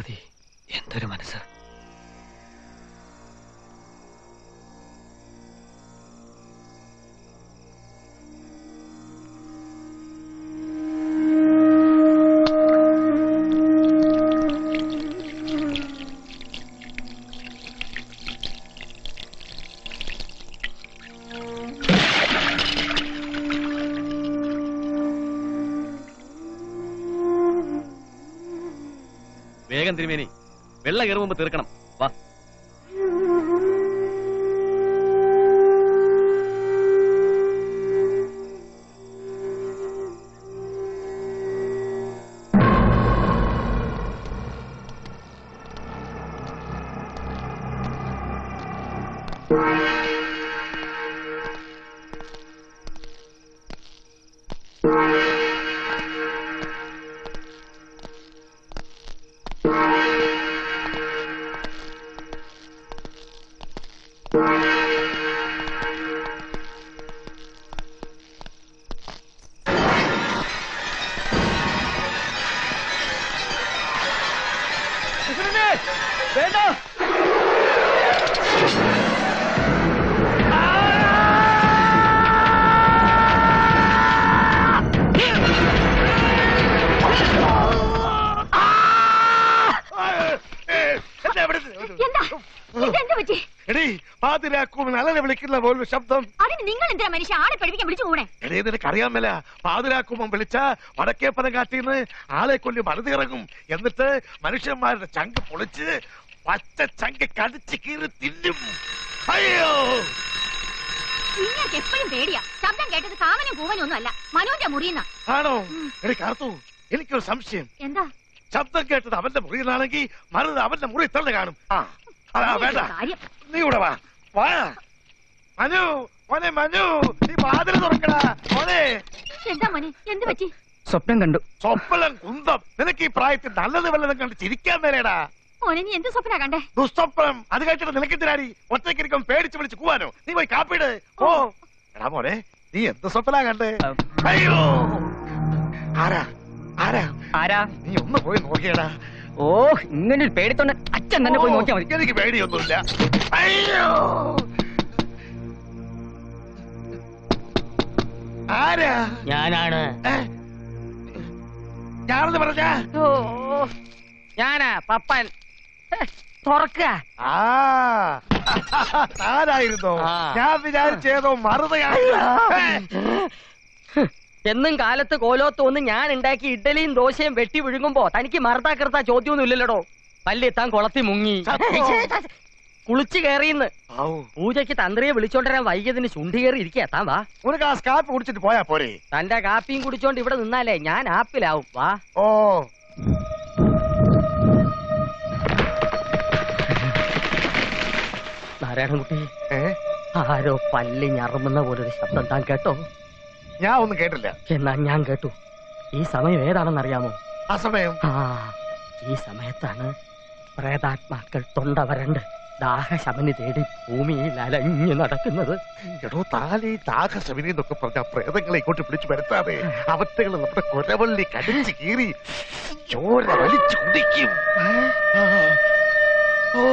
ഭഗവതി എന്തൊരു മനസ്സ് വേഗം തിരുമേനി വെള്ള കയറി മുമ്പ് തീർക്കണം വാ വേണ്ട എന്താ ഇതെന്ത് പറ്റി എടീ പാതിരാക്കും നല്ല വിളിക്കുന്ന പോലും ശബ്ദം അതിന് നിങ്ങൾ എന്തിനാ മനുഷ്യ ആളെ പഠിപ്പിക്കാൻ വിളിച്ചു കൂടെ എടേ നിനക്ക് അറിയാമല്ല പാതിരാക്കുമ്പം വിളിച്ച വടക്കേ പനങ്കാട്ടിന്ന് ആളെ കൊല്ലി മറുതിറങ്ങും എന്നിട്ട് മനുഷ്യന്മാരുടെ ചങ്ക് പൊളിച്ച് പച്ച ചങ്ക് കടിച്ച് കീറി തിന്നും അയ്യോ നിങ്ങൾക്ക് എപ്പോഴും പേടിയാ ശബ്ദം കേട്ടത് കാമനും പൂവനും ഒന്നും അല്ല മനുവിന്റെ മുറിയുന്ന ആണോ എടി കാർത്തു എനിക്കൊരു സംശയം എന്താ ശബ്ദം കേട്ടത് അവന്റെ മുറിയിലാണെങ്കിൽ മറുത് അവന്റെ മുറി തന്നെ കാണും ആ അതാ വേണ്ട കാര്യം നീ ഇവിടെ വാ വാ മനു മോനെ മനു നീ വാതിൽ തുറക്കടാ മോനെ എന്താ മോനെ എന്ത് പറ്റി സ്വപ്നം കണ്ടു സ്വപ്നം കുന്തം നിനക്ക് ഈ പ്രായത്തിൽ നല്ലത് വല്ലതും കണ്ട് ചിരിക്കാൻ മേലേടാ മോനെ നീ എന്ത് സ്വപ്ന കണ്ടേ ദുസ്വപ്നം അത് കേട്ടിട്ട് നിനക്കെന്തിനാടി ഒറ്റയ്ക്കിരിക്കും പേടിച്ച് വിളിച്ച് കൂവാനോ നീ പോയി കാപ്പിട് ഓ എടാ മോനെ നീ എന്ത് സ്വപ്ന കണ്ടേ അയ്യോ ആരാ ആരാ ആരാ നീ ഒന്ന് പോയി നോക്കിയടാ ഓ ഇങ്ങനെ ഒരു പേടിത്തൊണ്ട് അച്ഛൻ തന്നെ പോയി നോക്കിയാൽ മതി എനിക്ക് പേടിയൊന്നുമില്ല അയ്യോ ആരാ ഞാനാണ് ഏ? ഞാനെന്ന് പറഞ്ഞ ഓ ഞാനാ പപ്പൻ ഹെ, തുറക്ക ആ ആരായിരുന്നോ ആ. ഞാൻ വിചാരിച്ചേതോ മറുതയാണ് എന്നും കാലത്ത് കോലോത്ത് ഞാൻ ഉണ്ടാക്കി ഇഡ്ഡലിയും ദോശയും വെട്ടി വിഴുങ്ങുമ്പോ തനിക്ക് മറുതാക്കറുത്ത ചോദ്യമൊന്നും ഇല്ലല്ലോടോ പല്ലെത്താൻ കുളത്തി മുങ്ങി സത്യം. കുളിച്ചു കയറിയെന്ന് ഔ, പൂജയ്ക്ക് തന്ത്രിയെ വിളിച്ചോണ്ടിരാൻ വൈകിയതിന് ചുണ്ടി കയറി ഇരിക്കുക താൻ വാ ഒരു ഗ്ലാസ് കാപ്പി കുടിച്ചിട്ട് പോയാ പോരെ തന്റെ കാപ്പിയും കുടിച്ചോണ്ട് ഇവിടെ നിന്നാലേ ഞാൻ ആപ്പിലാവും വാ ഓ നാരായണൻകുട്ടി ഏ ആരോ പല്ലി ഞറുമുന്ന പോലൊരു ശബ്ദം താൻ കേട്ടോ ഞാൻ ഒന്നും കേട്ടില്ല എന്നാ ഞാൻ കേട്ടു ഈ സമയം ഏതാണെന്നറിയാമോ ആ സമയം ആ ഈ സമയത്താണ് പ്രേതാത്മാക്കൾ തൊണ്ട വരണ്ട് ദാഹശമനി തേടി ഭൂമിയിൽ അലഞ്ഞു നടക്കുന്നത് എടോ താലി ദാഹശമിനി എന്നൊക്കെ പറഞ്ഞ പ്രേതങ്ങളെ ഇങ്ങോട്ട് പിടിച്ചു വരുത്താതെ അവറ്റകൾ നമ്മുടെ കൊരവള്ളി കടിച്ചു കീറി ചോര വലിച്ചു കുടിക്കും ആ. ഓ.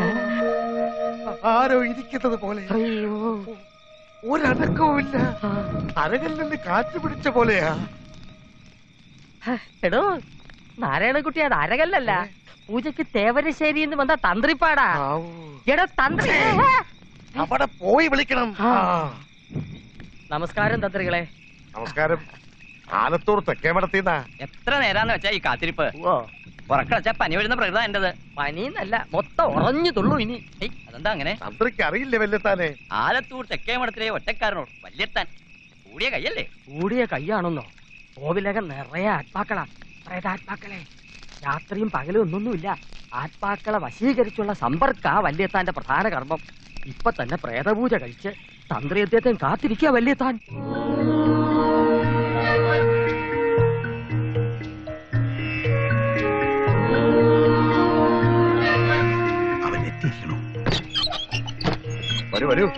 ആരോ ഇരിക്കുന്നത് പോലെ അയ്യോ ഒരനക്കവുമില്ല അരകിൽ നിന്ന് കാറ്റ് പിടിച്ച പോലെയാ ഹ, എടോ നാരായണക്കുട്ടി അത് അരകല്ലല്ല പൂജയ്ക്ക് തേവരശ്ശേരി എന്ന് വന്ന തന്ത്രിപ്പാടാ ആവൂ. എടോ തന്ത്രി അവിടെ പോയി വിളിക്കണം ആ. ആ. നമസ്കാരം തന്ത്രികളെ നമസ്കാരം ആലത്തൂർ തെക്കേമടത്തിന്നാ എത്ര നേരാന്ന് വെച്ചാ ഈ കാത്തിരിപ്പ് ഓ ഉറക്കടച്ചാ പനി വരുന്ന പ്രകൃത എന്റത് പനിന്നല്ല മൊത്തം ഉറഞ്ഞു തുള്ളു ഇനി ഏയ് അതെന്താ അങ്ങനെ തന്ത്രിക്ക് അറിയില്ല വല്യത്താനെ ആലത്തൂർ തെക്കേ മഠത്തിലെ ഒറ്റക്കാരനോട് വല്യത്താൻ കൂടിയ കയ്യല്ലേ കൂടിയ കൈയാണെന്നോ കോവിലകം നിറയെ ആത്മാക്കളാ പ്രേതാത്മാക്കളെ രാത്രിയും പകലും ഒന്നൊന്നുമില്ല ആത്മാക്കളെ വശീകരിച്ചുള്ള സമ്പർക്ക വല്യത്താന്റെ പ്രധാന കർമ്മം ഇപ്പൊ തന്നെ പ്രേതപൂജ കഴിച്ച് തന്ത്രി അദ്ദേഹത്തെ കാത്തിരിക്കുക വല്യത്താൻ അവൻ എത്തിയിരിക്കണു വരൂ വരൂ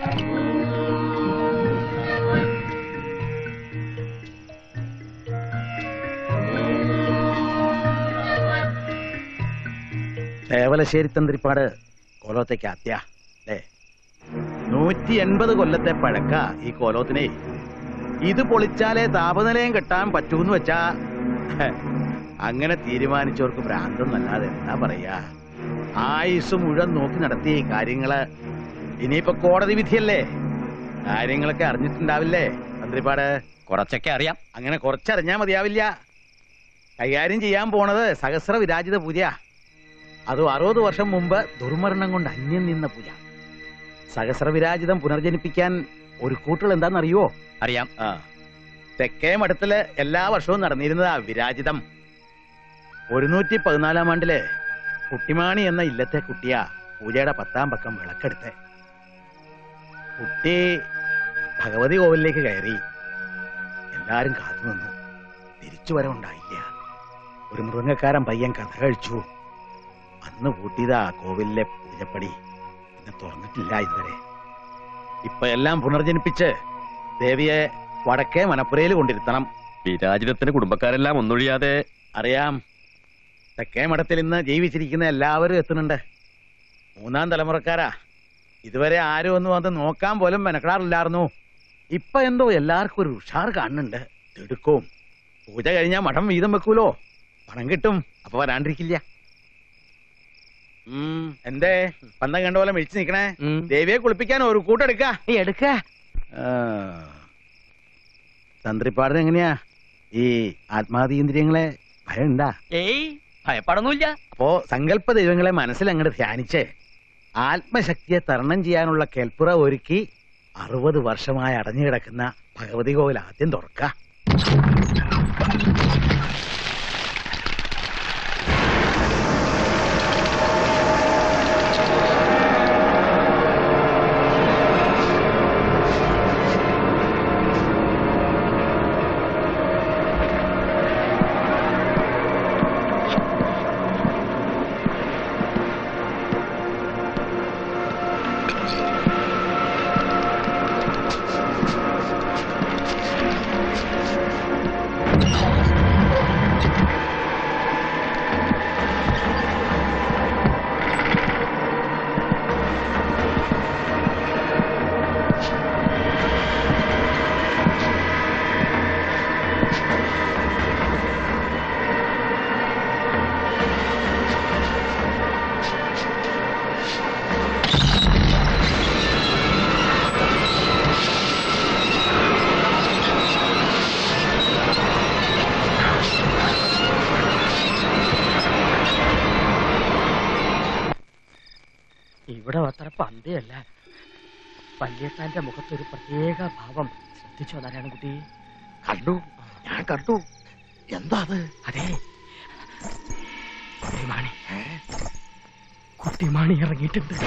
തേവലശ്ശേരി തന്ത്രിപ്പാട് കോലോത്തേക്ക് അത്യ അല്ലേ നൂറ്റി എൺപത് കൊല്ലത്തെ പഴക്ക ഈ കോലോത്തിനെ ഇത് പൊളിച്ചാലേ താപനിലയം കെട്ടാൻ പറ്റൂന്ന് വെച്ചാ ഹെ, അങ്ങനെ തീരുമാനിച്ചവർക്ക് ഭ്രാന്തെന്നല്ലാതെ എന്താ പറയാ ആയുസ് മുഴുവൻ നോക്കി നടത്തിയ ഈ കാര്യങ്ങള് ഇനിയിപ്പോ കോടതി വിധിയല്ലേ കാര്യങ്ങളൊക്കെ അറിഞ്ഞിട്ടുണ്ടാവില്ലേ തന്ത്രിപ്പാട് കുറച്ചൊക്കെ അറിയാം അങ്ങനെ കുറച്ചറിഞ്ഞാ മതിയാവില്ല കൈകാര്യം ചെയ്യാൻ പോണത് സഹസ്ര വിരാജിത പൂജ അതും അറുപത് വർഷം മുമ്പ് ദുർമരണം കൊണ്ട് അന്യം നിന്ന പൂജ സഹസ്ര വിരാജിതം പുനർജനിപ്പിക്കാൻ ഒരു കൂട്ടുകൾ എന്താണെന്നറിയോ അറിയാം ആ തെക്കേ മഠത്തില് എല്ലാ വർഷവും നടന്നിരുന്നതാ വിരാജിതം ഒരുന്നൂറ്റി പതിനാലാം ആണ്ടില് കുട്ടിമാണി എന്ന ഇല്ലത്തെ കുട്ടിയാ പൂജയുടെ പത്താം പക്കം വിളക്കെടുത്ത് കുട്ടി ഭഗവതി കോവിലേക്ക് കയറി എല്ലാരും കാത്തുനിന്നു തിരിച്ചു വരവുണ്ടായില്ല ഒരു മൃഗക്കാരൻ പയ്യൻ കഥ കഴിച്ചു അന്ന് പൂട്ടിയതാ കോവിലിലെ പൂജപ്പടി പിന്നെ തുറന്നിട്ടില്ല ഇതുവരെ ഇപ്പൊ എല്ലാം പുനർജനിപ്പിച്ച് ദേവിയെ വടക്കേ മനപ്പുരയിൽ കൊണ്ടിരുത്തണം വിരാജിതത്തിന് കുടുംബക്കാരെല്ലാം ഒന്നൊഴിയാതെ അറിയാം തെക്കേ മഠത്തിൽ ഇന്ന് ജീവിച്ചിരിക്കുന്ന എല്ലാവരും എത്തുന്നുണ്ട് മൂന്നാം തലമുറക്കാരാ ഇതുവരെ ആരും ഒന്നും വന്ന് നോക്കാൻ പോലും മെനക്കെടാറില്ലായിരുന്നു ഇപ്പൊ എന്തോ എല്ലാവർക്കും ഒരു ഉഷാർ കാണുന്നുണ്ട് തിടുക്കവും പൂജ കഴിഞ്ഞാൽ മഠം വീതം വെക്കൂലോ പണം കിട്ടും അപ്പൊ വരാണ്ടിരിക്കില്ല ഉം എന്തേ പന്തം കണ്ട പോലെ മിഴിച്ചു നിക്കണേ ഉം. ദേവിയെ കുളിപ്പിക്കാൻ ഒരു കൂട്ടെടുക്ക നീ എടുക്ക തന്ത്രിപ്പാടിന് എങ്ങനെയാ ഈ ആത്മാതീന്ദ്രിയങ്ങളെ ഭയമുണ്ടാ ഏയ് ഭയപ്പെടൊന്നുമില്ല അപ്പോ സങ്കല്പ ദൈവങ്ങളെ മനസ്സിൽ അങ്ങോട്ട് ധ്യാനിച്ച് ആത്മശക്തിയെ തരണം ചെയ്യാനുള്ള കേൾപ്പുറ ഒരുക്കി അറുപത് വർഷമായി അടഞ്ഞു കിടക്കുന്ന ഭഗവതി കോവിൽ ആദ്യം തുറക്ക ഇവിടെ അത്ര പന്തിയല്ല വല്യത്താന്റെ മുഖത്തൊരു പ്രത്യേക ഭാവം ശ്രദ്ധിച്ചോ നാരായണൻകുട്ടി കണ്ടു ഞാൻ കണ്ടു എന്താ അത് അതെ കുട്ടിമാണി കുട്ടിമാണി ഇറങ്ങിയിട്ടുണ്ട്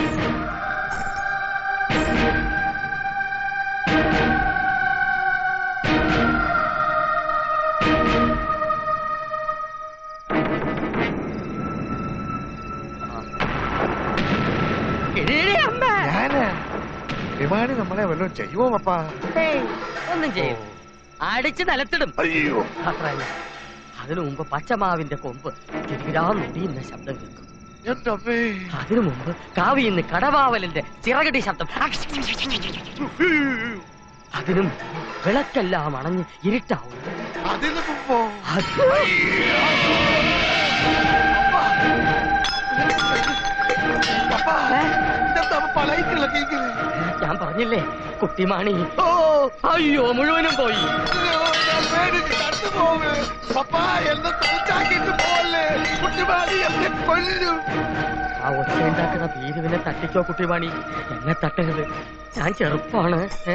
ഞാന് വിമാനി നമ്മളെ വല്ലതും ചെയ്യുമോ പപ്പാ ഏയ്, ഒന്നും ചെയ്യും അടിച്ച് നിലത്തിടും അയ്യോ അത്രയല്ല അതിനു മുമ്പ് പച്ചമാവിന്റെ കൊമ്പ് തിരികിരാന്നൊടിയുന്ന ശബ്ദം കേൾക്കും എന്റെ അമ്മേ അതിനു മുമ്പ് കാവിന്ന് കടവാവലിന്റെ ചിറകടി ശബ്ദം അതിനു മുമ്പ് വിളക്കെല്ലാം അണഞ്ഞ് ഇരുട്ടാവും അതിന് മുമ്പോ അത് പപ്പാ ഇതെന്താ പപ്പാ ലൈറ്റുകളൊക്കെ ഇങ്ങനെ ഞാൻ പറഞ്ഞില്ലേ കുട്ടിമാണി ഓ അയ്യോ മുഴുവനും പോയി അയ്യോ, ഞാൻ പേടിച്ച് കണ്ടുപോകും. പപ്പാ എന്നെ തലച്ചാക്കിട്ട് പോലെ കുട്ടിമാരി എന്നെ കൊല്ലും ആ ഒച്ച ഉണ്ടാക്കുന്ന ഭീരുവിനെ തട്ടിക്കോ കുട്ടിമാണി എന്നെ തട്ടരുത് ഞാൻ ചെറുപ്പാണ് ഏ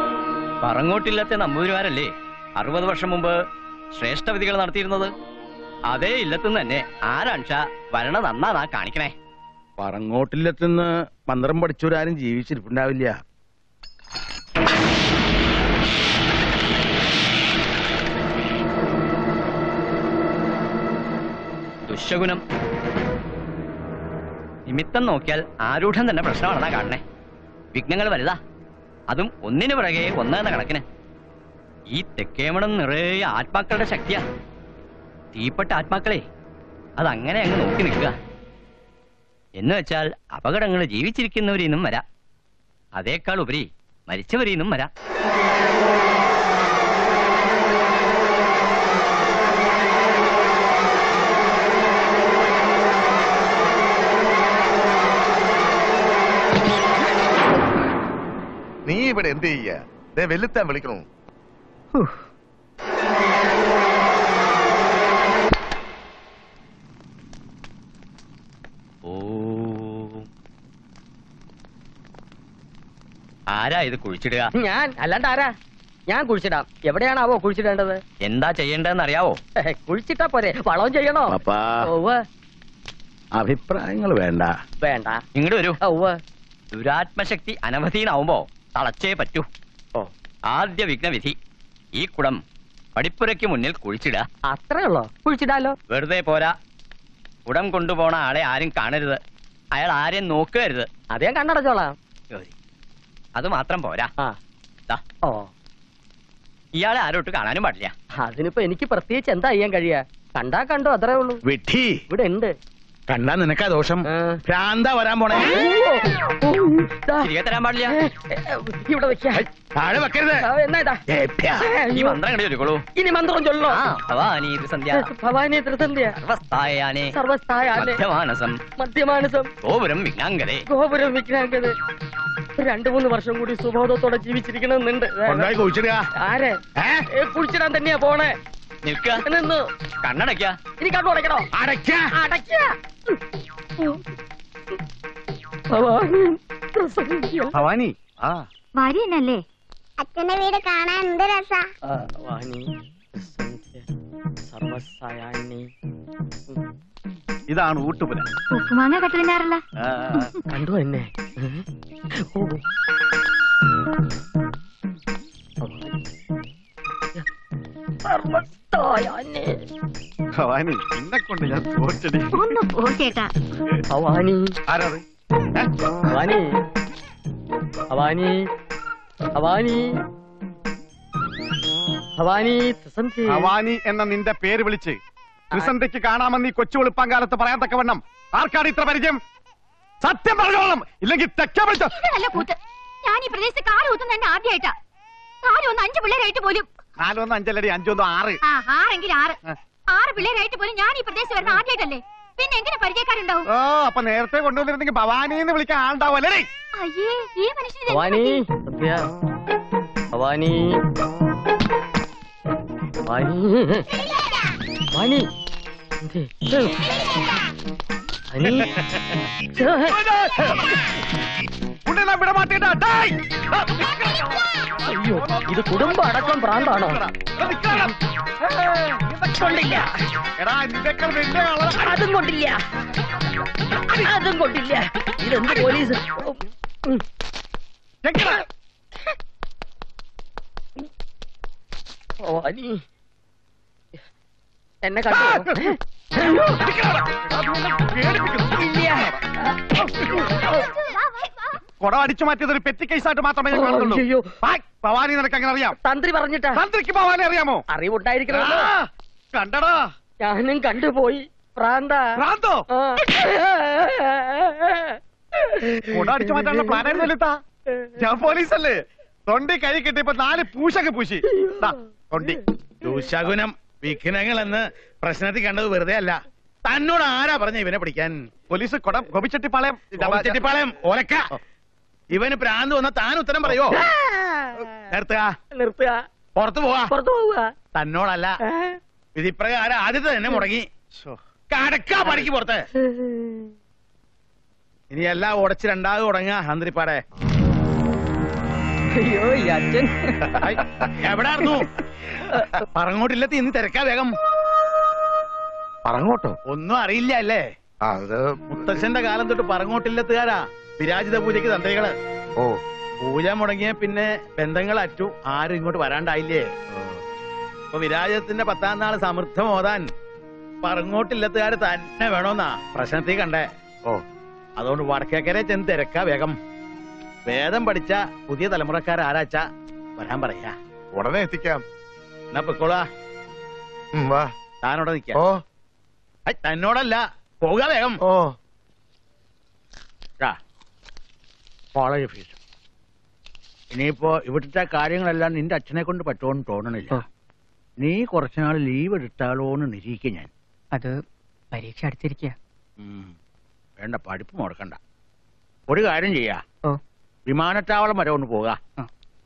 പറങ്ങോട്ടില്ലാത്ത നമ്പൂതിരിമാരല്ലേ അറുപത് വർഷം മുമ്പ് ശ്രേഷ്ഠവിധികൾ നടത്തിയിരുന്നത് അതേ ഇല്ലത്തുനിന്ന് തന്നെ ആരാൺഷ വരണ നന്നാ കാണിക്കണേ പറങ്ങോട്ടില്ലെത്തുന്ന് മന്ത്രം പഠിച്ചവരാരും ജീവിച്ചിരിപ്പുണ്ടാവില്ല ദുശകുനം നിമിത്തം നോക്കിയാൽ ആരൂഢം തന്നെ പ്രശ്നമാണെന്നാ കാണണേ വിഘ്നങ്ങൾ വലുതാ അതും ഒന്നിനു പിറകെ ഒന്നെന്ന കണക്കിന് ഈ തെക്കേമണം നിറയെ ആത്മാക്കളുടെ ശക്തിയാ തീപ്പെട്ട ആത്മാക്കളെ അതങ്ങനെ അങ്ങ് നോക്കി നിൽക്കുക എന്ന് വെച്ചാൽ അപകടങ്ങൾ ജീവിച്ചിരിക്കുന്നവരിൽ നിന്നും വരാം അതേക്കാൾ ഉപരി മരിച്ചവരിൽ നിന്നും വരാം നീ ഇവിടെ എന്ത് ചെയ്യ ദേ വെല്ലുത്താൻ വിളിക്കണു ഓ ആരാ ഇത് കുഴിച്ചിടുക ഞാൻ അല്ലാണ്ട് ആരാ ഞാൻ കുഴിച്ചിടാം എവിടെയാണാവോ കുഴിച്ചിടേണ്ടത് എന്താ ചെയ്യേണ്ടതെന്ന് അറിയാവോ കുഴിച്ചിട്ടാ പോരെ വളവും ചെയ്യണോ പപ്പാ ഒവ്വ് അഭിപ്രായങ്ങൾ വേണ്ട വേണ്ട ഇങ്ങോട്ട് വരൂ ഒവ്വ് ദുരാത്മശക്തി അനവധീനാവുമ്പോ തളച്ചേ പറ്റൂ ഓ ആദ്യ വിഘ്നവിധി ഈ കുടം പടിപ്പുരയ്ക്ക് മുന്നിൽ കുഴിച്ചിടുക അത്രേ ഉള്ളോ കുഴിച്ചിടാലോ വെറുതെ പോരാ കുടം കൊണ്ടുപോണ ആളെ ആരും കാണരുത് അയാൾ ആരെയും നോക്കരുത് അതേ കണ്ണടച്ചോളാം അത് മാത്രം പോരാ ആ ദാ, ഓ ഇയാളെ ആരോട്ട് കാണാനും പാടില്ല അതിനിപ്പോ എനിക്ക് പ്രത്യേകിച്ച് എന്താ ചെയ്യാൻ കഴിയാ കണ്ടാ കണ്ടോ അത്രേ ഉള്ളൂ വിട്ടി ഇവിടെ ഉണ്ട് കണ്ടാ നിനക്കാ ദോഷം ആ. ഭ്രാന്താ വരാൻ പോണേ ഓ, ദാ, തിരികെ തരാൻ പാടില്ല ഏ, ഏ, ഇവിടെ വെക്കാം ഹൈ, താഴെ വെക്കരുത് ആ, എന്നാ ഏപ്പ്യാ. ഈ മന്ത്രം കണ്ടു ചൊല്ലിക്കോളൂ ഇനി മന്ത്രം ചൊല്ലോ ആ ഭവാനി ത്രിസന്ധ്യ ഭവാനി ത്രിസന്ധ്യ സർവസ്ഥായാനെ സർവസ്ഥായാലെ മധ്യമാനസം മധ്യമാനസം ഗോപുരം വിഘ്നാങ്കരെ ഗോപുരം വിജ്ഞാങ്കത് രണ്ടു മൂന്ന് വർഷം കൂടി സുബോധത്തോടെ ജീവിച്ചിരിക്കണമെന്നുണ്ട് കൊണ്ടുപോയി കുഴിച്ചിടുക ആരെ ഏ? ഏ, കുഴിച്ചിടാൻ തന്നെയാ പോണേ നിൽക്കുക നിന്ന് കണ്ണടയ്ക്ക ഇനി കണ്ണു അടയ്ക്കണോ അടയ്ക്ക അടയ്ക്ക ഭവാനി പ്രസംഗിക്കുക. ഭവാനി ആ വരിയനല്ലേ അച്ഛന്റെ വീട് കാണാൻ എന്ത് രസാ ആ, വാണി പ്രസംഗിക്കുക. സർവസായാണി ഇതാണ് ഊട്ടുപുര ഉപ്പുമാങ്ങ കെട്ടിനാറല്ല ആ, കണ്ടു എന്നെ ഓ. സർവസ്ഥായാനി. ഭവാനി എന്നെ കൊണ്ട് ഞാൻ തോറ്റടി ഒന്ന് പോ ചേട്ടാ ഭവാനി ആരാത് ഭവാനി ഭവാനി ഭവാനി ഭവാനി ത്രിസന്ധി. ഭവാനി എന്ന നിന്റെ പേര് വിളിച്ച് ത്രിസന്ധ്യക്ക് കാണാമെന്ന് ഈ കൊച്ചു വെളുപ്പാൻ കാലത്ത് പറയാൻ തക്കവണ്ണം ആർക്കാണ് ഇത്ര പരിചയം സത്യം പറഞ്ഞോളണം ഇല്ലെങ്കിൽ തെക്ക വിളിച്ചോ ഇത് നല്ല കൂത്ത് ഞാൻ ഈ പ്രദേശത്ത് കാല് കുത്തുന്ന തന്നെ ആദ്യമായിട്ടാ കാലം ഒന്ന് അഞ്ചു പിള്ളേരായിട്ട് പോലും നാലൊന്ന് അഞ്ചല്ലടി അഞ്ചൊന്നും ആറ് ആ ആറെങ്കിൽ ആറ് ആറ് പിള്ളേരായിട്ട് പോലും ഞാൻ ഈ പ്രദേശത്ത് വരുന്ന ആദ്യമായിട്ടല്ലേ പിന്നെ എങ്ങനെ പരിചയക്കാരുണ്ടാവും ഓ അപ്പൊ നേരത്തെ കൊണ്ടുവന്നിരുന്നെങ്കിൽ ഭവാനി എന്ന് വിളിക്കാൻ ആളുണ്ടാവല്ലേ അയ്യേ ഈ മനുഷ്യന് ഇത് എന്ത് ഭവാനി പറ്റി? സത്യ ഭവാനി ഭവാനി ഭവാനി എന്തേ? ഭവാനി വിട മാറ്റേട്ടാ ഡേയ്! അയ്യോ ഇത് കുടുംബ അടക്കം ഭ്രാന്താണോ എടാ, നിക്കണം. കൊണ്ടില്ല എടാ നിന്റെ വലിയ ആളാ. അതും കൊണ്ടില്ല അതും കൊണ്ടില്ല ഇതെന്ത് പോലീസ് ഉം. എങ്ങനെ? ഭവാനി എന്നെ കണ്ടു നിക്കടാ. അത് നിന്നെ പേടിപ്പിക്കുന്നു. കുട അടിച്ചു മാറ്റിയത് ഒരു പെറ്റി കേസായിട്ട് മാത്രമേ ഞാൻ കാണുന്നുള്ളൂ അയ്യോ. ഹായ്, ഭവാനി നിനക്ക് അങ്ങനെ അറിയാം തന്ത്രി പറഞ്ഞിട്ടാ തന്ത്രിക്ക് ഭവാനെ അറിയാമോ അറിവുണ്ടായിരിക്കണമല്ലോ ആ, കണ്ടടാ ഞാനും കണ്ടുപോയി പ്രാന്ത ഭ്രാന്തോ ആ. കുട അടിച്ചു മാറ്റാനുള്ള പ്ലാൻ ആയിരുന്നല്ലോ ഞാൻ പോലീസല്ലേ തൊണ്ടി കൈ കിട്ടിയപ്പോ നാല് പൂശൊക്കെ പൂശി ദാ, തൊണ്ടി ദുശകുനം വിഘ്നങ്ങളെന്ന് പ്രശ്നത്തിൽ കണ്ടത് വെറുതെ അല്ല തന്നോട് ആരാ പറഞ്ഞ ഇവനെ പിടിക്കാൻ പോലീസ് കുടം ഗോപിച്ചെട്ടിപ്പാളയം ചെട്ടിപ്പാളയം ഓലക്ക ഇവന് പ്രാന്ത് വന്ന താൻ ഉത്തരം പറയോ നിർത്തുക നിർത്തുക പുറത്തു പോവാ പുറത്തു പോവുക തന്നോടല്ല വിധിപ്രകാരം ആദ്യത്തെ തന്നെ മുടങ്ങി കടക്കാ പണിക്ക് പുറത്ത് ഇനി എല്ലാം ഉടച്ച് രണ്ടാമത് തുടങ്ങാ ഹന്ത്രിപ്പാടെ അയ്യോ ഈ അച്ഛൻ എവിടായിരുന്നു പറങ്ങോട്ടില്ല ഇന്ന് തിരക്കാ വേഗം പറങ്ങോട്ടോ ഒന്നും അറിയില്ല അല്ലേ അത് മുത്തച്ഛന്റെ കാലം തൊട്ട് പറങ്ങോട്ടില്ലെത്തുകാരാ വിരാജിത പൂജയ്ക്ക് തന്ത്രികള് ഓ പൂജ മുടങ്ങിയ പിന്നെ ബന്ധങ്ങൾ അറ്റു ആരും ഇങ്ങോട്ട് വരാണ്ടായില്ലേ ഇപ്പൊ വിരാജത്തിന്റെ പത്താം നാള് സമൃദ്ധം ഓതാൻ പറങ്ങോട്ടില്ലെത്തുകാര് തന്നെ വേണോന്നാ പ്രശ്നത്തിൽ കണ്ടേ ഓ അതുകൊണ്ട് വടക്കേക്കരെ ചെന്ന് തിരക്കാ വേഗം വേദം പഠിച്ച പുതിയ തലമുറക്കാരാരാച്ച വരാൻ പറയാ ഉടനെ എത്തിക്കാം എന്നാ പൊക്കോളാ ഉം, വാ താനോടെ നിക്ക ഓ തന്നോടല്ല പോക വേഗം ഓ ടാ. കോളേജ് ഫീസ് ഇനിയിപ്പോ ഇവിടുത്തെ കാര്യങ്ങളെല്ലാം നിന്റെ അച്ഛനെ കൊണ്ട് പറ്റുമെന്ന് തോന്നണില്ല നീ കുറച്ചുനാൾ ലീവ് എടുത്താലോന്ന് നിരീക്ക ഞാൻ അത് പരീക്ഷ അടുത്തിരിക്കുക ഉം. വേണ്ട പഠിപ്പ് മുടക്കണ്ട ഒരു കാര്യം ചെയ്യാ ഓ. വിമാനത്താവളം വരെ ഒന്ന് പോക ആ.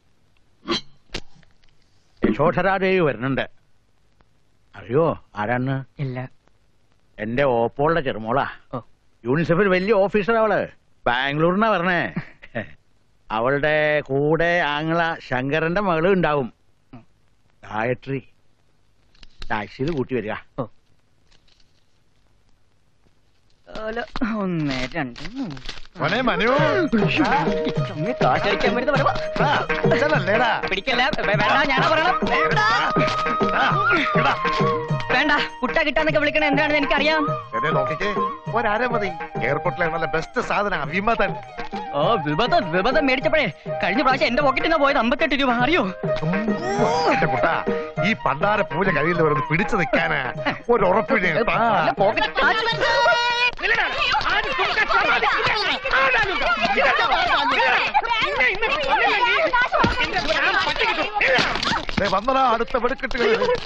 യശോധരാദേവി വരുന്നുണ്ട് അറിയോ ആരാന്ന് ഇല്ല എന്റെ ഓപ്പോളുടെ ചെറുമോളാ ഓ. യൂണിസെഫിൽ വലിയ ഓഫീസർ അവള് ബാംഗ്ലൂരിനാ പറഞ്ഞേ അവളുടെ കൂടെ ആങ്ങള ശങ്കരന്റെ മകള് ഉണ്ടാവും ഉം. ഗായത്രി ടാക്സിയിൽ കൂട്ടി വരിക ഒന്ന് രണ്ട് മൂന്ന് മോനെ മനു ചുമ്മാ കാശടിക്കാൻ വരുന്ന വരവാ. ആ, അച്ഛനല്ലേടാ പിടിക്കല്ല വേ- വേണ്ട ഞാനാ പറയണം വേണ്ട ആ, എടാ, വേണ്ട കുട്ട കിട്ടാന്നൊക്കെ വിളിക്കണ എന്താണെന്ന് എനിക്കറിയാം എന്നെ നോക്കിക്കേ ഒരാരെ മതി എയർപോർട്ടിലെ നല്ല ബെസ്റ്റ് സാധന വിമതൻ ഓ വിപതം വിപതം മേടിച്ചപ്പോഴേ കഴിഞ്ഞ പ്രാവശ്യം എന്റെ പോക്കറ്റിൽ നിന്ന് പോയത് അമ്പത്തെട്ട് രൂപ അറിയോ എന്റെ കുട്ട ഈ പണ്ടാര പൂജ കഴിയുന്നവരൊന്ന് പിടിച്ചു നിൽക്കാനാ ഒരു ഉറപ്പിന് കേട്ടാ. അല്ല, പോക്കറ്റ് കാശ് ദേ വന്നടാ അടുത്ത വെടുക്കെട്ടുകൾ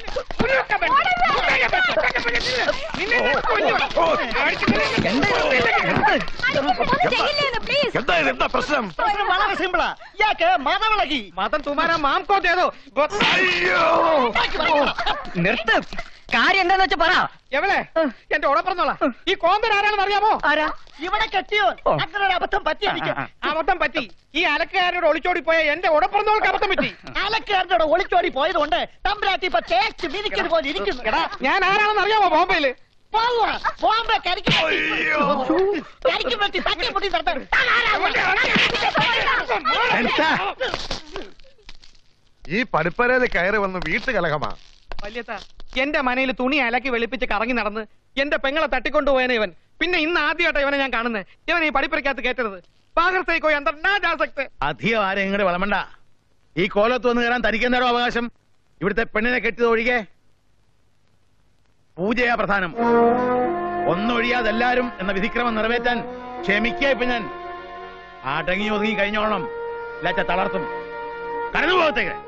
എന്താ ഇത് എന്താ പ്രശ്നം വളരെ സിമ്പിളാ ഇയാൾക്ക് മതവിളകി മതം തുമാരാ മാംകോ ചെയ്തോ അയ്യോ നിർത്ത് കാര്യം എന്താന്ന് വെച്ചാ പറ എവളെ എന്റെ ഓടെ പറഞ്ഞോളാ ഈ കോന്തൻ ആരാണെന്ന് അറിയാമോ ആരാ ഇവിടെ കെട്ടിയോ അങ്ങനെ ഒരു അബദ്ധം പറ്റി എനിക്ക് അബദ്ധം പറ്റി ഈ അലക്കുകാരോട് ഒളിച്ചോടി പോയ എന്റെ ഉടപ്പുറന്നോൾക്ക് അബദ്ധം പറ്റി അലക്കാരനോട് ഒളിച്ചോടി പോയതുകൊണ്ട് തമ്പുരാട്ടി ഇപ്പൊ തേച്ച് മിനിക്കുന്നത് പോലെ ഇരിക്കുന്നു എടാ ഞാൻ ആരാണെന്ന് അറിയാമോ ബോംബെയില് പോവുക ബോംബെ കരിക്ക് അയ്യോ കരിക്ക് പറ്റി തട്ടി മുട്ടി നടത്താൻ എന്താ? ഈ പടിപ്പരയിൽ കയറി വന്ന് വീട്ടുകലഹമാ വല്യത്ത എന്റെ മനയിൽ തുണി അലക്കി വെളുപ്പിച്ച് കറങ്ങി നടന്ന് എന്റെ പെങ്ങളെ തട്ടിക്കൊണ്ടുപോയന ഇവൻ പിന്നെ ഇന്ന് ആദ്യമായിട്ട് ഇവനെ ഞാൻ കാണുന്നത് ഇവൻ ഈ പഠിപ്പരക്കകത്ത് കയറ്റരുത് പാകർത്തേക്കോ അന്തർ നാ ജാ സക്തെ അധികം ആരും ഇങ്ങോട്ട് വളമണ്ട ഈ കോലത്ത് വന്ന് കയറാൻ തനിക്കെന്താണോ അവകാശം ഇവിടുത്തെ പെണ്ണിനെ കെട്ടിയത് ഒഴികെ പൂജയാ പ്രധാനം ഒന്നൊഴിയാതെ എല്ലാരും എന്ന വിധിക്രമം നിറവേറ്റാൻ ക്ഷമിക്കുക ഇപ്പൊ ഞാൻ അടങ്ങി ഒതുങ്ങി കഴിഞ്ഞോളണം ഇല്ലാച്ച തളർത്തും കടന്നു പോകത്തേക്ക്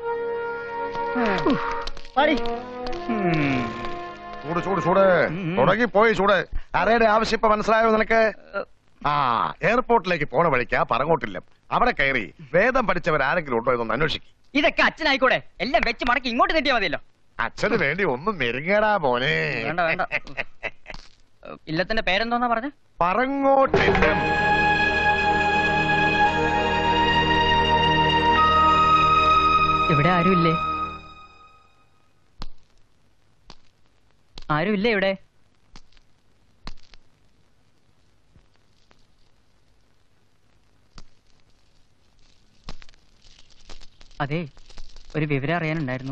ചൂട് ചൂട് ചൂട് തുടങ്ങി പോയി ചൂട് ആരയുടെ ആവശ്യം ഇപ്പൊ മനസ്സിലായോ നിനക്ക് ആ എയർപോർട്ടിലേക്ക് പോണ വഴിക്കാ പറങ്ങോട്ടില്ല അവിടെ കയറി വേദം പഠിച്ചവർ ആരെങ്കിലും ഉണ്ടോ എന്നൊന്ന് അന്വേഷിക്കും ഇതൊക്കെ അച്ഛനായിക്കൂടെ എല്ലാം വെച്ച് മടക്കി ഇങ്ങോട്ട് തെറ്റിയാ മതിയല്ലോ അച്ഛന് വേണ്ടി ഒന്നും നെരുങ്ങടാ മോനെ വേണ്ട വേണ്ട ഇല്ലത്തിന്റെ പേരെന്തോന്നാ പറഞ്ഞ പറങ്ങോട്ടില്ലം ഇവിടെ ആരുമില്ലേ ആരുമില്ലേ ഇവിടെ അതെ ഒരു വിവരം അറിയാനുണ്ടായിരുന്നു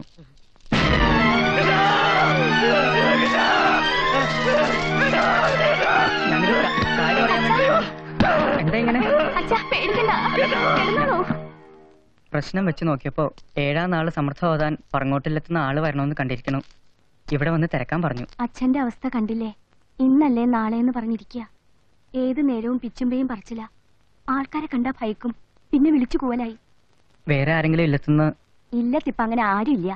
ഞാനൊരു ക- കാര്യം അറിയാൻ വേണ്ടി എന്താ ഇങ്ങനെ അച്ഛാ പേടിക്കണ്ട കിടന്നോളൂ പ്രശ്നം വെച്ച് നോക്കിയപ്പോ ഏഴാം നാള് സമർത്ഥ ഓതാൻ പറങ്ങോട്ടിലെത്തുന്ന ആള് വരണമെന്ന് കണ്ടിരിക്കണം ഇവിടെ വന്ന് തിരക്കാൻ പറഞ്ഞു അച്ഛന്റെ അവസ്ഥ കണ്ടില്ലേ ഇന്നല്ലേ നാളെ എന്ന് പറഞ്ഞിരിക്കുക ഏത് നേരവും പിച്ചുമ്പയും പറിച്ചില്ല ആൾക്കാരെ കണ്ടാ ഭയക്കും പിന്നെ വിളിച്ചു കൂവലായി വേറെ ആരെങ്കിലും ഇല്ലെത്തുന്ന ഇല്ലത്തിപ്പ അങ്ങനെ ആരുമില്ല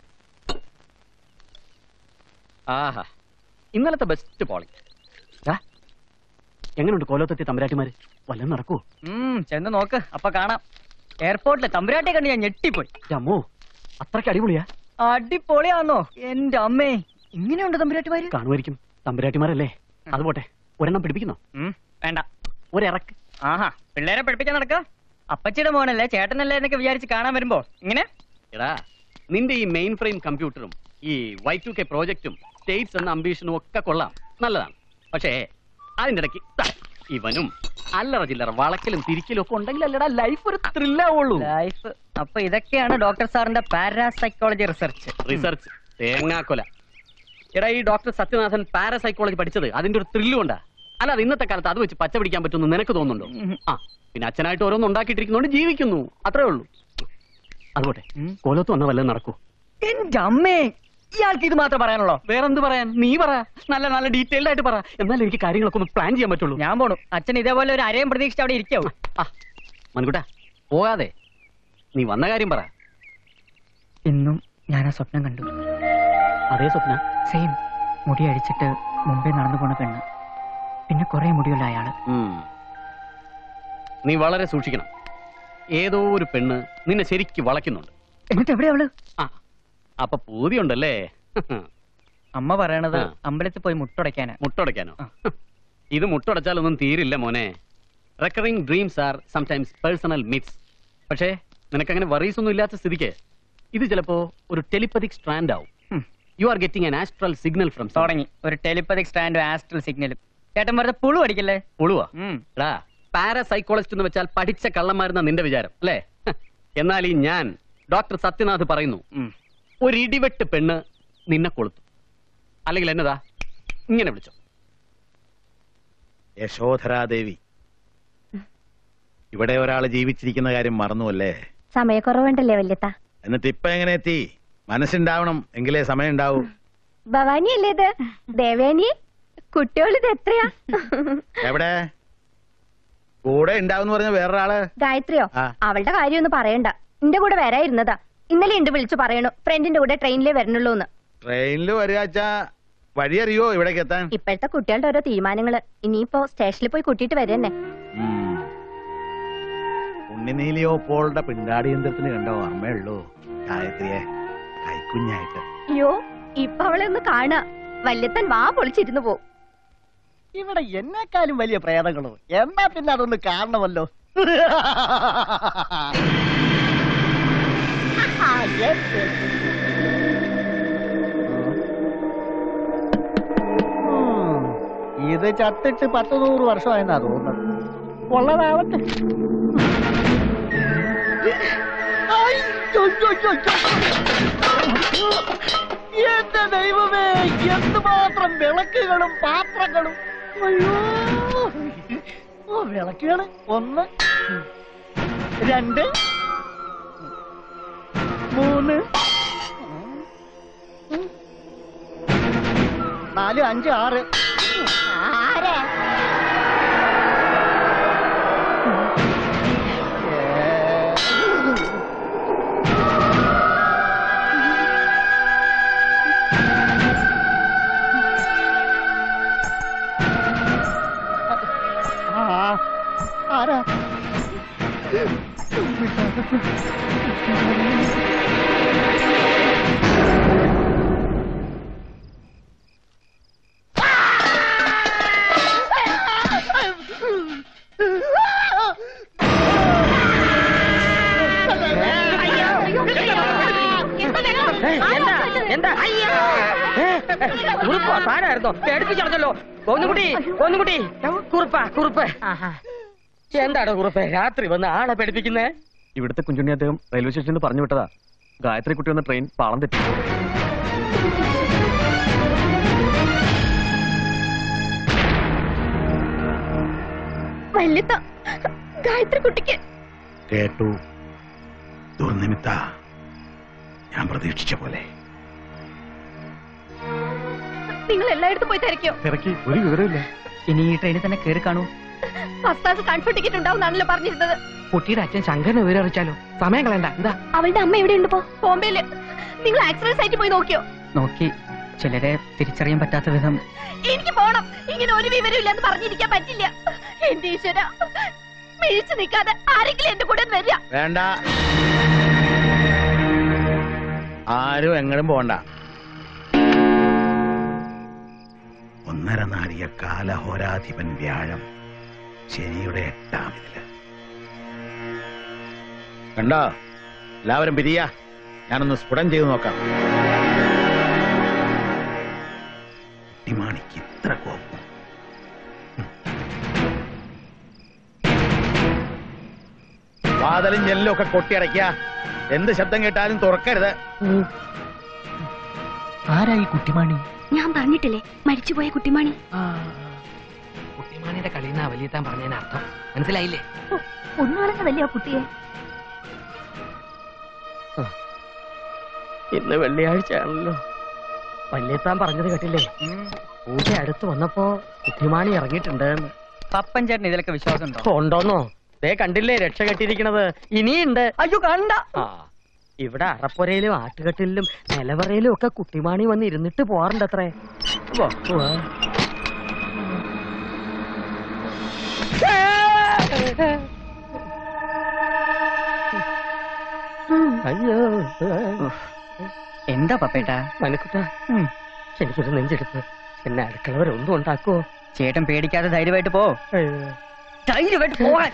ആഹാ ഇന്നലത്തെ ബെസ്റ്റ് പോളിംഗ് എങ്ങനെയുണ്ട് കോലത്തെത്തി തമ്പരാട്ടിമാര് വല്ലതും നടക്കുവോ ഉം ചെന്ന് നോക്ക് അപ്പൊ കാണാം എയർപോർട്ടിലെ തമ്പുരാട്ടെ കണ്ട് ഞാൻ ഞെട്ടിപ്പോയി അമ്മോ അത്രയ്ക്ക് അടിപൊളിയാ അടിപൊളിയാണോ എന്റെ അമ്മേ ഇങ്ങനെയുണ്ട് തമ്പുരാട്ടിമാര് കാണുമായിരിക്കും തമ്പരാട്ടിമാരല്ലേ അത് പോട്ടെ ഒരെണ്ണം പിടിപ്പിക്കുന്നോ ഉം, വേണ്ട ഒരിറക്ക് ആഹാ പിള്ളേരെ പഠിപ്പിക്കാൻ നടക്ക അപ്പച്ചിയുടെ മോനല്ലേ ചേട്ടനല്ലേ എന്നൊക്കെ വിചാരിച്ച് കാണാൻ വരുമ്പോ ഇങ്ങനെ എടാ നിന്റെ ഈ മെയിൻ ഫ്രെയിം കമ്പ്യൂട്ടറും ഈ വൈ ടു കെ പ്രോജക്റ്റും സ്റ്റേറ്റ്സ് എന്ന അംബീഷനും ഒക്കെ കൊള്ളാം നല്ലതാണ് പക്ഷേ അതിന്റെ ഇടയ്ക്ക് ദാ, ഇവനും അല്ലറ ചില്ലറ വളക്കലും തിരിക്കലും ഒക്കെ ഉണ്ടെങ്കിൽ അല്ലടാ ലൈഫ് ഒരു ത്രില്ലാവുള്ളൂ ലൈഫ് അപ്പൊ ഇതൊക്കെയാണ് ഡോക്ടർ സാറിന്റെ പാരാസൈക്കോളജി റിസർച്ച് റിസർച്ച് തേങ്ങാക്കൊല എടാ ഈ ഡോക്ടർ സത്യനാഥൻ പാരാസൈക്കോളജി പഠിച്ചത് അതിന്റെ ഒരു ത്രില്ലും ഉണ്ടാ അല്ലാതെ ഇന്നത്തെ കാലത്ത് അത് വെച്ച് പച്ച പിടിക്കാൻ പറ്റുമെന്ന് നിനക്ക് തോന്നുന്നുണ്ടോ ആ പിന്നെ അച്ഛനായിട്ട് ഓരോന്ന് ഉണ്ടാക്കിയിട്ടിരിക്കുന്നതുകൊണ്ട് ജീവിക്കുന്നു അത്രേ ഉള്ളൂ അതുപോട്ടെ കോലത്ത് വന്ന വല്ലതും നടക്കൂ എന്റെ അമ്മേ ഇയാൾക്ക് ഇത് മാത്രം പറയാനുള്ളോ വേറെന്ത് പറയാൻ നീ പറ നല്ല നല്ല ഡീറ്റെയിൽഡ് ആയിട്ട് പറ എന്നാലും എനിക്ക് കാര്യങ്ങളൊക്കെ ഒന്ന് പ്ലാൻ ചെയ്യാൻ പറ്റുള്ളൂ ഞാൻ പോണു അച്ഛൻ ഇതേപോലെ ഒരു അരയും പ്രതീക്ഷിച്ച് അവിടെ ഇരിക്കാവൂ ആ മൻകുട്ടാ പോകാതെ നീ വന്ന കാര്യം പറ ഇന്നും ഞാൻ ആ സ്വപ്നം കണ്ടു അതേ സ്വപ്ന സെയിം മുടി അഴിച്ചിട്ട് മുമ്പേ നടന്നു പോണ പെണ്ണ് പിന്നെ കുറെ മുടിയുള്ള അയാള് ഉം. നീ വളരെ സൂക്ഷിക്കണം ഏതോ ഒരു പെണ്ണ് നിന്നെ ശരിക്ക് വളയ്ക്കുന്നുണ്ട് എന്നിട്ട് എവിടെ അവള് ആ അപ്പൊ പൂതിയുണ്ടല്ലേ അമ്മ പറയണത് ആ. അമ്പലത്തിൽ പോയി മുട്ടുടയ്ക്കാനാ മുട്ടുടയ്ക്കാനോ ആ. ഇത് മുട്ടുടച്ചാലൊന്നും തീരില്ല മോനെ recurring dreams are sometimes personal myths പക്ഷേ നിനക്കങ്ങനെ വറീസ് ഒന്നും ഇല്ലാത്ത സ്ഥിതിക്ക് ഇത് ചിലപ്പോ ഒരു ടെലിപ്പതിക് സ്ട്രാൻഡ് ആവും you are getting an astral signal from തുടങ്ങി ഒരു ടെലിപ്പതിക് സ്റ്റാൻഡും ആസ്ട്രൽ സിഗ്നലും ചേട്ടൻ വെറുതെ പുളു അടിക്കല്ലേ ഒളുവാ ഉം. എടാ പാരാസൈക്കോളജിസ്റ്റ് എന്ന് വെച്ചാൽ പഠിച്ച കള്ളന്മാരെന്ന നിന്റെ വിചാരം അല്ലേ ഹ, എന്നാൽ ഈ ഞാൻ ഡോക്ടർ സത്യനാഥ് പറയുന്നു ഒരു ഇടിവെട്ട് പെണ്ണ് നിന്നെ കൊളുത്തു അല്ലെങ്കിൽ എന്നതാ ഇങ്ങനെ വിളിച്ചോ യശോധരാദേവി ഇവിടെ ഒരാൾ ജീവിച്ചിരിക്കുന്ന കാര്യം മറന്നുവല്ലേ സമയക്കുറവുണ്ടല്ലേ വല്യത്ത എന്നിട്ട് ഇപ്പൊ എങ്ങനെ എത്തി മനസ്സുണ്ടാവണം എങ്കിലേ സമയം ഉണ്ടാവൂ ഭവാനി അല്ലേ ഇത് ദേവേനി കുട്ടികളിത് എത്രയാ എവിടെ കൂടെ ഉണ്ടാവും പറഞ്ഞ വേറൊരാള് ഗായത്രിയോ ആ. അവളുടെ കാര്യമൊന്നും പറയണ്ട എന്റെ കൂടെ വരായിരുന്നതാ ഇന്നലെ ഉണ്ട് വിളിച്ചു പറയണു ഫ്രണ്ടിന്റെ കൂടെ ട്രെയിനിലേ വരണുള്ളൂ എന്ന് ട്രെയിനിൽ വരികച്ചാ വഴി അറിയോ ഇവിടേക്ക് എത്താൻ ഇപ്പോഴത്തെ കുട്ടികളുടെ ഓരോ തീരുമാനങ്ങള് ഇനിയിപ്പോ സ്റ്റേഷനിൽ പോയി കൂട്ടിയിട്ട് വരന്നെ ഉം. ഉണ്ണിനീലിയോപ്പോളുടെ പിണ്ടാടി യന്ത്രത്തിന് കണ്ട ഓർമ്മയുള്ളൂ ഗായത്രിയെ കൈക്കുഞ്ഞായിട്ട് അയ്യോ ഇപ്പൊ അവളെ ഒന്ന് കാണാ വല്യത്തൻ വാ പൊളിച്ചിരുന്നു പോവും ഇവിടെ എന്നെക്കാളും വലിയ പ്രേതങ്ങളോ എന്നാ പിന്നെ അതൊന്ന് കാണണമല്ലോ Yes, yes. ഉം, ഇത് ചത്തിട്ട് പത്ത് നൂറ് വർഷമായെന്നാ തോന്നുന്നത് ഉള്ളതാവട്ടെ അയ്യോ, അയ്യോ, അയ്യോ. എന്റെ ദൈവമേ എന്തുമാത്രം വിളക്കുകളും പാത്രങ്ങളും അയ്യോ ഓ വിളക്കുകൾ ഒന്ന് രണ്ട് മൂന്ന് നാല് അഞ്ച് ആറ് ആരാ ആ, ആരാ എന്താ എന്താ കുറുപ്പോ താനായിരുന്നോ എടുപ്പിച്ചടച്ചല്ലോ കോന്നുകുട്ടി കോന്നുകുട്ടി കുറുപ്പാ കുറുപ്പ് എന്താടോ കുറുപ്പ് രാത്രി വന്ന് ആളെ പഠിപ്പിക്കുന്നേ ഇവിടുത്തെ കുഞ്ചുണ്ണി അദ്ദേഹം റെയിൽവേ സ്റ്റേഷനിൽ പറഞ്ഞു വിട്ടതാ ഗായത്രി കുട്ടി വന്ന ട്രെയിൻ പാളം തെറ്റി വല്യത്ത ഗായത്രി കുട്ടിക്ക് കേട്ടു ദുർനിമിത്ത ഞാൻ പ്രതീക്ഷിച്ച പോലെ നിങ്ങൾ എല്ലായിടത്തും പോയി തിരക്കോ തിരക്കി ഒരു വിവരമില്ല ഇനി ഈ ട്രെയിനിൽ തന്നെ കയറി കാണൂ ഫസ്റ്റ് ക്ലാസ് കൺഫേം ടിക്കറ്റ് ഉണ്ടാവും പറഞ്ഞിരുന്നത് കുട്ടിയുടെ അച്ഛൻ ശങ്കരനെ വിവരം അറിയിച്ചാലോ സമയം കളയണ്ട എന്താ അവളുടെ അമ്മ എവിടെയുണ്ട് ഇപ്പോ ബോംബെയില് നിങ്ങൾ ആക്സിഡന്റ് സൈറ്റിൽ പോയി നോക്കിയോ നോക്കി ചിലരെ തിരിച്ചറിയാൻ പറ്റാത്ത വിധം എനിക്ക് പോണം ഇങ്ങനെ ഒരു വിവരം ഇല്ലെന്ന് പറഞ്ഞിരിക്കാൻ പറ്റില്ല എന്റെ ഈശ്വര മിഴിച്ചു നിൽക്കാതെ ആരെങ്കിലും എന്റെ കൂടെ ഒന്ന് വരിക വേണ്ട ആരും എങ്ങടും പോണ്ട ഒന്നര നാഴിക കാലഹോരാധിപൻ വ്യാഴം ശനിയുടെ എട്ടാം ഇതില് കണ്ടോ എല്ലാവരും പിരിയ ഞാനൊന്ന് സ്ഫുടം ചെയ്തു നോക്കാം കുട്ടിമാണിക്ക് ഇത്ര കോപം വാതലും ജനലും ഒക്കെ കൊട്ടിയടയ്ക്ക എന്ത് ശബ്ദം കേട്ടാലും തുറക്കരുത് ആരാ ഈ കുട്ടിമാണി ഞാൻ പറഞ്ഞിട്ടില്ലേ മരിച്ചുപോയ കുട്ടിമാണി കുട്ടിമാണിയുടെ കളിന്നാ വലിയത്താൻ പറഞ്ഞതിന് അർത്ഥം മനസ്സിലായില്ലേ ഒന്നാണെന്നതല്ലേ ആ കുട്ടിയെ ഇന്ന് വെള്ളിയാഴ്ച ആണല്ലോ വല്യത്താൻ പറഞ്ഞത് കേട്ടില്ലേ പൂജ അടുത്ത് വന്നപ്പോ കുട്ടിമാണി ഇറങ്ങിയിട്ടുണ്ട് പപ്പൻ ചേട്ടൻ ഇതിലൊക്കെ വിശ്വാസം ഉണ്ടോ ഉണ്ടോന്നോ ദേ കണ്ടില്ലേ രക്ഷ കെട്ടിയിരിക്കണത് ഇനിയുണ്ട് അയ്യോ കണ്ട ആ ഇവിടെ അറപ്പുരയിലും ആട്ടുകെട്ടിലും നിലവറയിലും ഒക്കെ കുട്ടിമാണി വന്ന് ഇരുന്നിട്ട് പോവാറുണ്ട് അത്രേ വാ, വാ. അയ്യോ എന്താ പപ്പേട്ടാ മനക്കുട്ട എനിക്കൊരു നെഞ്ചെടുത്ത് എന്നെ അടുക്കള വരെ ഒന്നും ഉണ്ടാക്കുവോ ചേട്ടൻ പേടിക്കാതെ ധൈര്യമായിട്ട് പോ അയ്യോ. ധൈര്യമായിട്ട് പോവാൻ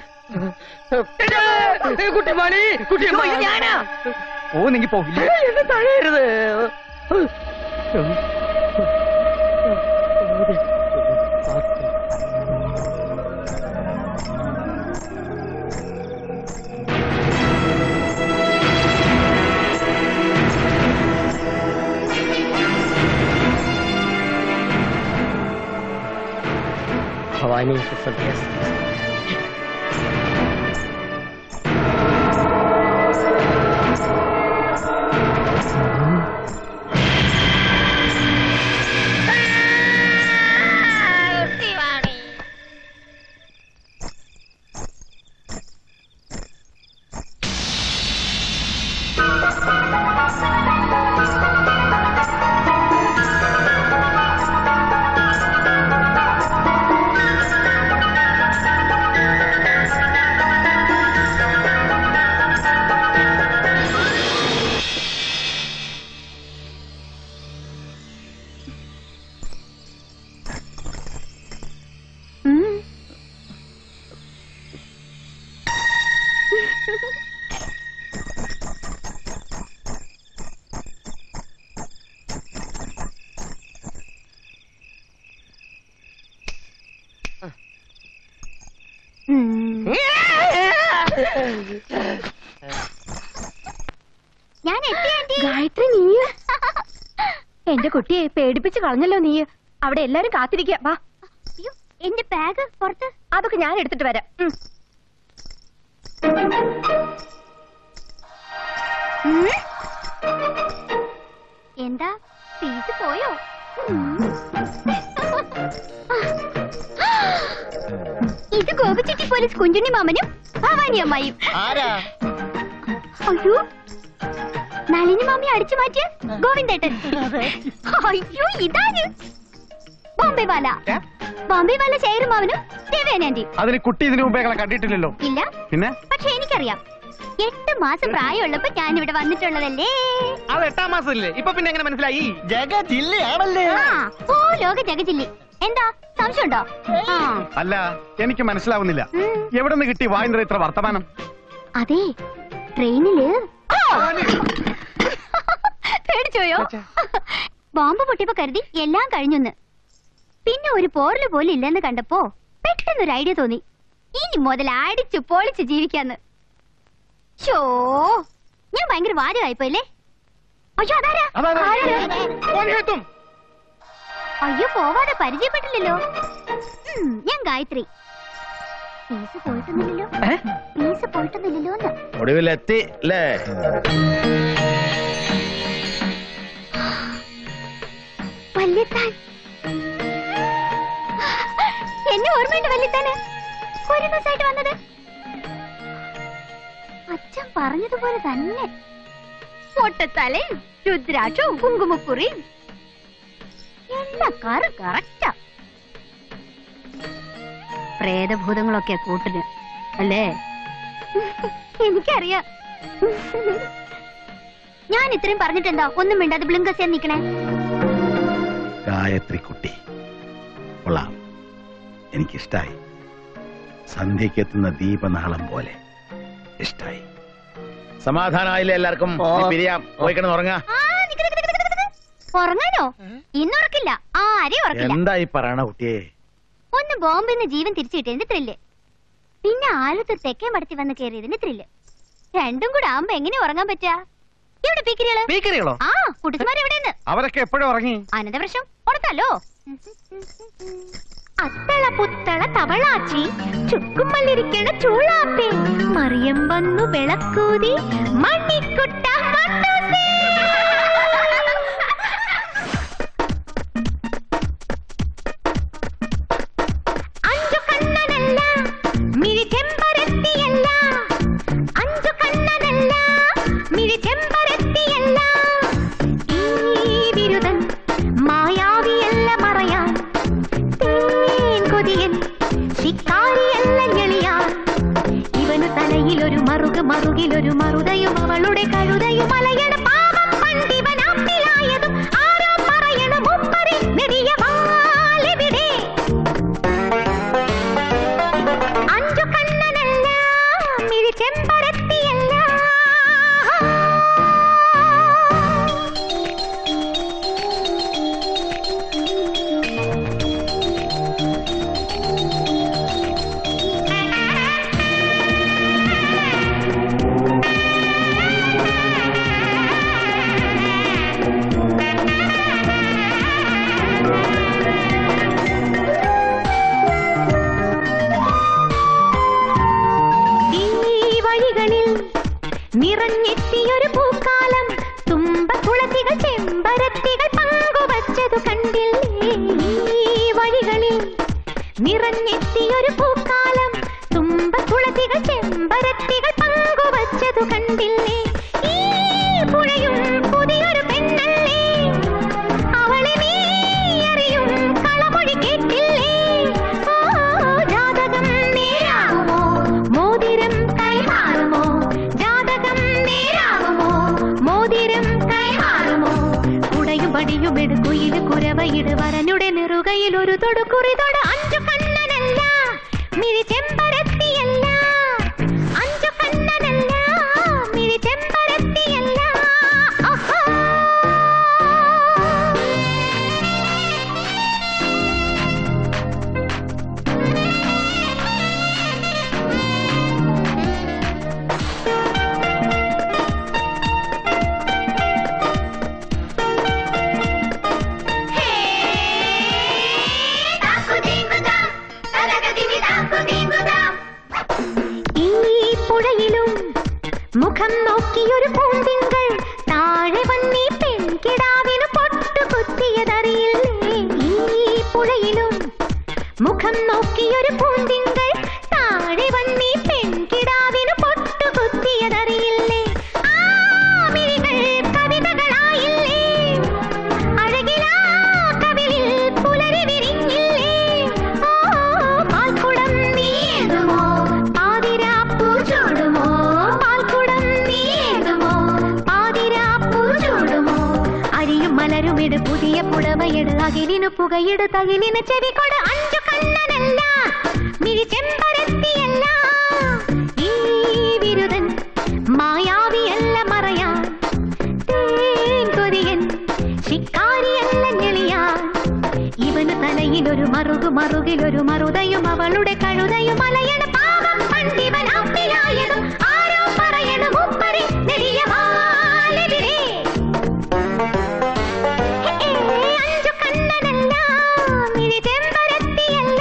കുട്ടിമാണി കുട്ടിമാണി ഞാനാ പോന്നെങ്കി പോകില്ല എന്നെ തഴയരുത് ഭവാനി സദ്യ ഞാൻ ഗായത്രി നീ എന്റെ കുട്ടിയെ പേടിപ്പിച്ച് കളഞ്ഞല്ലോ നീ അവിടെ എല്ലാരും കാത്തിരിക്കുക വാ എന്റെ ബാഗ് പുറത്ത് അതൊക്കെ ഞാൻ എടുത്തിട്ട് വരാം ഉം. ഉം. എന്താ ഫീസ് പോയോ ഇത് ഗോപിച്ചെട്ടി പോലീസ് കുഞ്ചുണ്ണി മാമനും ഭവാനി അമ്മായും ആരാ അയ്യോ നളിനി മാമി അടിച്ചു മാറ്റിയ ഗോവിന്ദേട്ടൻ അയ്യോ ഇതാര് ബോംബെ വാല ബോംബെ വാല ചേരുമാവനും ദേവേനാന്റി അതിന് കുട്ടി ഇതിനു മുമ്പേ ഞങ്ങളെ കണ്ടിട്ടില്ലല്ലോ ഇല്ല പിന്നെ പക്ഷെ എനിക്കറിയാം എട്ട് മാസം പ്രായമുള്ളപ്പോ ഞാൻ ഇവിടെ വന്നിട്ടുള്ളതല്ലേ അത് എട്ടാം മാസത്തില്ലേ ഇപ്പൊ പിന്നെ എങ്ങനെ മനസ്സിലായി ജഗ ജില്ലയാണല്ലേ ആ ഓ ലോക ജഗജില്ലി എന്താ സംശയമുണ്ടോ ആ അല്ല എനിക്ക് മനസ്സിലാവുന്നില്ല ഉം. എവിടെ നിന്ന് കിട്ടി വായിന്റെ ഇത്ര വർത്തമാനം അതെ ട്രെയിനില് പേടിച്ചോയോ ബോംബ് പൊട്ടിയപ്പോ കരുതി എല്ലാം കഴിഞ്ഞെന്ന് പിന്നെ ഒരു പോറല് പോലും ഇല്ലെന്ന് കണ്ടപ്പോ പെട്ടെന്നൊരു ഐഡിയ തോന്നി ഇനി മുതൽ അടിച്ചു പൊളിച്ച് ജീവിക്കാന്ന് ഷോ ഞാൻ ഭയങ്കര വാരമായിപ്പോയില്ലേ അയ്യോ അതാരാ ആരാ? ഓടിയെത്തും അയ്യോ പോവാതെ പരിചയപ്പെട്ടില്ലല്ലോ ഉം, ഞാൻ ഗായത്രി ഫീസ് പോയിട്ടൊന്നുമില്ലല്ലോ ഫീസ് പോയിട്ടൊന്നുമില്ലല്ലോ എന്ന് ഒടുവിലെത്തി അല്ലേ വല്യത്താൻ എന്നെ ഓർമ്മയുണ്ട് വല്യത്താന് ഒരു ദിവസമായിട്ട് വന്നത് അച്ഛൻ പറഞ്ഞതുപോലെ തന്നെ പൊട്ടത്തലയും രുദ്രാക്ഷവും കുങ്കുമക്കുറിയും എല്ലാ കാറും കറക്റ്റാ പ്രേതഭൂതങ്ങളൊക്കെ കൂട്ടിന് അല്ലേ എനിക്കറിയാം ഞാൻ ഇത്രയും പറഞ്ഞിട്ടെന്താ ഒന്നും മിണ്ടാതെ ബ്ലിങ്കസ് നിക്കണേ ഗായത്രി കുട്ടി കൊള്ളാം എനിക്കിഷ്ടായി സന്ധ്യക്കെത്തുന്ന ദീപനാളം പോലെ ഇഷ്ടായി സമാധാനമായില്ലേ എല്ലാവർക്കും ഇനി പിരിയാം പോയി കിടന്ന് ഉറങ്ങാ ആ, നിക്ക് നിക്ക് നിക്ക് നിക്ക് നിക്ക്. ഉറങ്ങാനോ ഇന്നുറക്കില്ല ആരെയും ഉറക്കില്ല എന്തായി പറയണ കുട്ടിയെ ഒന്ന് ബോംബെന്ന് ജീവൻ തിരിച്ചു കിട്ടിയതിന്റെ ത്രില്ല് പിന്നെ ആലത്തൂർ തെക്കേ മടത്തി വന്ന് കയറിയതിന്റെ ത്രില്ല് രണ്ടും കൂടെ ആവുമ്പോ എങ്ങനെ ഉറങ്ങാൻ പറ്റാ ഇവിടെ പീക്കിരികള് പീക്കിരികളോ ആ കുട്ടിമാർ എവിടെയെന്ന് അവരൊക്കെ എപ്പോഴും ഉറങ്ങി ആനന്ദവൃക്ഷം ഉണത്തല്ലോ അത്തള പുത്തള തവളാച്ചി ചുക്കുമല്ലിരിക്കണ ചൂളാപ്പേ മറിയം വന്നു വിളക്കൂതി മണിക്കുട്ട മണ്ണൂസേ. അഞ്ചു കണ്ണനല്ല മിഴി ചെമ്പരത്തിയല്ല അഞ്ചു കണ്ണനല്ല മിഴി ചെമ്പരത്തിയല്ല ഈ ബിരുദൻ മായാവിയല്ല മറയാൻ തേൻ കൊതിയൻ ശിക്കാരിയല്ല ഞെളിയാൻ ഇവനു തലയിലൊരു മറുക് മറുകിലൊരു മറുതയും അവളുടെ കഴുതയും അലയണ പാപം പണ്ടിവനാപ്പിലായതും ആരോ പറയണ മുപ്പറി നെടിയ വാലെവിടെ അഞ്ചു കണ്ണനല്ല മിഴി ചെമ്പരത്തിയല്ല ഈ വഴികളിൽ നിറഞ്ഞെത്തിയൊരു പൂക്കാലം തുമ്പ തുളസികൾ ചെമ്പരത്തികൾ പങ്കുവച്ചതു കണ്ടില്ലേ ഈ വഴികളിൽ നിറഞ്ഞെത്തിയൊരു പൂക്കാലം തുമ്പ തുളസികൾ ചെമ്പരത്തികൾ പങ്കുവച്ചതു കണ്ടില്ലേ ഈ പുഴയും പുതിയൊരു പെണ്ണല്ലേ അവളെ നീ അറിയും കളമൊഴി കേട്ടില്ലേ ഓ ജാതകം നേരാകുമോ മോതിരം കൈമാറുമോ ജാതകം നേരാകുമോ മോതിരം കൈമാറുമോ കുടയും പടിയും എടുക്കുയിൽ കുരവയിട് വരനുടെ നെറുകയിൽ ഒരു തൊടുക്കുറി തൊട അഞ്ചു കണ്ണനല്ല മിഴി ചെമ്പരത്തിയല്ല അഞ്ചു കണ്ണനല്ല മിഴി ചെമ്പരത്തിയല്ല ഓഹോ ഈ പുഴയിലും മുഖം നോക്കിയൊരു പൂന്തിങ്കൾ താഴെ വന്നീ പെൺകിടാവിന് പൊട്ടു കുത്തിയതറിയില്ലേ ഈ പുഴയിലും മുഖം നോക്കിയൊരു പൂന്തിങ്കൾ താഴെ വന്നീ പെൺകിടാവിന് പൊട്ടു കുത്തിയതറിയില്ലേ ആ മിഴികൾ കവിതകളായില്ലേ അഴകിലാ കവിളിൽ പുലരി വിരിഞ്ഞില്ലേ ഓ പാൽക്കുടം നീയേതുമോ പാതിരാപ്പൂ ചൂടുമോ പാൽക്കുടം നീയേതുമോ പാതിരാപ്പൂ ചൂടുമോ അരിയും മലരുമിട് പുതിയ പുടവയിട് അകിലിനു പുകയിട് തകിലിന് ചെവികൊട് അഞ്ചു കണ്ണനല്ല മിഴി ചെമ്പരത്തിയല്ല ഈ വിരുദൻ മായാവിയല്ല മറയാൻ തേൻ കൊതിയൻ ശിക്കാരിയല്ല ഞെളിയാൻ ഇവന് തലയിലൊരു മറുകു മറുകിലൊരു മറുതയും അവളുടെ കഴുതയും അലയണ പാപം പണ്ടിവൻ അപ്പിലായതും ആരോ പറയണ മുപ്പരി നെടിയ വാലെതിരെ ഹേ, അഞ്ചു കണ്ണനല്ല മിഴി ചെമ്പരത്തിയല്ല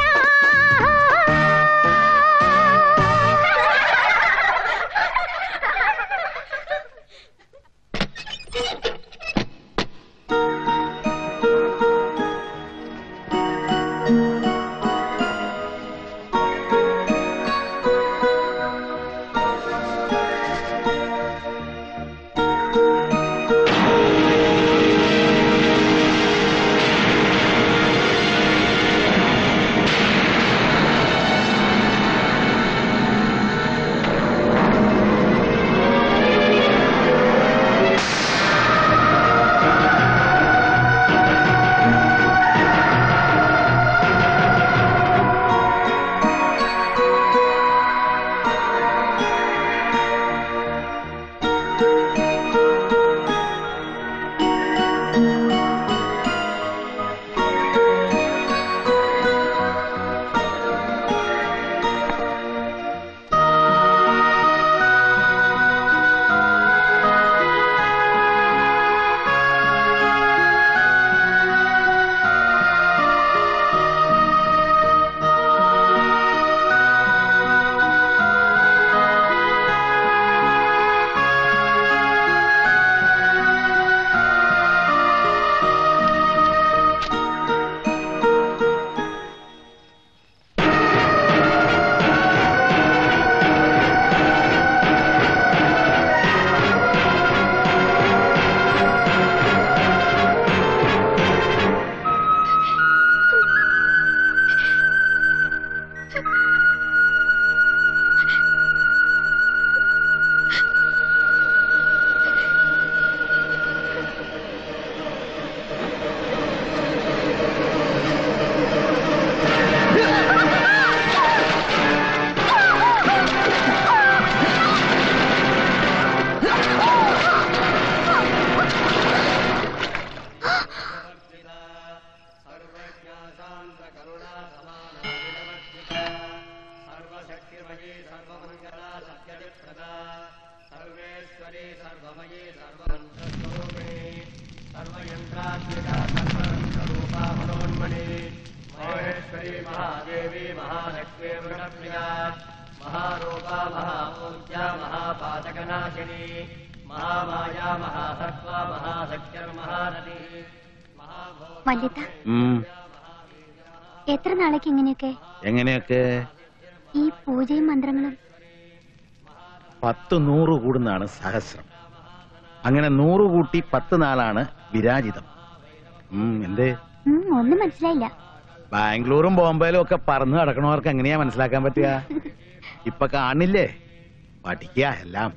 മഹേശ്വരി മഹാദേവി മഹാലക്ഷ്മി വൃണപ്രിയ മഹാരൂപ മഹാപൂജ്യ മഹാപാതകനാശിനി മഹാമായ മഹാസത്വ മഹാസത്യർ മഹാനദി വല്യത്ത ഉം, എത്ര നാളേക്ക് ഇങ്ങനെയൊക്കെ എങ്ങനെയൊക്കെ ഈ പൂജയും മന്ത്രങ്ങളും പത്ത് നൂറ് കൂടുന്നതാണ് സഹസ്രം അങ്ങനെ നൂറ് കൂട്ടി പത്ത് നാളാണ് വിരാജിതം ഉം, എന്തേ ഉം, ഒന്നും മനസ്സിലായില്ല ബാംഗ്ലൂരും ബോംബെയിലും ഒക്കെ പറന്ന് നടക്കണവർക്ക് എങ്ങനെയാ മനസ്സിലാക്കാൻ പറ്റുക ഇപ്പൊ കാണില്ലേ പഠിക്കുക എല്ലാം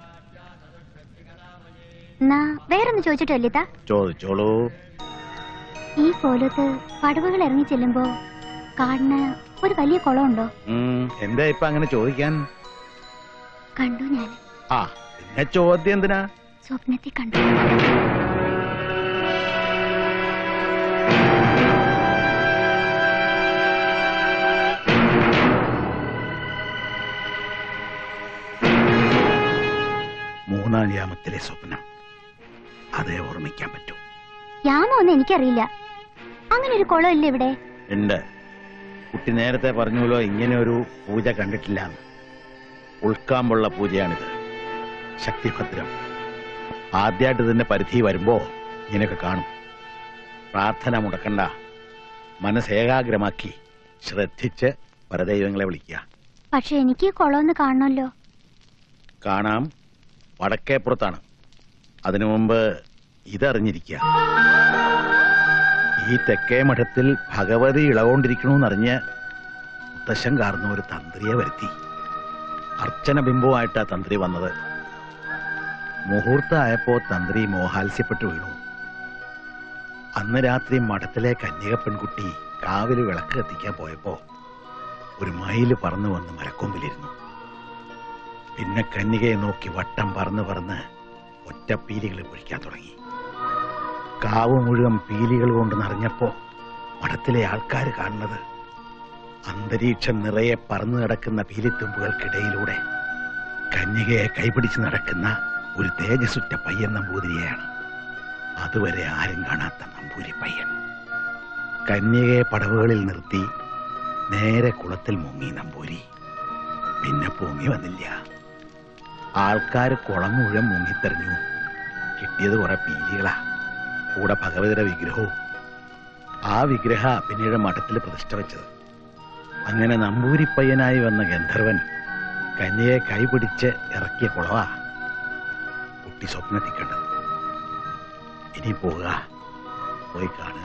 എന്നാ വേറൊന്ന് ചോദിച്ചിട്ടോ വല്യത്ത ചോദിച്ചോളൂ ഈ കോലത്ത് പടവുകൾ ഇറങ്ങി ചെല്ലുമ്പോ കാണുന്ന ഒരു വലിയ കുളമുണ്ടോ ഉം, എന്താ ഇപ്പൊ അങ്ങനെ ചോദിക്കാൻ കണ്ടു ഞാൻ ആ പിന്നെ ചോദ്യം എന്തിനാ സ്വപ്നത്തിൽ കണ്ടു മൂന്നാം യാമത്തിലെ സ്വപ്നം അതേ ഓർമ്മിക്കാൻ പറ്റൂ യാമോ ഒന്നും എനിക്കറിയില്ല അങ്ങനെ ഒരു കുളം ഇല്ല ഇവിടെ ഉണ്ട് കുട്ടി നേരത്തെ പറഞ്ഞല്ലോ ഇങ്ങനെ ഒരു പൂജ കണ്ടിട്ടില്ല ഉൾക്കാമ്പുള്ള പൂജയാണിത് ശക്തിഭദ്രം ആദ്യമായിട്ട് ഇതിന്റെ പരിധി വരുമ്പോ ഇങ്ങനെയൊക്കെ കാണും പ്രാർത്ഥന മുടക്കണ്ട മനസ്സ് ഏകാഗ്രമാക്കി ശ്രദ്ധിച്ച് പരദൈവങ്ങളെ വിളിക്കുക പക്ഷെ എനിക്ക് ഈ കുളം ഒന്ന് കാണണമല്ലോ കാണാം വടക്കേപ്പുറത്താണ് അതിനു മുമ്പ് ഇതറിഞ്ഞിരിക്കുക ഈ തെക്കേ മഠത്തിൽ ഭഗവതി ഇളകൊണ്ടിരിക്കണമെന്നറിഞ്ഞ് മുത്തശ്ശൻ കാർന്ന ഒരു തന്ത്രിയെ വരുത്തി അർച്ചന ബിംബവുമായിട്ടാ തന്ത്രി വന്നത് മുഹൂർത്തമായപ്പോ തന്ത്രി മോഹാത്സ്യപ്പെട്ടു വീണു അന്ന് രാത്രി മഠത്തിലെ കന്യക പെൺകുട്ടി കാവില് വിളക്ക് കത്തിക്കാൻ പോയപ്പോ ഒരു മയില് പറന്നു വന്ന് മരക്കൊമ്പിലിരുന്നു പിന്നെ കന്യകയെ നോക്കി വട്ടം പറന്ന് പറന്ന് ഒറ്റ പീലികൾ പൊഴിക്കാൻ തുടങ്ങി കാവ് മുഴുവൻ പീലികൾ കൊണ്ട് നിറഞ്ഞപ്പോ മഠത്തിലെ ആൾക്കാർ കാണുന്നത് അന്തരീക്ഷം നിറയെ പറന്നു നടക്കുന്ന പീലിത്തുമ്പുകൾക്കിടയിലൂടെ കന്യകയെ കൈപിടിച്ച് നടക്കുന്ന ഒരു തേജസ്സുറ്റ പയ്യൻ നമ്പൂതിരിയെയാണ് അതുവരെ ആരും കാണാത്ത നമ്പൂരി പയ്യൻ കന്യകയെ പടവുകളിൽ നിർത്തി നേരെ കുളത്തിൽ മുങ്ങി നമ്പൂരി പിന്നെ പൊങ്ങി വന്നില്ല ആൾക്കാർ കുളം മുഴുവൻ മുങ്ങിത്തെറിഞ്ഞു കിട്ടിയത് കുറെ പീലികളാ കൂടെ ഭഗവതിയുടെ വിഗ്രഹവും ആ വിഗ്രഹ പിന്നീട് മഠത്തിൽ പ്രതിഷ്ഠ വെച്ചത് അങ്ങനെ നമ്പൂരിപ്പയ്യനായി വന്ന ഗന്ധർവൻ കന്യയെ കൈപിടിച്ച് ഇറക്കിയ കുളവാ കുട്ടി സ്വപ്നത്തിൽ കണ്ടത് ഇനി പോവുക പോയി കാണുക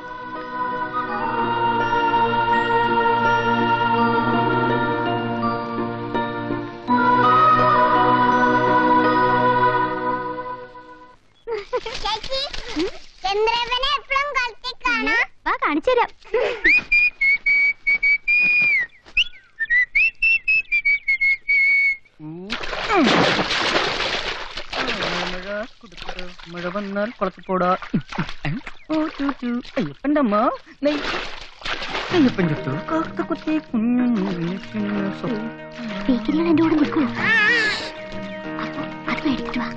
ചന്ദ്രവനെ എപ്പോഴും കളത്തിൽ കാണാം വാ കാണിച്ചു തരാം മഴ വന്നാൽ കുളത്തിൽ പോടാ ഓ ചൂ ചൂ അയ്യപ്പൻ്റെ അമ്മ നെയ് അയ്യപ്പൻ ചുട്ടു കാക്ക കുത്തി കുഞ്ഞു സ്പീക്കറികൾ എന്റെ കൂടെ നിൽക്കൂ അപ്പൊ അത് മേടിച്ചിട്ട് വാ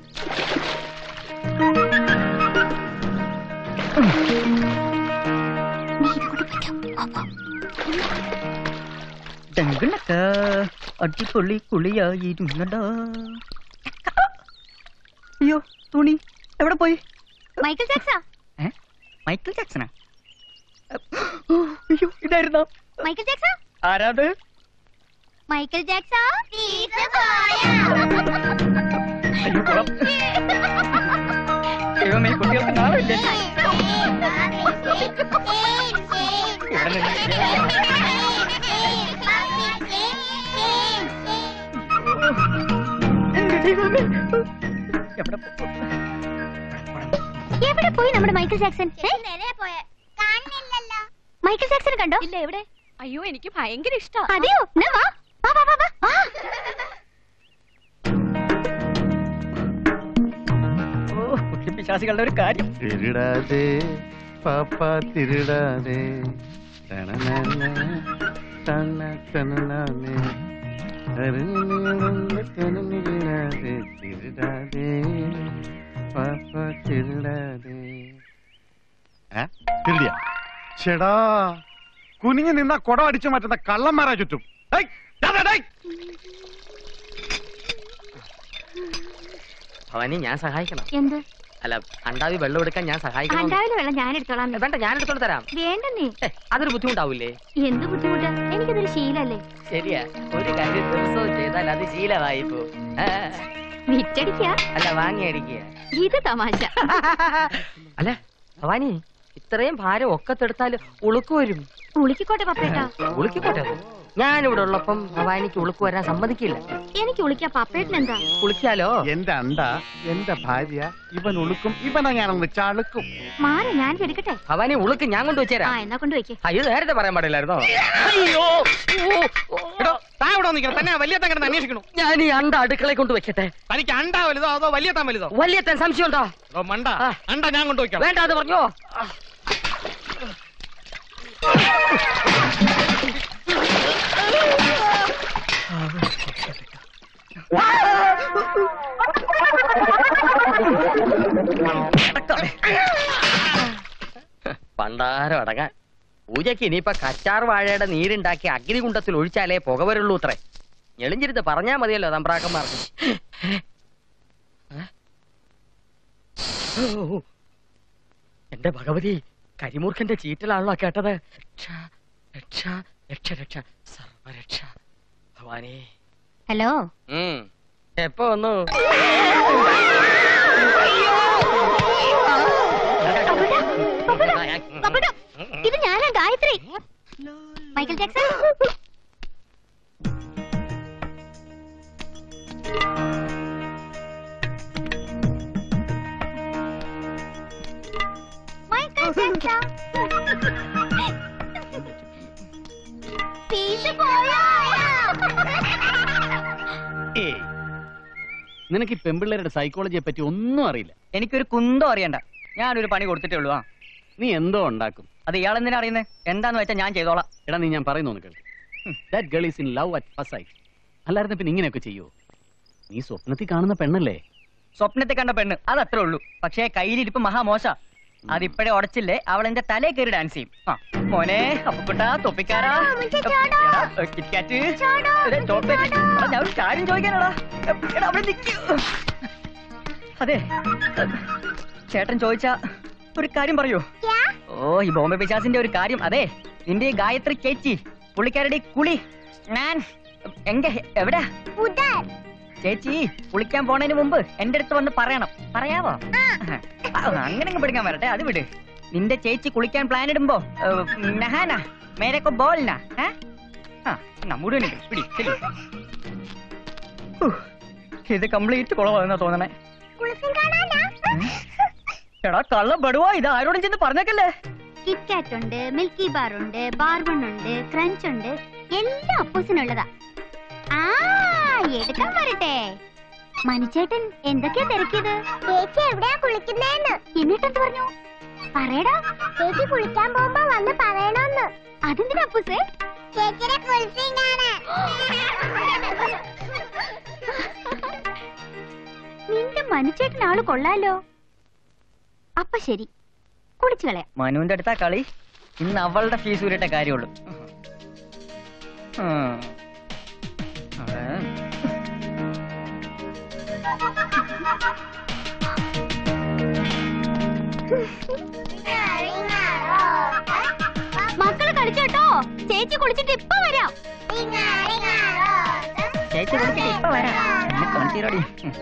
നീ ഇതുകൊണ്ട് പറ്റും അപ്പൊ ഡങ്കിളക്ക അടിപൊളി കുളിയായിരുന്നടാ അയ്യോ തുണി എവിടെ പോയി മൈക്കിൾ ജാക്സാ ഏ? മൈക്കിൾ ജാക്സനാ ഓ, അയ്യോ ഇതായിരുന്നോ മൈക്കിൾ ജാക്സാ ആരാത് മൈക്കിൾ ജാക്സാ അയ്യോ കുളം ദൈവമേ കുട്ടികൾക്ക് നാളെ എവിടെ പോ- എവിടെ പോയി നമ്മുടെ മൈക്കിൾ ജാക്സൺ ഏ? മൈക്കിൾ ജാക്സൺ കണ്ടോ ഇല്ല എവിടെ അയ്യോ എനിക്ക് ഭയങ്കര ഇഷ്ടാ അതെയോ എന്നാ വാ വാ വാ വാ വാ വാ ഓ കുട്ടിപ്പിശാസികളുടെ ഒരു കാര്യം തിരുടാതെ പാപ്പ തിരുടാതെ തണനന, തണ തണനാനെ. അരുണിയുള്ള തണനിടാതെ തിരുടാതെ പാപ്പ തിരുടാതെ തിരുടിയ ചേടാ കുനിഞ്ഞു നിന്ന കുടം അടിച്ചു മാറ്റുന്ന കള്ളന്മാരാ ചുറ്റും ഡേയ്, ഡാ, ഡാ, ഡേയ്. ഭവാനി ഞാൻ സഹായിക്കണം എന്ത് അല്ല അണ്ടാവി വെള്ളം എടുക്കാൻ ഞാൻ സഹായിക്കണം അണ്ടാവിലെ വെള്ളം ഞാൻ എടുത്തോളാം വേണ്ട ഞാൻ എടുത്തോണ്ട് തരാം വേണ്ടെന്നേ ഏ, അതൊരു ബുദ്ധിമുട്ടാവൂലേ എന്ത് ബുദ്ധിമുട്ട് എനിക്കതൊരു ശീലല്ലേ ശരിയാ ഒരു കാര്യം ദിവസവും ചെയ്താൽ അത് ശീലമായി പോ ആ, വിറ്റടിക്ക അല്ല വാങ്ങിയടിക്കുക ഇത് തമാശ അല്ല ഭവാനി ഇത്രയും ഭാരം ഒക്കത്തെടുത്താൽ ഉളുക്ക് വരും ഉളിക്കോട്ടെ പപ്പേട്ടാ ഉളുക്കിക്കോട്ടെ അത്. ഞാനിവിടെ ഉള്ളപ്പം ഭവാനിക്ക് ഉളുക്ക് വരാൻ സമ്മതിക്കില്ല എനിക്ക് ഉളിക്കാ പപ്പേട്ടൻ എന്താ കുളിക്കാലോ എന്റെ അണ്ട എന്റെ ഭാര്യ ഇവൻ ഉളുക്കും ഇവനെ ഞാനൊന്ന് ചളുക്കും മാറി ഞാൻ എടുക്കട്ടെ ഭവാനി ഉളുക്ക് ഞാൻ ആ കൊണ്ടുവച്ചേരാ എന്നാ കൊണ്ട് വെക്ക് അയ്യോ നേരത്തെ പറയാൻ പാടില്ലായിരുന്നോ അയ്യോ എടോ താ ഇവിടെ നിൽക്കണം തന്നെ വലിയ കിടന്ന് അന്വേഷിക്കണു ഞാൻ ഈ അണ്ട അടുക്കളയിൽ കൊണ്ട് വെക്കട്ടെ തനിക്ക് അണ്ടാ വലുതോ അതോ വലിയ താൻ വലുതോ വലിയ സംശയം ഉണ്ടോ എടോ മണ്ട ആ. അണ്ട ഞാൻ കൊണ്ടുപോയിക്കാം വേണ്ട അത് പറഞ്ഞോ പണ്ടാരം അടങ്ങാൻ പൂജയ്ക്ക് ഇനിയിപ്പൊ കച്ചാർ വാഴയുടെ നീരുണ്ടാക്കി അഗ്നികുണ്ടത്തിൽ ഒഴിച്ചാലേ പുക വരുള്ളൂ അത്രേ ഞെളിഞ്ഞിരുന്ന് പറഞ്ഞാ മതിയല്ലോ തമ്പ്രാക്കന്മാർക്ക് ഓ, എന്റെ ഭഗവതി കരിമൂർഖന്റെ ചീറ്റലാണല്ലോ കേട്ടത് രക്ഷ രക്ഷ രക്ഷ രക്ഷ സർവരക്ഷ ഭവാനി ഹലോ ഉം. എപ്പോ വന്നു പപ്പേട്ടാ, ഇത് ഞാനാ Gayathri Michael Jackson Michael Jackson പീസ് പോയോ ഏയ് നിനക്ക് ഈ പെമ്പിള്ളേരുടെ സൈക്കോളജിയെ പറ്റി ഒന്നും അറിയില്ല എനിക്കൊരു കുന്തം അറിയണ്ട ഞാനൊരു പണി കൊടുത്തിട്ടേ ഉള്ളൂ ആ നീ എന്തോ ഉണ്ടാക്കും അത് ഇയാൾ എന്തിനാ അറിയുന്നത് എന്താന്ന് വെച്ചാൽ ഞാൻ ചെയ്തോളാം എടാ നീ ഞാൻ പറയുന്നു കേൾ that girl is in love at first sight അല്ലായിരുന്നു പിന്നെ ഇങ്ങനെയൊക്കെ ചെയ്യോ നീ സ്വപ്നത്തിൽ കാണുന്ന പെണ്ണല്ലേ സ്വപ്നത്തിൽ കണ്ട പെണ്ണ് അത് അത്രേ ഉള്ളൂ പക്ഷേ കയ്യിലിരിപ്പ് മഹാമോശ അതിപ്പോഴേ ഉടച്ചില്ലേ അവൾ എന്റെ തലേ കയറി ഡാൻസ് ചെയ്യും ആ മോനെ അപ്പുക്കുട്ടാ തൊപ്പിക്കാരാ മുത്തേ, ചോടോ. എടാ, കിറ്റ്കാറ്റ്. ചോടോ, എടാ, ചോപ്പേ. ചോടോ. എടാ, ഞാൻ ഒരു കാര്യം ചോദിക്കാനടാ എടാ അവിടെ നിൽക്കൂ അതെ ചേട്ടൻ ചോദിച്ച ഒരു കാര്യം പറയൂ ഓ ഈ ബോംബെ പിശാസിന്റെ ഒരു കാര്യം അതെ നിന്റെ ഈ ഗായത്രി ചേച്ചി പുള്ളിക്കാരുടെ ഈ കുളി ഞാൻ എങ്ക എവിടാ ചേച്ചി കുളിക്കാൻ പോണതിന് മുമ്പ് എന്റെ അടുത്ത് വന്ന് പറയണം പറയാവോ ആ, അങ്ങനെ അങ്ങ് പിടിക്കാൻ വരട്ടെ അത് വിട് നിന്റെ ചേച്ചി കുളിക്കാൻ പ്ലാൻ ഇടുമ്പോ ഏ, നഹാന മേരൊക്കെ ബോൾന നമ്മുടെ പിടി ചെല്ലു. ഹൂ, ഇത് കംപ്ലീറ്റ് കുളവാണെന്നാ തോന്നണേ എടാ കള്ള ബടുവാ ഇത് ആരോടും ചെന്ന് പറഞ്ഞേക്കല്ലേ കിറ്റ്കാറ്റ് ഉണ്ട് മിൽക്കി ബാർ ഉണ്ട് ബാർബൺ ഉണ്ട് ക്രഞ്ച് ഉണ്ട് എല്ലാം അപ്പൂസിനുള്ളതാ ആ എടുക്കാൻ വരട്ടെ മനുചേട്ടൻ എന്തൊക്കെയാ തിരക്കിയത് ചേച്ചി എവിടെയാ കുളിക്കുന്നേന്ന് എന്നിട്ടെന്ത് പറഞ്ഞു പറയടാ ചേച്ചി കുളിക്കാൻ പോകുമ്പോ വന്ന് പറയണോന്ന് അതെന്തിനാ അപ്പൂസേ ചേച്ചിയുടെ കുളിപ്പിങ്ങാണ് നിന്റെ മനുചേട്ടൻ ആള് കൊള്ളാലോ അപ്പൊ ശരി കുളിച്ചു കളയാം മനുവിന്റെ അടുത്താ കളി ഇന്ന് അവളുടെ ഫീസ് ഊരിട്ട കാര്യമുള്ളൂ ഉം. അതെ. മക്കള് കളിച്ചോട്ടോ ചേച്ചി കുളിച്ചിട്ട് ഇപ്പൊ വരാം ചേച്ചി കുളിച്ചിട്ട് ഇപ്പൊ വരാം എന്നെ കാണിച്ചേരോടി.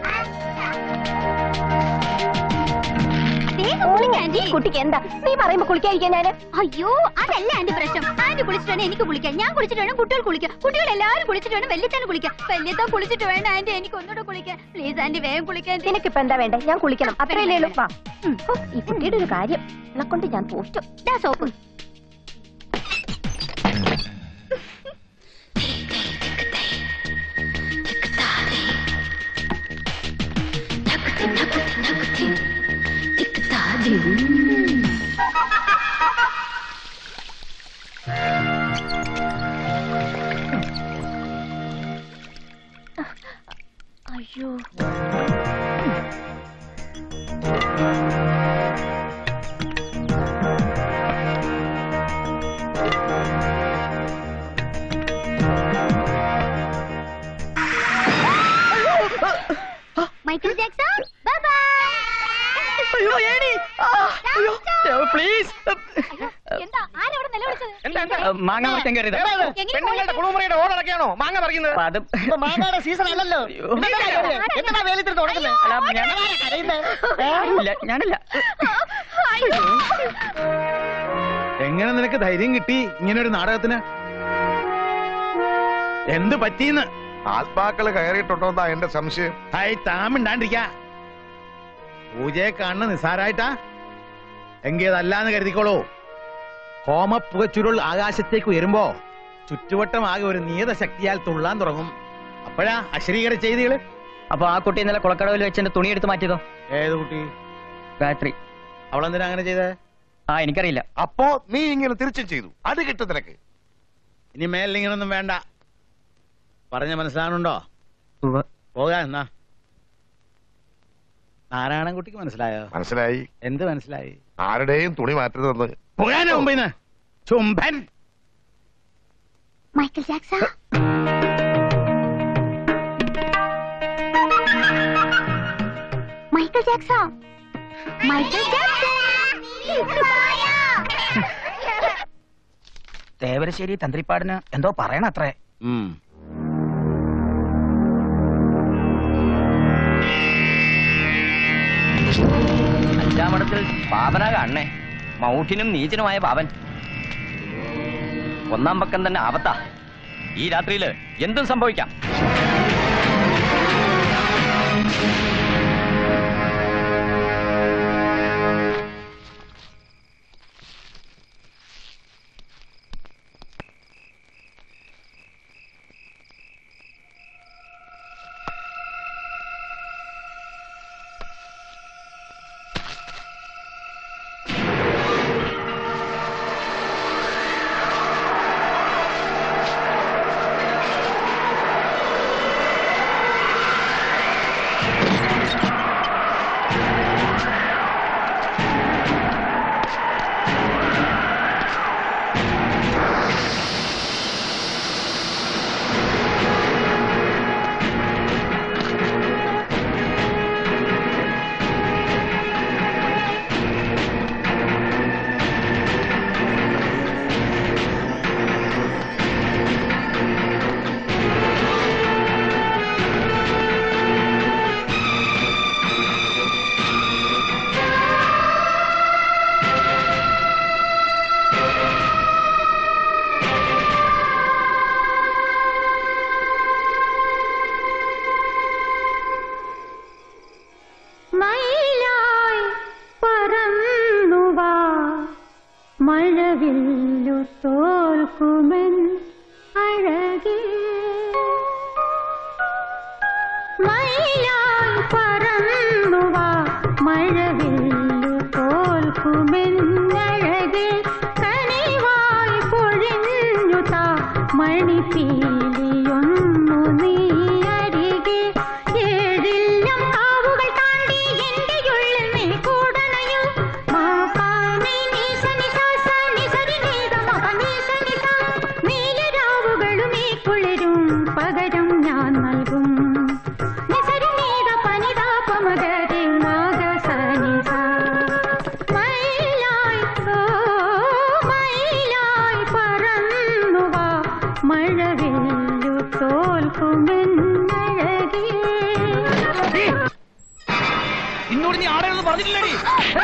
വേഗം കുളിക്ക് ആന്റി. കുട്ടിക്ക് എന്താ നീ പറയുമ്പോ കുളിക്കാതിരിക്കാൻ ഞാൻ അയ്യോ അതല്ല ആന്റി പ്രശ്നം ആന്റി കുളിച്ചിട്ട് വേണം എനിക്ക് കുളിക്കാൻ ഞാൻ കുളിച്ചിട്ട് വേണം കുട്ടികൾ കുളിക്കാൻ കുട്ടികൾ എല്ലാവരും കുളിച്ചിട്ട് വേണം വല്യത്താൻ കുളിക്കാൻ വല്യത്താൻ കുളിച്ചിട്ട് വേണം ആന്റി എനിക്ക് ഒന്നുകൂടെ കുളിക്കാൻ പ്ലീസ് ആന്റി വേഗം കുളിക്കാൻ നിനക്കിപ്പോ എന്താ വേണ്ടേ ഞാൻ കുളിക്കണം അത്രയല്ലേ ഉള്ളൂ വാ ഉം. ഓ, ഈ കുട്ടിയുടെ ഒരു കാര്യം ഇളെ കൊണ്ട് ഞാൻ തോറ്റു ദാ സോപ്പ് അയ്യോ മൈക്കിൾ ജാക്സൺ ബൈ ബൈ അയ്യോ ഏണി പ്ലീസ് എന്താ ആരവിടെ നിലവിളിച്ചത് എന്താ എന്താ മാങ്ങ പറിക്കാൻ കയറിയതാ എങ്ങനെ പെണ്ണുങ്ങളുടെ കുളിമുറിയുടെ ഓടടക്കാണോ മാങ്ങ പറിക്കുന്നത് അത് ഇപ്പൊ മാങ്ങയുടെ സീസൺ അല്ലല്ലോ ഇതെന്താ കാര്യം? എന്തിനാ വേലിത്തിൽ തുടങ്ങുന്നത് അല്ല, ഞാൻ- ആരാ കരയുന്നത്? ഏ? ഇല്ല ഞാനില്ല എങ്ങനെ നിനക്ക് ധൈര്യം കിട്ടി ഇങ്ങനെ ഒരു നാടകത്തിന് എന്ത് പറ്റീന്ന് ആത്മാക്കള് കയറിയിട്ടുണ്ടോന്നാ എന്റെ സംശയം ഹായ് താമിണ്ടാണ്ടിരിക്ക പൂജയെ കാണുന്ന നിസാരായിട്ടാ എങ്കിൽ അതല്ലാന്ന് കരുതിക്കോളൂ ഹോമപ്പുകച്ചുരുൾ ആകാശത്തേക്ക് ഉയരുമ്പോ ചുറ്റുവട്ടം ആകെ ഒരു നിയത ശക്തിയാൽ തുള്ളാൻ തുടങ്ങും അപ്പോഴാ അശ്രീകര ചെയ്തികള് അപ്പൊ ആ കുട്ടി ഇന്നലെ കുളക്കടവിൽ വെച്ച് എന്റെ തുണി എടുത്ത് മാറ്റിയതോ ഏത് കുട്ടി ഗായത്രി അവളെന്തിനാ അങ്ങനെ ചെയ്തേ ആ എനിക്കറിയില്ല അപ്പോ നീ ഇങ്ങനെ തിരിച്ചും ചെയ്തു അത് കിട്ടും നിനക്ക് ഇനി മേലിങ്ങനൊന്നും വേണ്ട പറഞ്ഞ മനസ്സിലാണുണ്ടോ പോകാ എന്നാ നാരായണൻകുട്ടിക്ക് മനസ്സിലായോ മനസ്സിലായി എന്ത് മനസ്സിലായി ആരുടെയും തുണി മാറ്റരുതെന്ന് പോകാനോ മുമ്പിന്ന് ചുംബൻ Michael Jackson Michael Jackson Michael Jackson തേവരശ്ശേരി തന്ത്രിപ്പാടിന് എന്തോ പറയണത്രേ ഉം. അഞ്ചാമടത്തിൽ പാവന കാണണേ മൗഢ്യനും നീചനുമായ പാവൻ ഒന്നാം പക്കം തന്നെ ആപത്താ ഈ രാത്രിയില് എന്തും സംഭവിക്കാം മയിലായി പറന്നുവാ മഴവില്ലു തോൽക്കുമെൻ അഴകേ മയിലായി പറന്നുവാ മഴവില്ലു തോൽക്കുമെൻ അഴകേ കനിവായി പൊഴിഞ്ഞുതാ മണിപ്പീലിയൊന്നു നീ അരികെ ഏഴില്ലം കാവുകൾ താണ്ടി എന്റെ ഉള്ളിൽ നീ കൂടണയോ മാപാനി നീസനി സാസ നിസരി നീത മപനീസനി സാ നീലരാവുകളും ഈ കുളിരും പകരം ഞാൻ നൽകും നിസരി നീത പനിതാ പമകരി നാഗസനി സാ മയിലായി ഓ മയിലായി പറന്നുവാ മഴവില്ലു തോൽക്കുമെന്നഴകേ ഇന്നോട് നീ ആടെയൊന്നും പറഞ്ഞിട്ടില്ലടി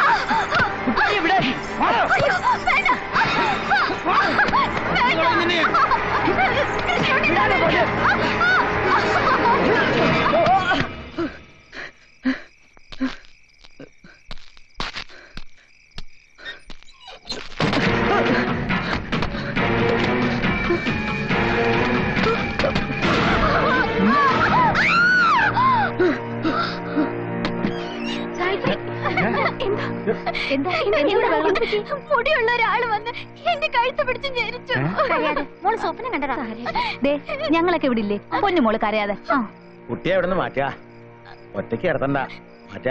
എന്താ മുടിയുള്ള ഒരാള് വന്ന് എന്റെ കഴുത്ത് പിടിച്ച് ഞെരിച്ചു കരയാതെ മോള് സ്വപ്നം കണ്ടതാ ദേ ഞങ്ങളൊക്കെ ഇവിടെ ഇല്ലേ പൊന്നു മോള് കരയാതെ ആ കുട്ടിയെ എവിടെ നിന്ന് മാറ്റാ ഒറ്റയ്ക്ക് കിടത്തണ്ട മാറ്റാ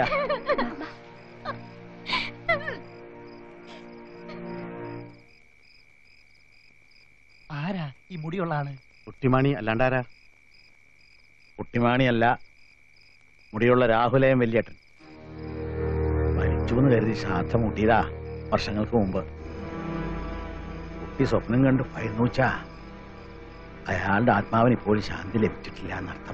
ആരാ ഈ മുടിയുള്ള ആള് കുട്ടിമാണി അല്ലാണ്ടാരാ കുട്ടിമാണിയല്ല മുടിയുള്ള രാഹുലയം വലിയേട്ടൻ മരിച്ചു എന്ന് കരുതി ശ്രാദ്ധം മുട്ടിയതാ വർഷങ്ങൾക്ക് മുമ്പ് കുട്ടി സ്വപ്നം കണ്ട് ഭയന്നുവച്ചാ അയാളുടെ ആത്മാവിന് ഇപ്പോഴും ശാന്തി ലഭിച്ചിട്ടില്ല എന്നർത്ഥം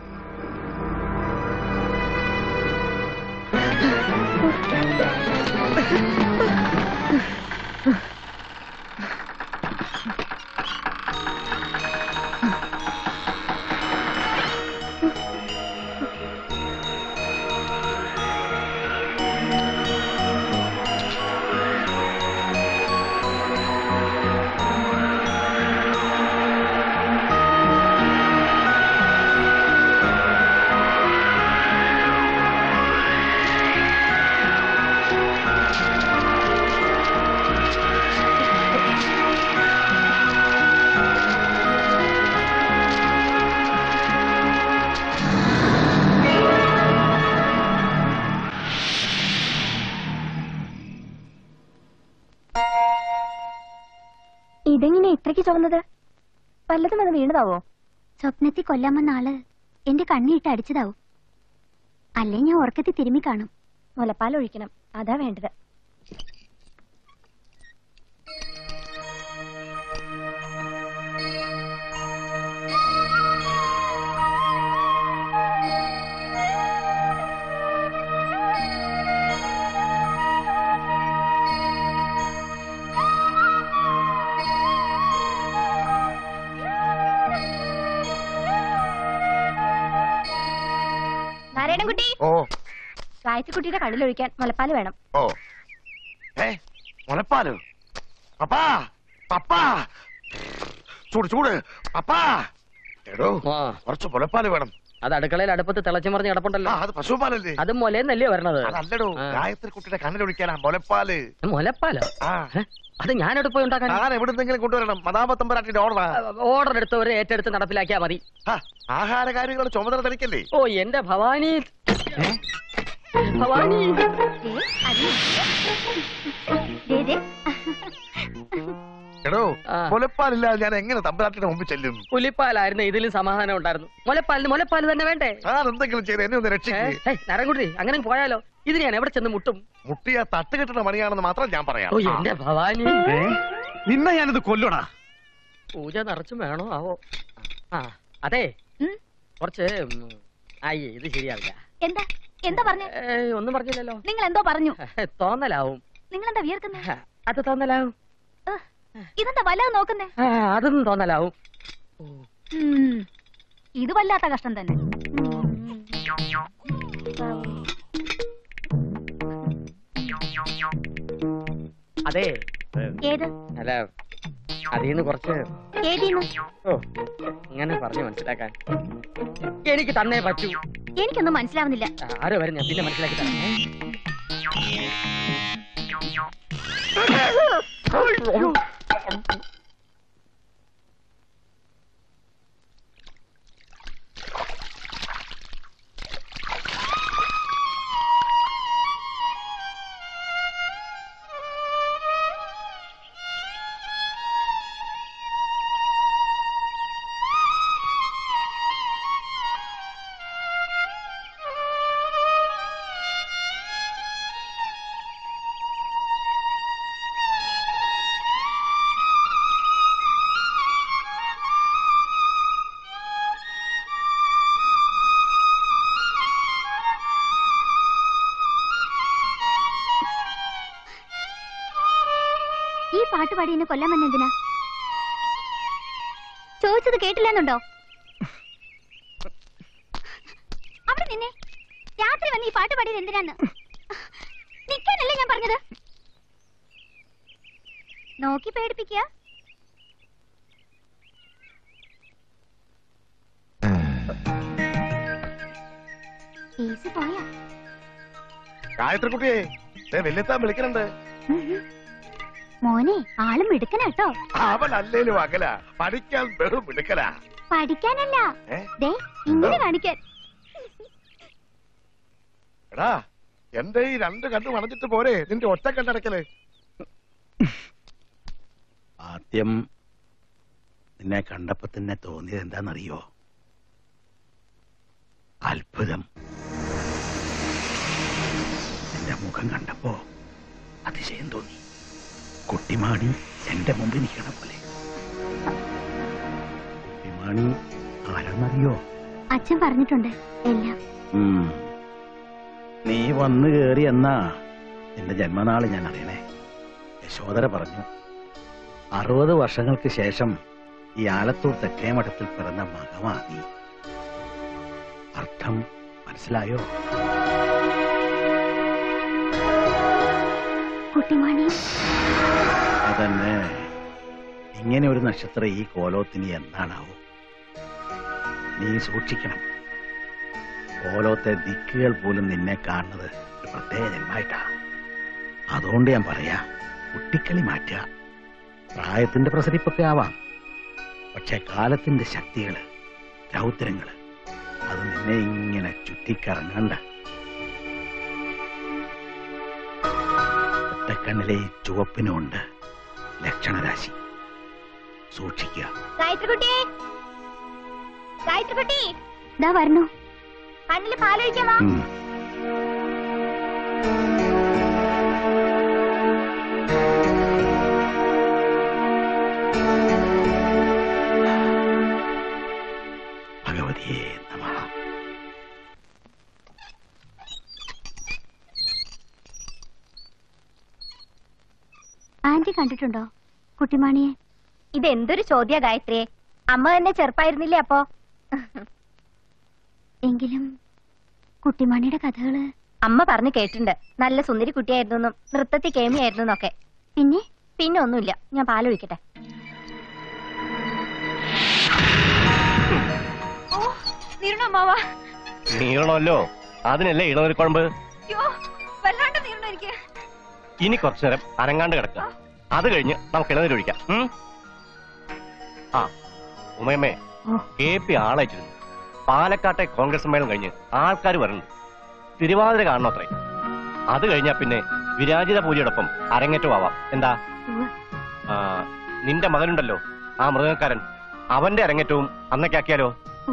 ഇതെങ്ങനെ ഇത്രയ്ക്ക് ചുവന്നത് വല്ലതും അത് വീണതാവോ സ്വപ്നത്തിൽ കൊല്ലാൻ വന്ന ആള് എന്റെ കണ്ണിട്ട് അടിച്ചതാവും അല്ലേ ഞാൻ ഉറക്കത്തിൽ തിരുമ്മി കാണും മുലപ്പാൽ ഒഴിക്കണം അതാ വേണ്ടത് നാരായണൻകുട്ടി ഓ ഗായത്രിക്കുട്ടിയുടെ കണ്ണിലൊഴിക്കാൻ മുലപ്പാൽ വേണം ഓ ഏ മുലപ്പാലോ പപ്പാ പപ്പാ ചൂട് ചൂട് പപ്പാ എടോ കുറച്ച് മുലപ്പാല് വേണം അത് അടുക്കളയിൽ അടുപ്പത്ത് തിളച്ചു മറിഞ്ഞ് കിടപ്പുണ്ടല്ലോ അത് പശുപാലല്ലേ അത് മുലന്നല്ലേ വരണത് അതല്ലടോ ആ. ഗായത്രി കുട്ടിയുടെ കണ്ണിലൊഴിക്കാനാ മുലപ്പാല് മുലപ്പാലോ ആ അത് ഞാൻ എവിടെ പോയി ഉണ്ടാക്കാൻ ഞാൻ എവിടുന്നെങ്കിലും കൊണ്ടുവരണം മതാപത്തമ്പരാട്ടിന്റെ ഓർഡറാ ഓർഡർ എടുത്തവരെ ഏറ്റെടുത്ത് നടപ്പിലാക്കിയാ മതി ആഹാര കാര്യങ്ങളുടെ ചുമതല തനിക്കല്ലേ ഓ എന്റെ ഭവാനി ഭവാനി എടോ മുലപ്പാലില്ലാതെ ഞാൻ എങ്ങനെ തമ്പരാട്ടിന്റെ മുമ്പിൽ ചെല്ലും പുലിപ്പാലായിരുന്നു ഇതിലും സമാധാനം ഉണ്ടായിരുന്നു മുലപ്പാലിന് മുലപ്പാല് തന്നെ വേണ്ടേ ഞാൻ എന്തെങ്കിലും ചെയ്ത് എന്നെ ഒന്ന് രക്ഷിക്കേ നരൻകുട്ടി അങ്ങനെ പോയാലോ ഇത് ഞാൻ എവിടെ ചെന്ന് മുട്ടും മുട്ടിയ തട്ട് കെട്ടുന്ന മണിയാണെന്ന് മാത്രം ഞാൻ പറയാം ഓ എന്റെ ഭവാനി നിന്നെ ഞാനിത് കൊല്ലടാ പൂജ നിറച്ചും വേണോ ആവോ ആ അതെ കുറച്ച് ഉം, ആയി ഇത് ശരിയാവില്ല എന്താ എന്താ പറഞ്ഞ ഏയ്, ഒന്നും പറഞ്ഞില്ലല്ലോ നിങ്ങൾ എന്തോ പറഞ്ഞു തോന്നലാവും നിങ്ങൾ എന്താ വിയർക്കുന്നേ അത് തോന്നലാവും ഇതെന്താ വല്ലതും നോക്കുന്നേ ആ, അതൊന്നും തോന്നലാവും ഉം. ഇത് വല്ലാത്ത കഷ്ടം തന്നെ അതെ ഏത് അല്ല അതീന്ന് കുറച്ച് ഏതീന്ന് ഓ ഇങ്ങനെ പറഞ്ഞു മനസ്സിലാക്കാൻ എനിക്ക് തന്നേ പറ്റൂ എനിക്കൊന്നും മനസ്സിലാവുന്നില്ല ആരോ വരും ഞാൻ പിന്നെ മനസ്സിലാക്കി തരാം ഈ പാട്ട് പാടി എന്നെ കൊല്ലാൻ വന്നെന്തിനാ ചോദിച്ചത് കേട്ടില്ലെന്നുണ്ടോ അവിടെ നിന്നെ രാത്രി വന്ന് ഈ പാട്ട് പാടിയത് എന്തിനാന്ന് നിക്കാനല്ലേ ഞാൻ പറഞ്ഞത് നോക്കി പേടിപ്പിക്കുക ഫീസ് പോയാ ഗായത്രി കുട്ടിയെ ദേ വല്യത്താൻ വിളിക്കുന്നുണ്ട് മോനെ ആള് മിടുക്കനാട്ടോ അവൻ അല്ലേലും അകല പഠിക്കാൻ വെറും മിടുക്കല പഠിക്കാനല്ല ഏ? ദേ ഇങ്ങനെ കാണിക്കാൻ എടാ എന്റെ ഈ രണ്ട് കണ്ണു അടഞ്ഞിട്ട് പോരെ നിന്റെ ഒറ്റ കണ്ടടക്കല് ആദ്യം നിന്നെ കണ്ടപ്പോ തന്നെ തോന്നിയത് എന്താണെന്നറിയോ അത്ഭുതം നിന്റെ മുഖം കണ്ടപ്പോ അതിശയം തോന്നി കുട്ടിമാണി എന്റെ മുമ്പിൽ നിൽക്കണ പോലെ കുട്ടിമാണി ആരാന്നറിയോ അച്ഛൻ പറഞ്ഞിട്ടുണ്ട് എല്ലാം ഉം. നീ വന്നു കേറി എന്നാ നിന്റെ ജന്മനാള് ഞാൻ അറിയണേ യശോദര പറഞ്ഞു അറുപത് വർഷങ്ങൾക്ക് ശേഷം ഈ ആലത്തൂർ തെക്കേ മഠത്തിൽ പിറന്ന മകമാ നീ അർത്ഥം മനസ്സിലായോ കുട്ടിമാണി അതന്നെ ഇങ്ങനെ ഒരു നക്ഷത്രം ഈ കോലോത്തിന് എന്താണാവോ നീ സൂക്ഷിക്കണം കോലോത്തെ ദിക്കുകൾ പോലും നിന്നെ കാണുന്നത് ഒരു പ്രത്യേക ജന്മായിട്ടാ അതുകൊണ്ട് ഞാൻ പറയാ കുട്ടിക്കളി മാറ്റുക പ്രായത്തിന്റെ പ്രസരിപ്പൊക്കെ ആവാം പക്ഷെ കാലത്തിന്റെ ശക്തികള് രൗദ്രങ്ങള് അത് നിന്നെ ഇങ്ങനെ ചുറ്റിക്കറങ്ങണ്ട ഒറ്റക്കണ്ണിലെ ഈ ചുവപ്പിനുണ്ട് ലക്ഷണരാശി സൂക്ഷിക്കുക ഗായത്രിക്കുട്ടി ഗായത്രിക്കുട്ടി ഇതാ വരണു കണ്ണില് പാലൊഴിക്കാമോ ഉം. ഭഗവതിയെ നമ ആന്റി കണ്ടിട്ടുണ്ടോ കുട്ടിമാണിയെ ഇതെന്തൊരു ചോദ്യ ഗായത്രിയെ അമ്മ തന്നെ ചെറുപ്പായിരുന്നില്ലേ അപ്പോ എങ്കിലും കുട്ടിമാണിയുടെ കഥകള് അമ്മ പറഞ്ഞു കേട്ടിട്ടുണ്ട് നല്ല സുന്ദരി കുട്ടിയായിരുന്നു നൃത്തത്തിൽ കേമിയായിരുന്നു എന്നൊക്കെ പിന്നെ പിന്നെ ഒന്നുമില്ല ഞാൻ പാലൊഴിക്കട്ടെ നീരണമാവാ നീളണമല്ലോ അതിനല്ലേ ഇളനൊരു കുഴമ്പ് വല്ലാണ്ട് നീരണ എനിക്ക് ഇനി കുറച്ചു നേരം അനങ്ങാണ്ട് കിടക്കുക അത് കഴിഞ്ഞ് നമുക്ക് ഇളനീര് ഒഴിക്കാം ഉം? ആ ഉമയമ്മേ കെ പി ആളയച്ചിരുന്നു പാലക്കാട്ടെ കോൺഗ്രസ് സമ്മേളനം കഴിഞ്ഞ് ആൾക്കാർ വരുന്നു തിരുവാതിര കാണണത്രേ അത് കഴിഞ്ഞാ പിന്നെ വിരാജിത പൂജയോടൊപ്പം അരങ്ങേറ്റം ആവാം എന്താ ആ, നിന്റെ മകനുണ്ടല്ലോ ആ മൃഗക്കാരൻ അവന്റെ അരങ്ങേറ്റവും അന്നൊക്കെയാക്കിയാലോ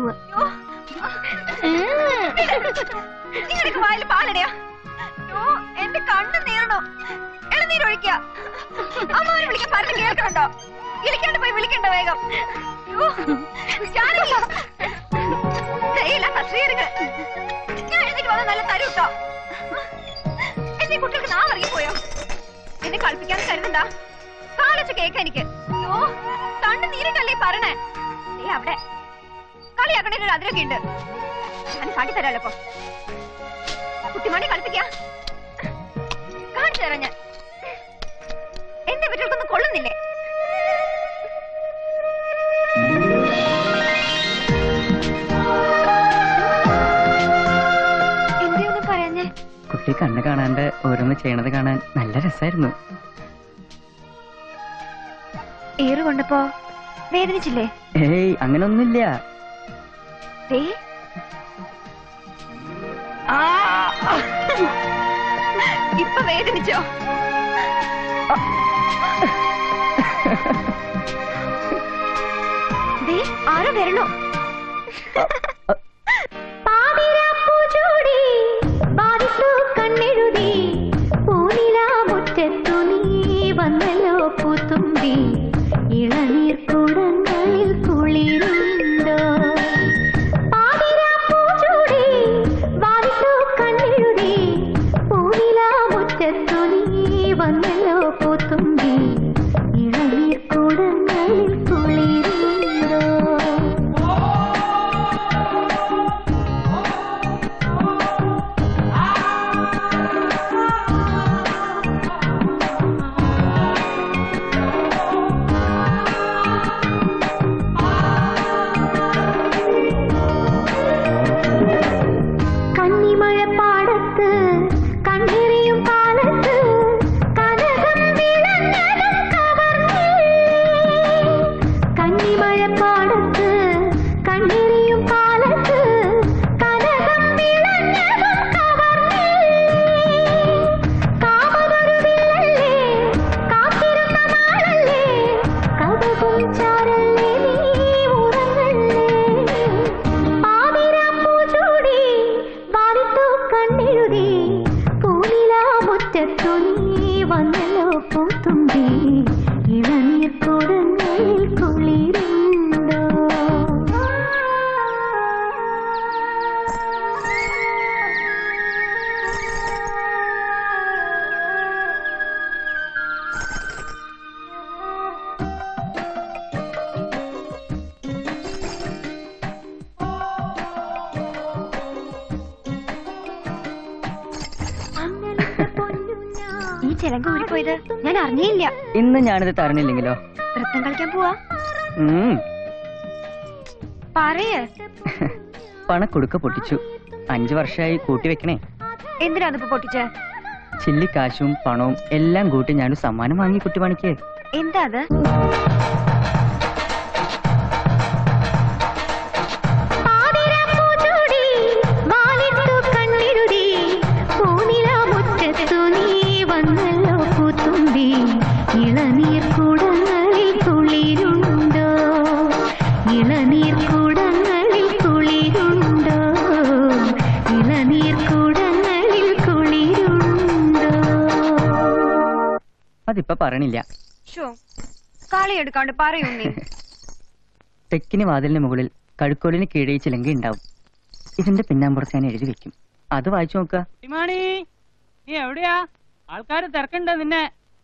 നിങ്ങൾക്ക് വായിൽ പാലടയാ അയ്യോ, എന്റെ കണ്ണ് നീറണോ ഇളനീരൊഴിക്കുക അമ്മാവനെ വിളിക്കാൻ പറഞ്ഞ് കേൾക്കണുണ്ടോ വിളിക്കാണ്ട് പോയി വിളിക്കണ്ട വേഗം അയ്യോ, ജാനകി. ദയയില്ല, കത്രികയെടുക്ക്. ഞാൻ എഴുന്നേറ്റ് വന്ന് നല്ല തരും ട്ടോ. എന്റെ കുട്ടികൾക്ക് നാ ഇറങ്ങിപ്പോയോ എന്നെ കളിപ്പിക്കാൻ കരുതണ്ട കാലച്ച് കേക്ക എനിക്ക് അയ്യോ കണ്ണ് നീരിട്ടല്ലേ ഈ പറയണേ ദേ അവിടെ കളിയാക്കണേ ഒരു അതിരൊക്കെ ഉണ്ട് ഞാൻ കാട്ടിത്തരാലോ ഇപ്പൊ കുട്ടിമണി കളിപ്പിക്ക കാണിച്ചു തരാം ഞാൻ എന്റെ വീട്ടിൽക്കൊന്നും കൊള്ളുന്നില്ലേ എന്തെയൊന്നും പറഞ്ഞേ കുട്ടി കണ്ണ് കാണാണ്ട് ഓരോന്ന് ചെയ്യണത് കാണാൻ നല്ല രസമായിരുന്നു ഏറ് കൊണ്ടപ്പോ വേദനിച്ചില്ലേ ഏയ് അങ്ങനൊന്നുമില്ല ദേ. ആ! ഇപ്പൊ വേദനിച്ചോ ദേ, ആരോ വരണോ പാതിരാപ്പൂചൂടി ബാധിച്ചു കണ്ണെഴുതി പൂനിലാമുറ്റത്തു നീ വന്നല്ലോ പൂത്തുമ്പി ഇളനീർ കൂടങ്ങളിൽ കുളിരുണ്ടോ പാതിരാപ്പൂചൂടി ബാധിച്ചു കണ്ണെഴുതി പൂനിലാമുറ്റത്തു നീ വന്നല്ലോ പൂത്തുമ്പി ഇളനീർ കൂടങ്ങളിൽ കുളിരുണ്ടോ ആ കുളിരുണ്ടോ ഈ ചിലങ്ക ഊരിപ്പോയത് ഞാൻ അറിഞ്ഞേയില്ല ഇന്ന് ഞാനിത് തരണില്ലെങ്കിലോ നൃത്തം കളിക്കാൻ പോവാ ഉം, പറയേ പണക്കൊടുക്ക പൊട്ടിച്ചു അഞ്ചു വർഷമായി കൂട്ടി വെക്കണേ എന്തിനാണ് ഇപ്പൊ പൊട്ടിച്ചേ ചില്ലിക്കാശും പണവും എല്ലാം കൂട്ടി ഞാനൊരു സമ്മാനം വാങ്ങി കുട്ടിപ്പണിക്ക് എന്താ അത് പാതിരാപ്പൂച്ചൂടി, വാലിട്ടു കണ്ണിരുതി, പൂനിലാമുറ്റത്തു നീ വന്നല്ലോ പൂത്തുമ്പി. ഇളനീർ കുടങ്ങളിൽ കുളിരുണ്ടോ ഇളനീർ കുടങ്ങളിൽ കുളിരുണ്ടോ ഇളനീർ കുടങ്ങളിൽ കുളിരുണ്ടോ അതിപ്പോ പറയണില്ല ഷോ കളി എടുക്കാണ്ട് പറയൂ നീ തെക്കിന് വാതിലിന് മുകളിൽ കഴുക്കോലിന് കീഴേ ചിലങ്ക ഉണ്ടാവും ഇതിന്റെ പിന്നാമ്പുറത്ത് ഞാൻ എഴുതി വെക്കും അത് വായിച്ചു നോക്കുക മണി നീ എവിടെയാ ആൾക്കാർ തിരക്കണ്ട നിന്നെ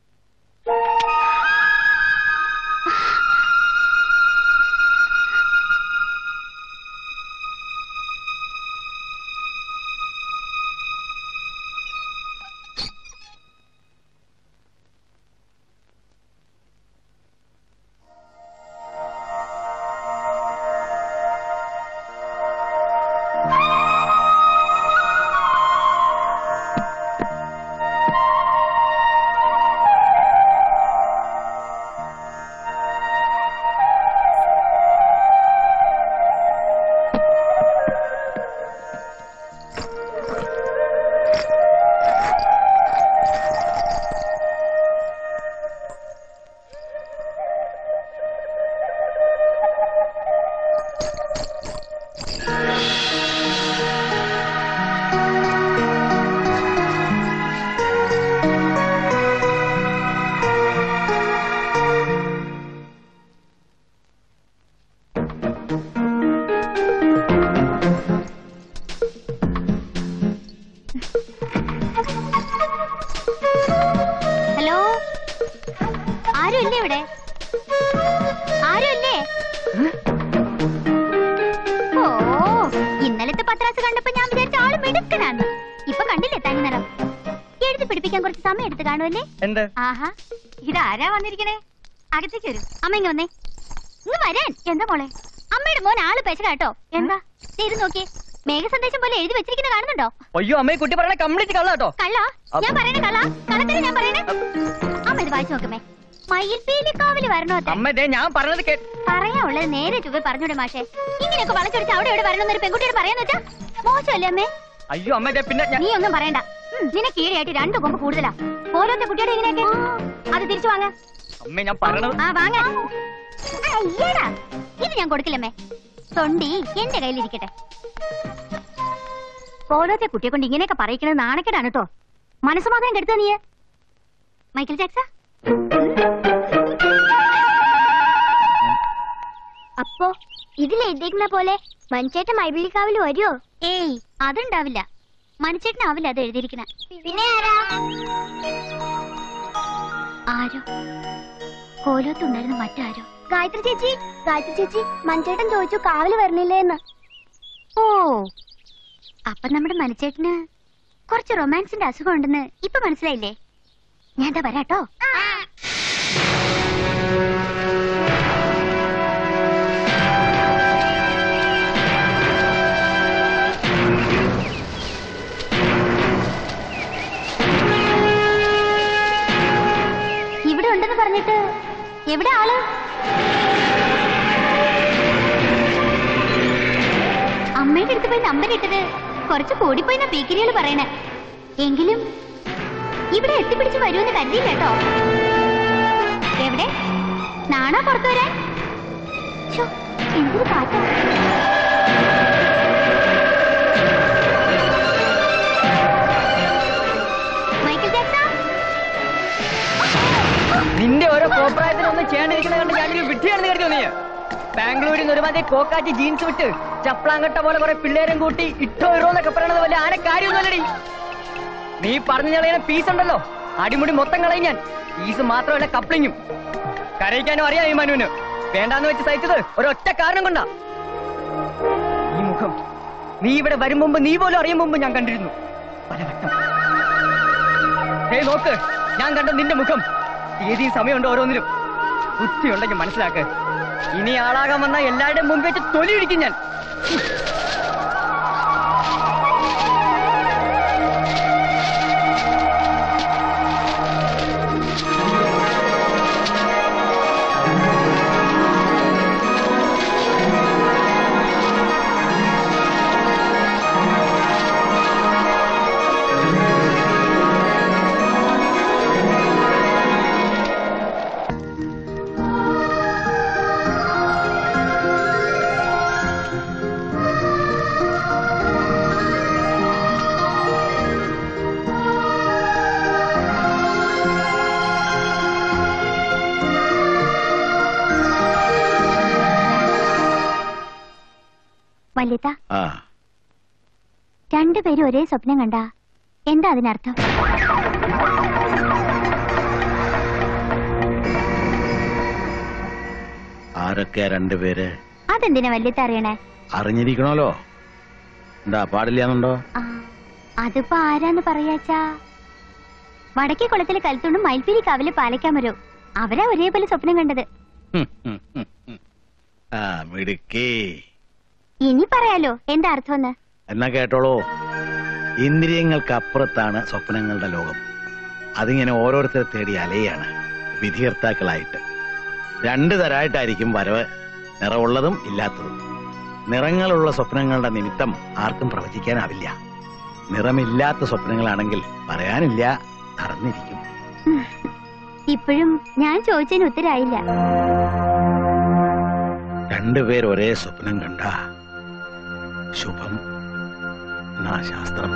ഹലോ ആരും ഇല്ലേ ഇവിടെ ആരും ഇല്ലേ ഓ ഇന്നലത്തെ പത്രാസ് കണ്ടപ്പോ ഞാൻ വിചാരിച്ച ആള് മിടുക്കനാന്ന് ഇപ്പൊ കണ്ടില്ലേ തനി നിറം എഴുതി പിടിപ്പിക്കാൻ കുറച്ച് സമയം എടുത്ത് കാണുമല്ലേ എന്ത് ആഹാ ഇതാരാ വന്നിരിക്കണേ അകത്തേക്ക് വരൂ അമ്മ ഇങ്ങ് വന്നേ ഇങ്ങ് വരാൻ എന്താ മോളെ അമ്മയുടെ മോൻ ആള് പെശക കേട്ടോ എന്താ ദേ ഇത് നോക്കിയേ മേഘസന്ദേശം പോലെ എഴുതി വെച്ചിരിക്കുന്ന കാണുന്നുണ്ടോ അയ്യോ അമ്മയെ കുട്ടി പറയണ കംപ്ലീറ്റ് കള്ള കേട്ടോ കള്ള ഞാൻ പറയണ കള്ള കള്ളത്തരം ഞാൻ പറയണേ അമ്മ ഇത് വായിച്ചു നോക്കമ്മേ മയിൽപീലിക്കാവില് വരണോ അത്രേ? അമ്മ ദേ ഞാൻ പറഞ്ഞത് കേ പറയാനുള്ളത് നേരെ ചുവ പറഞ്ഞൂടെ മാഷേ ഇങ്ങനെയൊക്കെ വളച്ചൊടിച്ച് അവിടെ എവിടെ വരണം എന്നൊരു പെൺകുട്ടിയോട് പറയാന്ന് വെച്ചാ മോശമല്ലേ അമ്മേ അയ്യോ അമ്മ ദേ പിന്നെ ഞാൻ നീ ഒന്നും പറയണ്ട ഉം, നിനക്ക് ഈടെയായിട്ട് രണ്ടു കൊമ്പ് കൂടുതലാ ഓരോരുത്തർ കുട്ടിയുടെ ഇങ്ങനെയൊക്കെ അത് തിരിച്ചു വാങ്ങ അമ്മ ഞാൻ പറയണത് ആ വാങ്ങ അയ്യടാ ഇത് ഞാൻ കൊടുക്കില്ലമ്മേ തൊണ്ടി എന്റെ കയ്യിലിരിക്കട്ടെ ഓരോരുത്തർ കുട്ടിയെ കൊണ്ട് ഇങ്ങനെയൊക്കെ പറയിക്കണത് നാണക്കേടാണ് കേട്ടോ മനസ്സമാധാനം കെടുത്ത നീ മൈക്കിൾ ജാക്സ അപ്പോ ഇതിൽ എഴുതിയിരിക്കുന്ന പോലെ മഞ്ചേട്ടൻ മൈബിളിക്കാവിൽ വരുമോ ഏയ് അതുണ്ടാവില്ല മനുഷ്യനാവില്ല അത് എഴുതിയിരിക്കണ പിന്നെ ആരാ ആരോ കോലത്തുണ്ടായിരുന്ന മറ്റാരോ ഗായത്രി ചേച്ചി ഗായത്രി ചേച്ചി മഞ്ചേട്ടൻ ചോദിച്ചു കാവല് വരണില്ലേ എന്ന് ഓ അപ്പൊ നമ്മുടെ മനുച്ചേട്ടന് കുറച്ച് റൊമാൻസിന്റെ അസുഖം ഉണ്ടെന്ന് ഇപ്പൊ മനസ്സിലായില്ലേ ഞാൻ എന്താ വരാട്ടോ ഇവിടെ ഉണ്ടെന്ന് പറഞ്ഞിട്ട് എവിടെ ആള് അമ്മയുടെ അടുത്ത് പോയി നമ്പർ ഇട്ടത് കുറച്ച് കൂടിപ്പോയി എന്നാ പീക്കിരികള് പറയണേ എങ്കിലും ഇവിടെ എത്തിപ്പിടിച്ച് വരുമെന്ന് കരുതിയില്ല കേട്ടോ എവിടെ നാണാ പുറത്തു വരാൻ ശ്ശോ, എന്തൊരു കാറ്റാ മൈക്കിൾ ജാക്സൺ നിന്റെ ഓരോ കോപ്രായത്തിനൊന്നും ചെയ്യാണ്ടിരിക്കുന്നത് കണ്ട് ഞാനൊരു വിഡ്ഢിയാണെന്ന് കരുതി നീ ബാംഗ്ലൂരിൽ നിന്ന് ഒരുമാതിരി കോക്കാച്ചി ജീൻസ് വിട്ട് ചപ്ലാങ്കട്ട പോലെ കുറെ പിള്ളേരും കൂട്ടി ഇട്ടോ ഇറോ എന്നൊക്കെ പറയണത് വല്ല ആന കാര്യമൊന്നുമല്ലടി നീ പറഞ്ഞു കളയുന്ന പീസ് ഉണ്ടല്ലോ അടിമുടി മൊത്തം കളയും ഞാൻ പീസ് മാത്രമല്ല കപ്ലിങ്ങും കരയിക്കാനും അറിയാം ഈ മനുവിന് വേണ്ടാന്ന് വെച്ച് സഹിച്ചത് ഒരൊറ്റ കാരണം കൊണ്ടാ ഈ മുഖം നീ ഇവിടെ വരും മുമ്പ് നീ പോലും അറിയും മുമ്പ് ഞാൻ കണ്ടിരുന്നു പലവട്ടം ദേ നോക്ക് ഞാൻ കണ്ട നിന്റെ മുഖം തീയതിയും സമയമുണ്ട് ഓരോന്നിനും ബുദ്ധിയുണ്ടെങ്കിൽ മനസ്സിലാക്ക് ഇനി ആളാകാൻ വന്ന എല്ലാവരുടെയും മുമ്പ് വെച്ച് തൊലി ഇടിക്കും ഞാൻ വല്യത്ത ആ രണ്ടുപേരും ഒരേ സ്വപ്നം കണ്ട എന്താ അതിനർത്ഥം ആരൊക്കെയാ രണ്ടുപേര് അതെന്തിനാ വല്യത്ത അറിയണേ അറിഞ്ഞിരിക്കണമല്ലോ എന്താ പാടില്ലാന്നുണ്ടോ ആ, അതിപ്പോ ആരാന്ന് പറയാച്ചാ വടക്കേ കുളത്തിലെ കൽത്തുണ്ടും മയിൽപ്പീലി കാവിലെ പാലക്കാമരോ അവരാ ഒരേപോലെ സ്വപ്നം കണ്ടത് ഹും, ഹും, ഹും, ഹും. ആ മിടുക്കി ഇനി പറയാലോ എന്താ അർത്ഥമെന്ന് എന്നാ കേട്ടോളൂ ഇന്ദ്രിയങ്ങൾക്ക് അപ്പുറത്താണ് സ്വപ്നങ്ങളുടെ ലോകം അതിങ്ങനെ ഓരോരുത്തരെ തേടി അലയാണ് വിധികർത്താക്കളായിട്ട് രണ്ട് തരായിട്ടായിരിക്കും വരവ് നിറമുള്ളതും ഇല്ലാത്തതും നിറങ്ങളുള്ള സ്വപ്നങ്ങളുടെ നിമിത്തം ആർക്കും പ്രവചിക്കാനാവില്ല നിറമില്ലാത്ത സ്വപ്നങ്ങളാണെങ്കിൽ പറയാനില്ല നടന്നിരിക്കും ഇപ്പോഴും ഞാൻ ചോദിച്ചതിന് ഉത്തരായില്ല രണ്ടുപേർ ഒരേ സ്വപ്നം കണ്ട ശുഭം എന്നാ ശാസ്ത്രം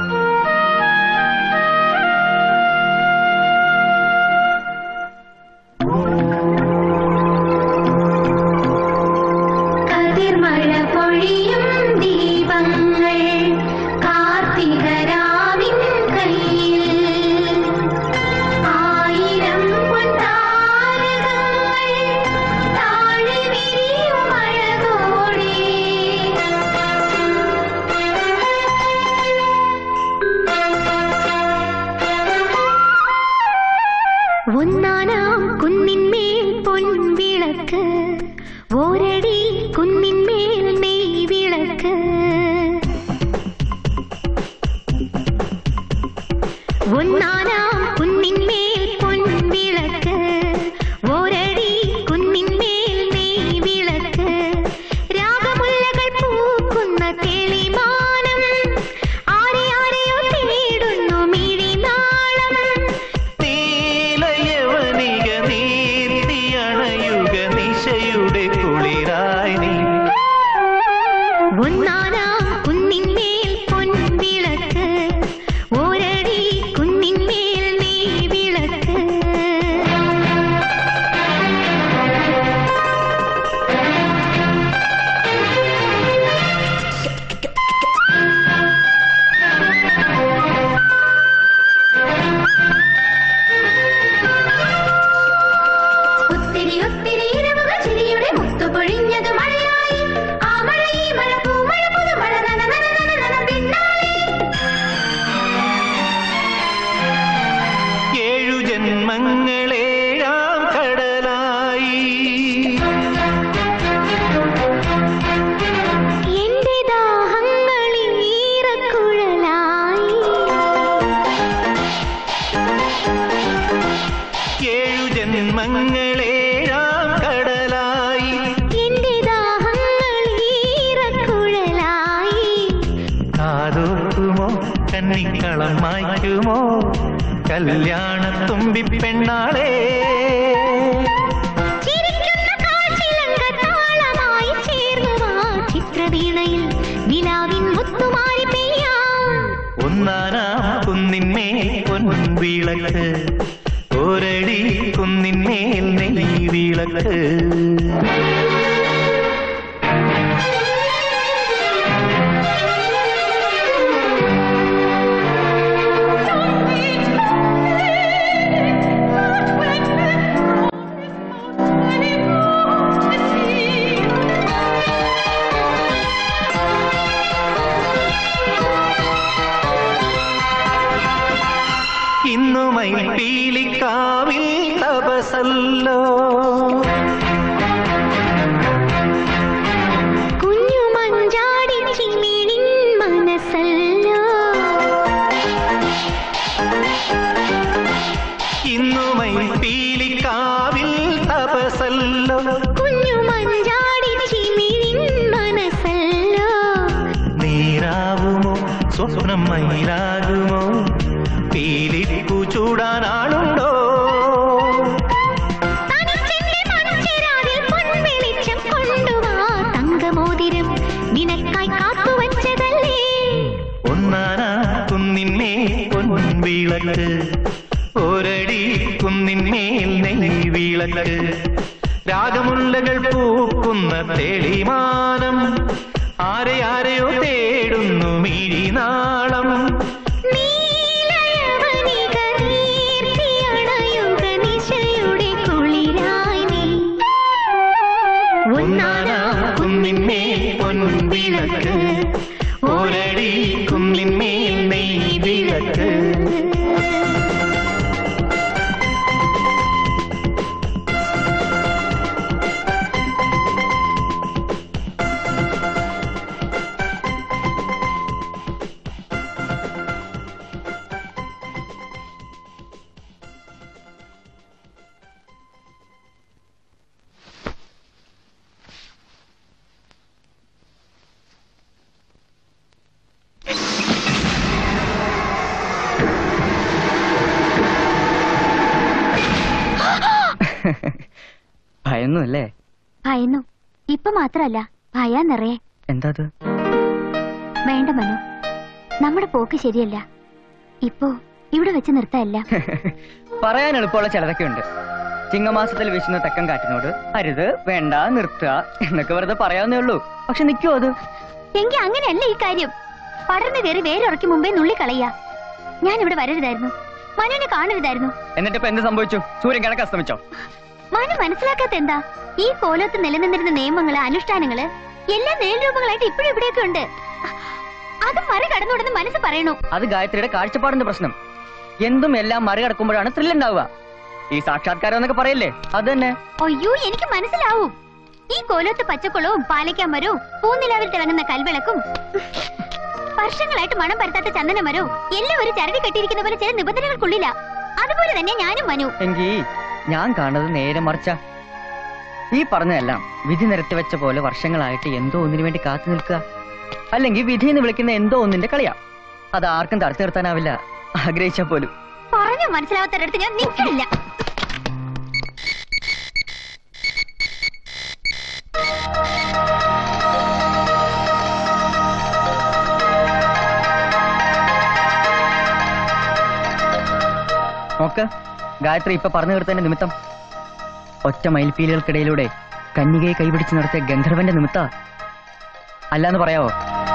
കതിർമഴ പൊഴിയും ദീപങ്ങൾ കാർത്തികരാവിൻ കയ്യിൽ ആയിരം പൊൻതാരകങ്ങൾ താഴെ വിരിയും അഴകോടെ ഒന്നാനാം കുന്നിന്മേൽ പൊൻവിളക്ക് ഓരടി കുന്നിന്മേൽ നെയ് വിളക്ക് ഒന്നാനാം കുന്നിന്മേൽ പൊൻവിളക്ക് ഓരടി കുന്നിന്മേൽ നെയ് വിളക്ക് രാഗമുല്ലകൾ പൂക്കുന്ന തെളിമാനം ആരെ ആരെയോ തേടുന്നു മിഴിനാളം നീലയവനിക നീർത്തിയണയുക നിശയുടെ കുളിരായി നീ ഒന്നാനാം കുന്നിന്മേൽ പൊൻവിളക്ക് ഓരടി കുന്നിന്മേൽ നെയ് വിളക്ക് ഒത്തിരി ഒത്തിരി ഇരവുകൾ ചിരിയുടെ മുത്തു പൊഴിഞ്ഞത് മഴയായി ആ മഴ ഈ മഴ പൂമഴ പുതുമഴ നന നന നന നന പിന്നാലെ ഏഴു ജന്മങ്ങളേഴാം കടലായി എന്റെ ദാഹങ്ങളിൽ ഈറക്കുഴലായി ഏഴു ജന്മങ്ങളേഴാം കടലായി എന്റെ ദാഹങ്ങളിൽ ഈറക്കുഴലായി കാതോർക്കുമോ കന്നിക്കളം മായ്ക്കുമോ കല്യാണത്തുമ്പി പെണ്ണാളേ ചിരിക്കുന്ന കാഴ്ചിലങ്ക താളമായി ചേർന്നു വാ ചിത്രവീണയിൽ നിലാവിൻ മുത്തുമാരി പെയ്യാം ഒന്നാനാം കുന്നിന്മേൽ പൊൻവിളക്ക് ഒരടി കുന്നിന്മേൽ നെയ് വിളക്ക് മൈപ്പീലിക്കാവിൽ തപസല്ലോ കുഞ്ഞു മഞ്ചാടി ചിമിഴിൻ മനസ്സല്ലോ ഇന്നു മൈപ്പീലിക്കാവിൽ തപസല്ലോ കുഞ്ഞു മഞ്ചാടി ചിമിഴിൻ മനസ്സല്ലോ നീരാവുമോ സ്വപ്നം മയിലാകുമോ പീലിപ്പൂ ചൂടാനാളുണ്ടോ തനിച്ചെന്റെ മൺചിരാതിൽ പൊൻവെളിച്ചം കൊണ്ടുവാ തങ്കമോതിരം നിനക്കായി കാത്തുവച്ചതല്ലേ ഒന്നാനാ കുന്നിന്മേ പൊൻവിളക്ക് ഒരടി കുന്നിന്മേൽ നെയ് വിളക്ക് രാഗമുല്ലകൾ പൂക്കുന്ന തെളിമാനം ആരെ ആരെയോ തേടുന്നു മിഴിനാളം നീലയവനിക നീർത്തിയണയുക നിശയുടെ കുളിരായി നീ ഒന്നാനാ കുന്നിന്മേൽ പൊൻവിളക്ക് ഒരടി കുന്നിന്മേൽ നെയ് വിളക്ക് ഭയന്നു അല്ലേ ഭയന്നു ഇപ്പൊ മാത്രല്ല ഭയാ നിറയെ എന്താ അത് വേണ്ട മനു നമ്മുടെ പോക്ക് ശരിയല്ല ഇപ്പോ ഇവിടെ വെച്ച് നിർത്തല്ല പറയാൻ എളുപ്പമുള്ള ചിലതൊക്കെ ഉണ്ട് ചിങ്ങമാസത്തിൽ വീശുന്ന തെക്കൻ കാറ്റിനോട് അരുത് വേണ്ട നിർത്തുക എന്നൊക്കെ വെറുതെ പറയാവുന്നേ ഉള്ളൂ പക്ഷെ നിൽക്കുമോ അത് എങ്കി അങ്ങനെയല്ല ഈ കാര്യം പടർന്നു കയറി വേരുറക്കി മുമ്പേ നുള്ളിക്കളയ ഞാൻ ഇവിടെ വരരുതായിരുന്നു മനുവിനെ കാണരുതായിരുന്നു എന്നിട്ട് ഇപ്പൊ എന്ത് സംഭവിച്ചു സൂര്യൻ കിഴക്ക് അസ്തമിച്ചോ മനു മനസ്സിലാക്കാത്ത എന്താ ഈ കോലത്ത് നിലനിന്നിരുന്ന നിയമങ്ങള് അനുഷ്ഠാനങ്ങള് എല്ലാം നേൽരൂപങ്ങളായിട്ട് ഇപ്പോഴും ഇവിടെയൊക്കെ ഉണ്ട് അത് മറികടന്നുണ്ടെന്ന് മനസ്സ് പറയണു അത് ഗായത്രിയുടെ കാഴ്ചപ്പാടിന്റെ പ്രശ്നം എന്തും എല്ലാം മറികടക്കുമ്പോഴാണ് ത്രില്ല് ഉണ്ടാവുക ഈ സാക്ഷാത്കാരം എന്നൊക്കെ പറയല്ലേ അത് തന്നെ അയ്യോ എനിക്ക് മനസ്സിലാവും ഈ കോലത്ത് പച്ചക്കുളവും പാലയ്ക്കാമരവും പൂനിലാവിൽ തിളങ്ങുന്ന കൽവിളക്കും വർഷങ്ങളായിട്ട് മണം പരത്താത്ത ചന്ദനമരവും എല്ലാം ഒരു ചരടി കെട്ടിയിരിക്കുന്ന പോലെ ചില നിബന്ധനകൾക്കുള്ളില്ല അതുപോലെ തന്നെ ഞാനും മനു എങ്കി ഞാൻ കാണുന്നത് നേരെ മറിച്ച ഈ പറഞ്ഞതെല്ലാം വിധി നിരത്തി വെച്ച പോലെ വർഷങ്ങളായിട്ട് എന്തോ ഒന്നിനു വേണ്ടി കാത്തു നിൽക്കുക അല്ലെങ്കിൽ വിധി എന്ന് വിളിക്കുന്ന എന്തോ ഒന്നിന്റെ കളിയാ അത് ആർക്കും തടുത്തു നിർത്താനാവില്ല ആഗ്രഹിച്ചാ പോലും പറഞ്ഞു മനസ്സിലാവാത്തടത്ത് ഞാൻ നിൽക്കില്ല നോക്ക് ഗായത്രി ഇപ്പൊ പറഞ്ഞു തീർത്തതിന്റെ നിമിത്തം ഒറ്റ മയിൽപ്പീലുകൾക്കിടയിലൂടെ കന്യകയെ കൈപിടിച്ച് നടത്തിയ ഗന്ധർവന്റെ നിമിത്ത അല്ലാന്ന് പറയാവോ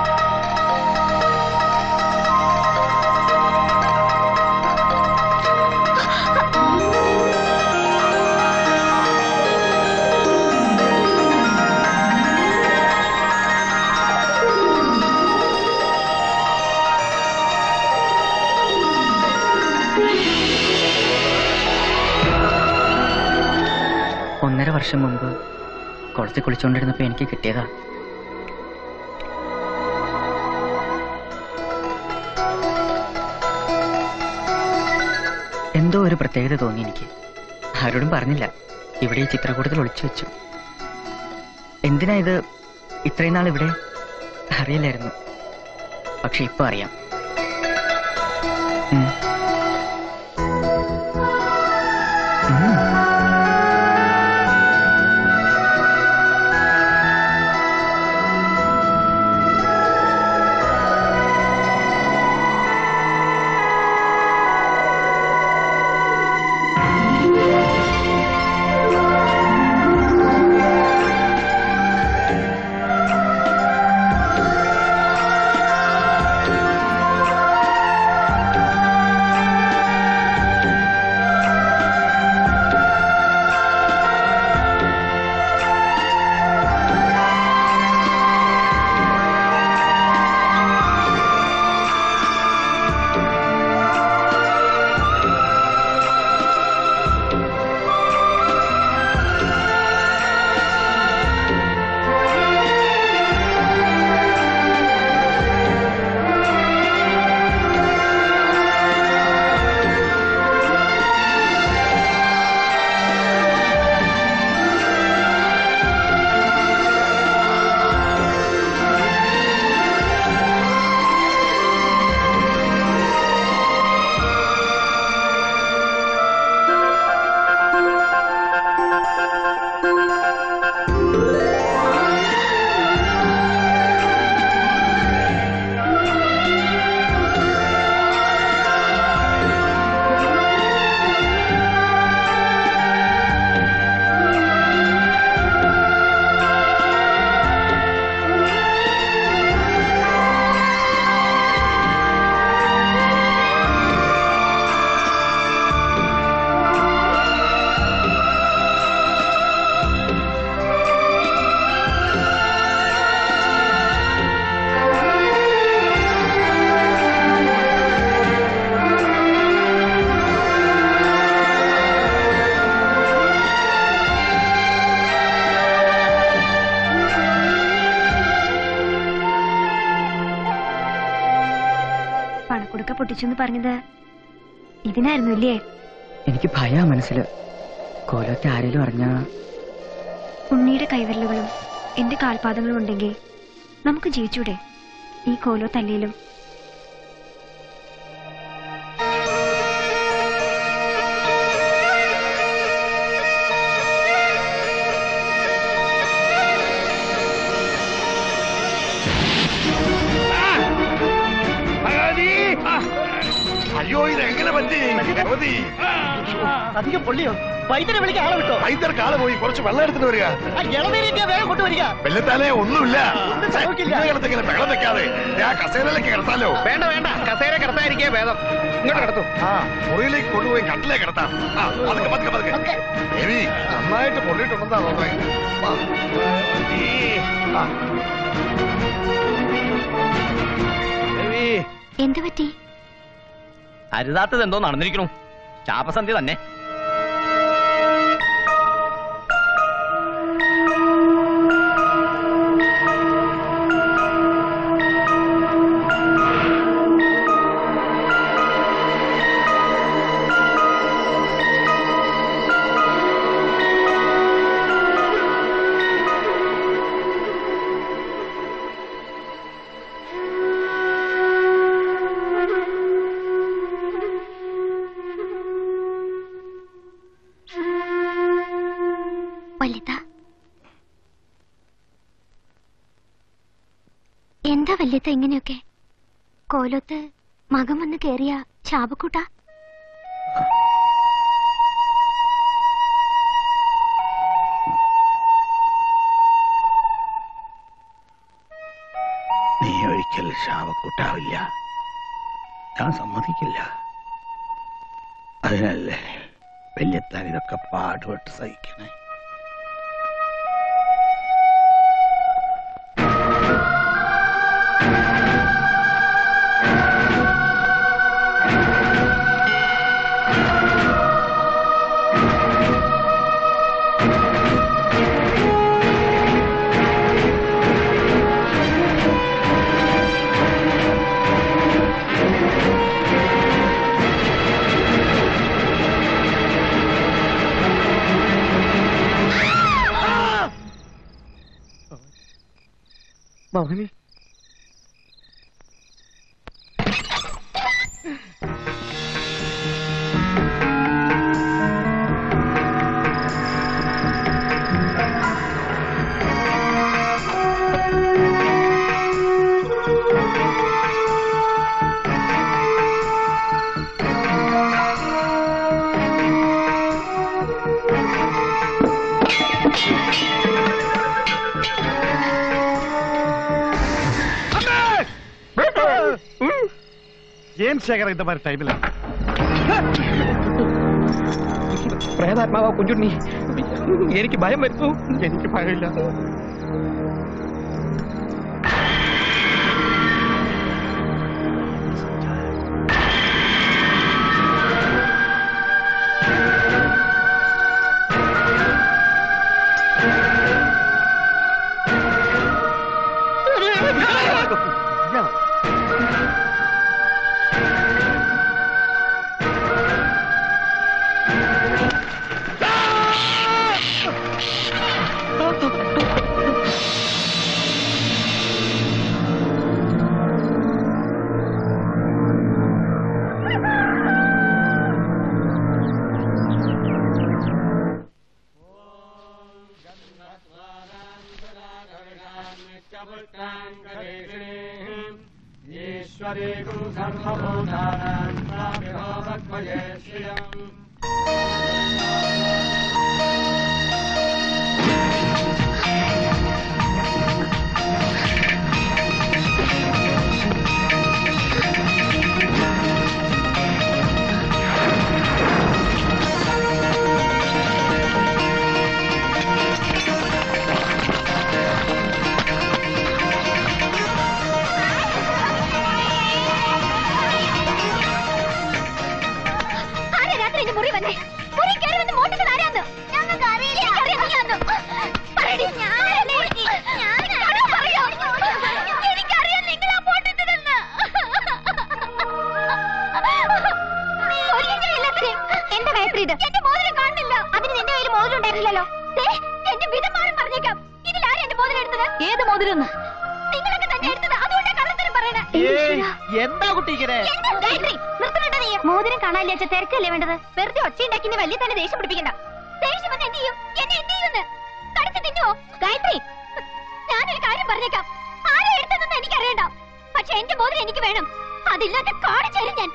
ഒന്നര വർഷം മുമ്പ് കുളത്തിൽ കുളിച്ചുകൊണ്ടിരുന്നപ്പോ എനിക്ക് കിട്ടിയതാ എന്തോ ഒരു പ്രത്യേകത തോന്നി എനിക്ക് ആരോടും പറഞ്ഞില്ല ഇവിടെ ഈ ചിത്രകൂടത്തിൽ ഒളിച്ചു വെച്ചു എന്തിനാ ഇത് ഇത്രയും നാൾ ഇവിടെ അറിയില്ലായിരുന്നു പക്ഷെ ഇപ്പൊ അറിയാം ഉം. ഉം. ആ ശവക്കുടുക്ക പൊട്ടിച്ചു എന്ന് പറഞ്ഞത് ഇതിനായിരുന്നു ഇല്ലേ എനിക്ക് ഭയാ മനസ്സില് കോലത്തെ ആരെങ്കിലും അറിഞ്ഞാ ഉണ്ണിയുടെ കൈവിരലുകളും എന്റെ കാൽപാദങ്ങളും ഉണ്ടെങ്കിൽ നമുക്ക് ജീവിച്ചൂടെ ഈ കോലോ തല്ലിയിലും ഭഗവതി! ആ! അയ്യോ ഇത് എങ്ങനെ പറ്റി ഭഗവതി അധികം പൊള്ളിയോ വൈദ്യരെ വിളിക്കാൻ ആളെ വിട്ടോ വൈദ്യർ കാള് പോയി കുറച്ച് വെള്ളം എടുത്തിട്ട് വരിക ആ ഇളനീരിന്റെ വേഗം കൊണ്ടുവരിക വെല്ലത്താലേ ഒന്നുമില്ല ഒന്നും സംഭവിക്കില്ല. കിടത്തെങ്കിലും ബഹളം വെക്കാതെ ഞാൻ കസേരയിലേക്ക് കിടത്താലോ വേണ്ട വേണ്ട കസേര കിടത്താതിരിക്കേ ഭേദം ഇങ്ങോട്ട് കിടത്തു ആ മുറിയിലേക്ക് കൊണ്ടുപോയി കട്ടിലേ കിടത്താം ആ പതുക്കെ പതുക്കെ പതുക്കെ ദേവി നന്നായിട്ട് പൊള്ളിയിട്ടുണ്ടെന്നാ തോന്നുന്നത് വാ. ഭഗവതി. ആ. ദേവി എന്തു പറ്റി അരുതാത്തത് എന്തോ നടന്നിരിക്കണു ശാപസന്ധി തന്നെ വല്യത്ത എന്താ വല്യത്ത ഇങ്ങനെയൊക്കെ കോലത്ത് മകം വന്ന് കേറിയ ശാപക്കൂട്ട നീ ഒരിക്കൽ ശാപക്കൂട്ടാവില്ല ഞാൻ സമ്മതിക്കില്ല അതിനല്ലേ വല്യത്താൻ ഇതൊക്കെ പാടുപെട്ട് സഹിക്കണേ ഭവാനി ಏನ್ ಶೇಖರ ಇದ್ದ ಮಾರಿ ಟೈಮಿಲ್ಲ പ്രേതാത്മാവാ കുഞ്ചുണ്ണി എനിക്ക് ഭയം വരുന്നു എനിക്ക് ഭയമില്ല ഈശ്വരേ ഗുരു സർവഭൂതാനാം സ്വാമിഭവത്വയേ ശ്രിയം ആരാ രാത്രി എന്റെ മുറി ഏത് മോതിരൊന്നും നിങ്ങളൊക്കെ തന്നെ എടുത്തത് അതുകൊണ്ടാ കള്ളത്തരം പറയണേ എന്താ കുട്ടി ഇങ്ങനെ എന്താ ഗായത്രി നിർത്തണുണ്ടോ നീ മോതിരം കാണാനില്ല അച്ഛ തിരക്കല്ലേ വേണ്ടത് വെറുതെ ഒച്ചയുണ്ടാക്കി ഇനി വലിയ തന്നെ ദേഷ്യം പിടിപ്പിക്കണ്ട ദേഷ്യം വന്ന് എന്ത് ചെയ്യും എന്നെ എന്ത് ചെയ്യുമെന്ന് കടത്തി തിന്നുവോ ഗായത്രി ഞാനൊരു കാര്യം പറഞ്ഞേക്കാം ആരെ എടുത്തതെന്ന് എനിക്കറിയണ്ട പക്ഷെ എന്റെ മോതിരം എനിക്ക് വേണം അതില്ലാതെ കാണിച്ചു തരും ഞാൻ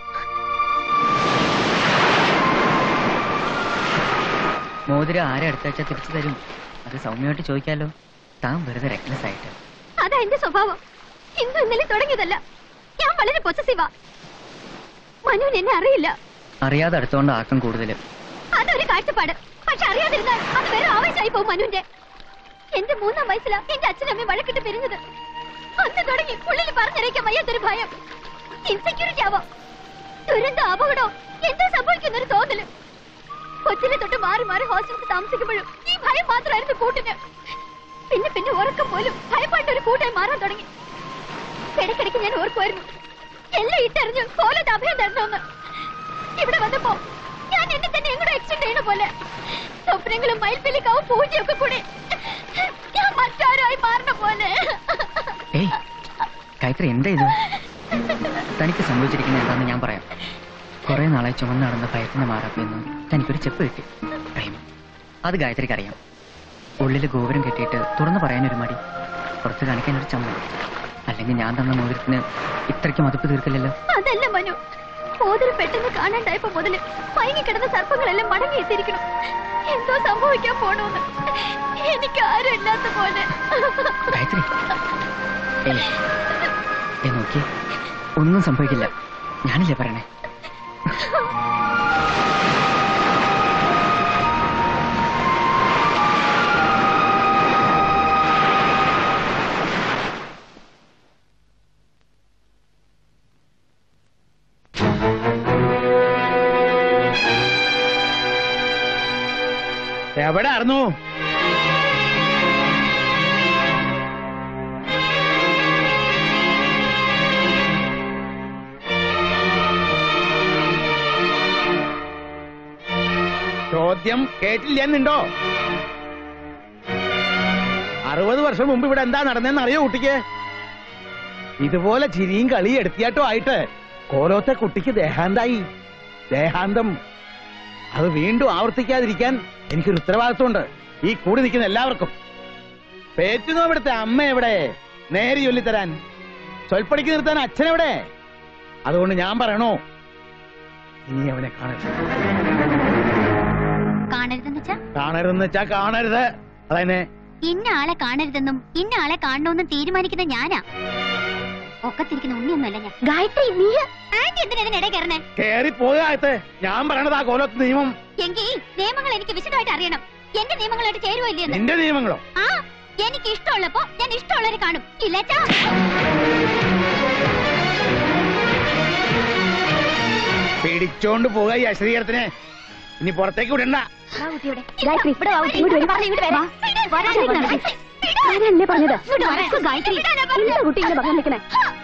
മോതിരം ആരെ അടുത്ത വെച്ചാൽ തിരിച്ചു തരും അത് സൗമ്യമായിട്ട് ചോദിക്കാലോ താൻ വെറുതെ റെക്ലെസ് ആയിട്ട് അതാ എന്റെ സ്വഭാവം ഇന്നും ഇന്നലെ തുടങ്ങിയതല്ല ഞാൻ വളരെ പൊസസീവാ മനുവിന് എന്നെ അറിയില്ല അറിയാതെ അടുത്തോണ്ട് ആക്കം കൂടുതൽ അതൊരു കാഴ്ചപ്പാട് പക്ഷെ അറിയാതിരുന്നാൽ അത് വേറെ ആവേശമായി പോകും മനുവിന്റെ എന്റെ മൂന്നാം വയസ്സിലാ എന്റെ അച്ഛനും അമ്മയും വഴക്കിട്ട് പിരിഞ്ഞത് അന്ന് തുടങ്ങി ഉള്ളിൽ പറഞ്ഞറിയിക്കാൻ വയ്യാത്തൊരു ഭയം ഇൻസെക്യൂരിറ്റി ആവാം ദുരന്ത അപകടോ എന്തോ സംഭവിക്കുന്നൊരു തോന്നല് കൊച്ചിലെ തൊട്ട് മാറി മാറി ഹോസ്റ്റലിൽ താമസിക്കുമ്പോഴും ഈ ഭയം മാത്രമായിരുന്നു കൂട്ടിന് പിന്നെ പിന്നെ ഉറക്കം പോലും ഭയപ്പാട്ട് ഒരു കൂട്ടായി മാറാൻ തുടങ്ങി ഇടയ്ക്കിടയ്ക്ക് ഞാൻ ഓർക്കുമായിരുന്നു എല്ലാം ഇട്ടെറിഞ്ഞ് കോലത്ത് അഭയം തരണമെന്ന് ഇവിടെ വന്നപ്പോ ഞാൻ എന്നെ തന്നെ എങ്ങോട്ട് എക്സ്റ്റെൻഡ് ചെയ്യണ പോലെ സ്വപ്നങ്ങളും മയിൽപ്പിലിക്കാവും പൂജയൊക്കെ കൂടി ഞാൻ മറ്റാരായി മാറണ പോലെ ഏയ് ഗായത്രി എന്താ ഇത് തനിക്ക് സംഭവിച്ചിരിക്കുന്നത് എന്താണെന്ന് ഞാൻ പറയാം കുറെ നാളെ ചുമന്ന് നടന്ന ഭയത്തിന്റെ മാറാപ്പിന്ന് തനിക്കൊരു ചെപ്പ് കിട്ടി പ്രേമം അത് ഗായത്രിക്ക് അറിയാം ഉള്ളിൽ ഗോപുരം കെട്ടിയിട്ട് തുറന്നു പറയാനൊരു മടി പുറത്ത് കാണിക്കാൻ ഒരു ചമ്മൽ അല്ലെങ്കിൽ ഞാൻ തന്ന മോതിരത്തിന് ഇത്രയ്ക്ക് മതിപ്പ് തീർക്കില്ലല്ലോ അതല്ല മനു മോതിരം പെട്ടെന്ന് കാണാണ്ടായപ്പോ മുതല് മയങ്ങിക്കിടന്ന സർപ്പങ്ങളെല്ലാം മടങ്ങി എത്തിയിരിക്കണം എന്തോ സംഭവിക്കാൻ പോണോന്ന് എനിക്ക് ആരും ഇല്ലാത്ത പോലെ ഗായത്രി ഏയ് ഏ നോക്കി ഒന്നും സംഭവിക്കില്ല ഞാനില്ലേ പറയണേ എവിടെ ആയിരുന്നു ചോദ്യം കേട്ടില്ലെന്നുണ്ടോ അറുപത് വർഷം മുമ്പ് ഇവിടെ എന്താ നടന്നെന്ന് അറിയോ കുട്ടിക്ക് ഇതുപോലെ ചിരിയും കളിയും എടുത്തിയാട്ടോ ആയിട്ട് കോലോത്തെ കുട്ടിക്ക് ദേഹാന്തായി ദേഹാന്തം അത് വീണ്ടും ആവർത്തിക്കാതിരിക്കാൻ എനിക്കൊരു ഉത്തരവാദിത്വമുണ്ട് ഈ കൂടി നിൽക്കുന്ന എല്ലാവർക്കും പേറ്റുന്നോ ഇവിടുത്തെ അമ്മ എവിടെ നേരെ ചൊല്ലിത്തരാൻ സ്വൽപ്പടിക്ക് നിർത്താൻ അച്ഛനെവിടെ അതുകൊണ്ട് ഞാൻ പറയണോ ഇനി അവനെ കാണരുത് കാണരുതെന്ന് വെച്ചാ കാണരുതെന്ന് വെച്ചാ കാണരുത് അതന്നെ ഇന്ന ആളെ കാണരുതെന്നും ഇന്ന ആളെ കാണണമെന്നും തീരുമാനിക്കുന്ന ഞാനാ ഒക്കത്തിരിക്കുന്ന ഉണ്ണിയൊന്നുമല്ല ഞാൻ ഗായത്രി നീ ആന്റി എന്തിനാ ഇതിനിടെ കയറണേ കേറി പോകാത്ത ഞാൻ പറയണത് ആ കോലത്ത് നിയമം എങ്കിൽ നിയമങ്ങൾ എനിക്ക് വിശദമായിട്ട് അറിയണം എന്റെ നിയമങ്ങളായിട്ട് ചേരുവോ ഇല്ലെന്ന് നിന്റെ നിയമങ്ങളോ ആ എനിക്ക് ഇഷ്ടമുള്ളപ്പോ ഞാൻ ഇഷ്ടമുള്ളവരെ കാണും ഇല്ലേച്ചാ പിടിച്ചോണ്ട് പോകാ ഈ അശ്രീകരത്തിനെ ഇനി പുറത്തേക്ക് വിടണ്ട ഗായത്രി ഇവിടെ വാ, ഇങ്ങോട്ട് വരൂ. വാ. വരാനാ പറഞ്ഞത്. ഞാനല്ലേ പറഞ്ഞത് നടക്ക് ഗായത്രി എന്താ കുട്ടി ഇങ്ങനെ ബഹളം നിൽക്കണേ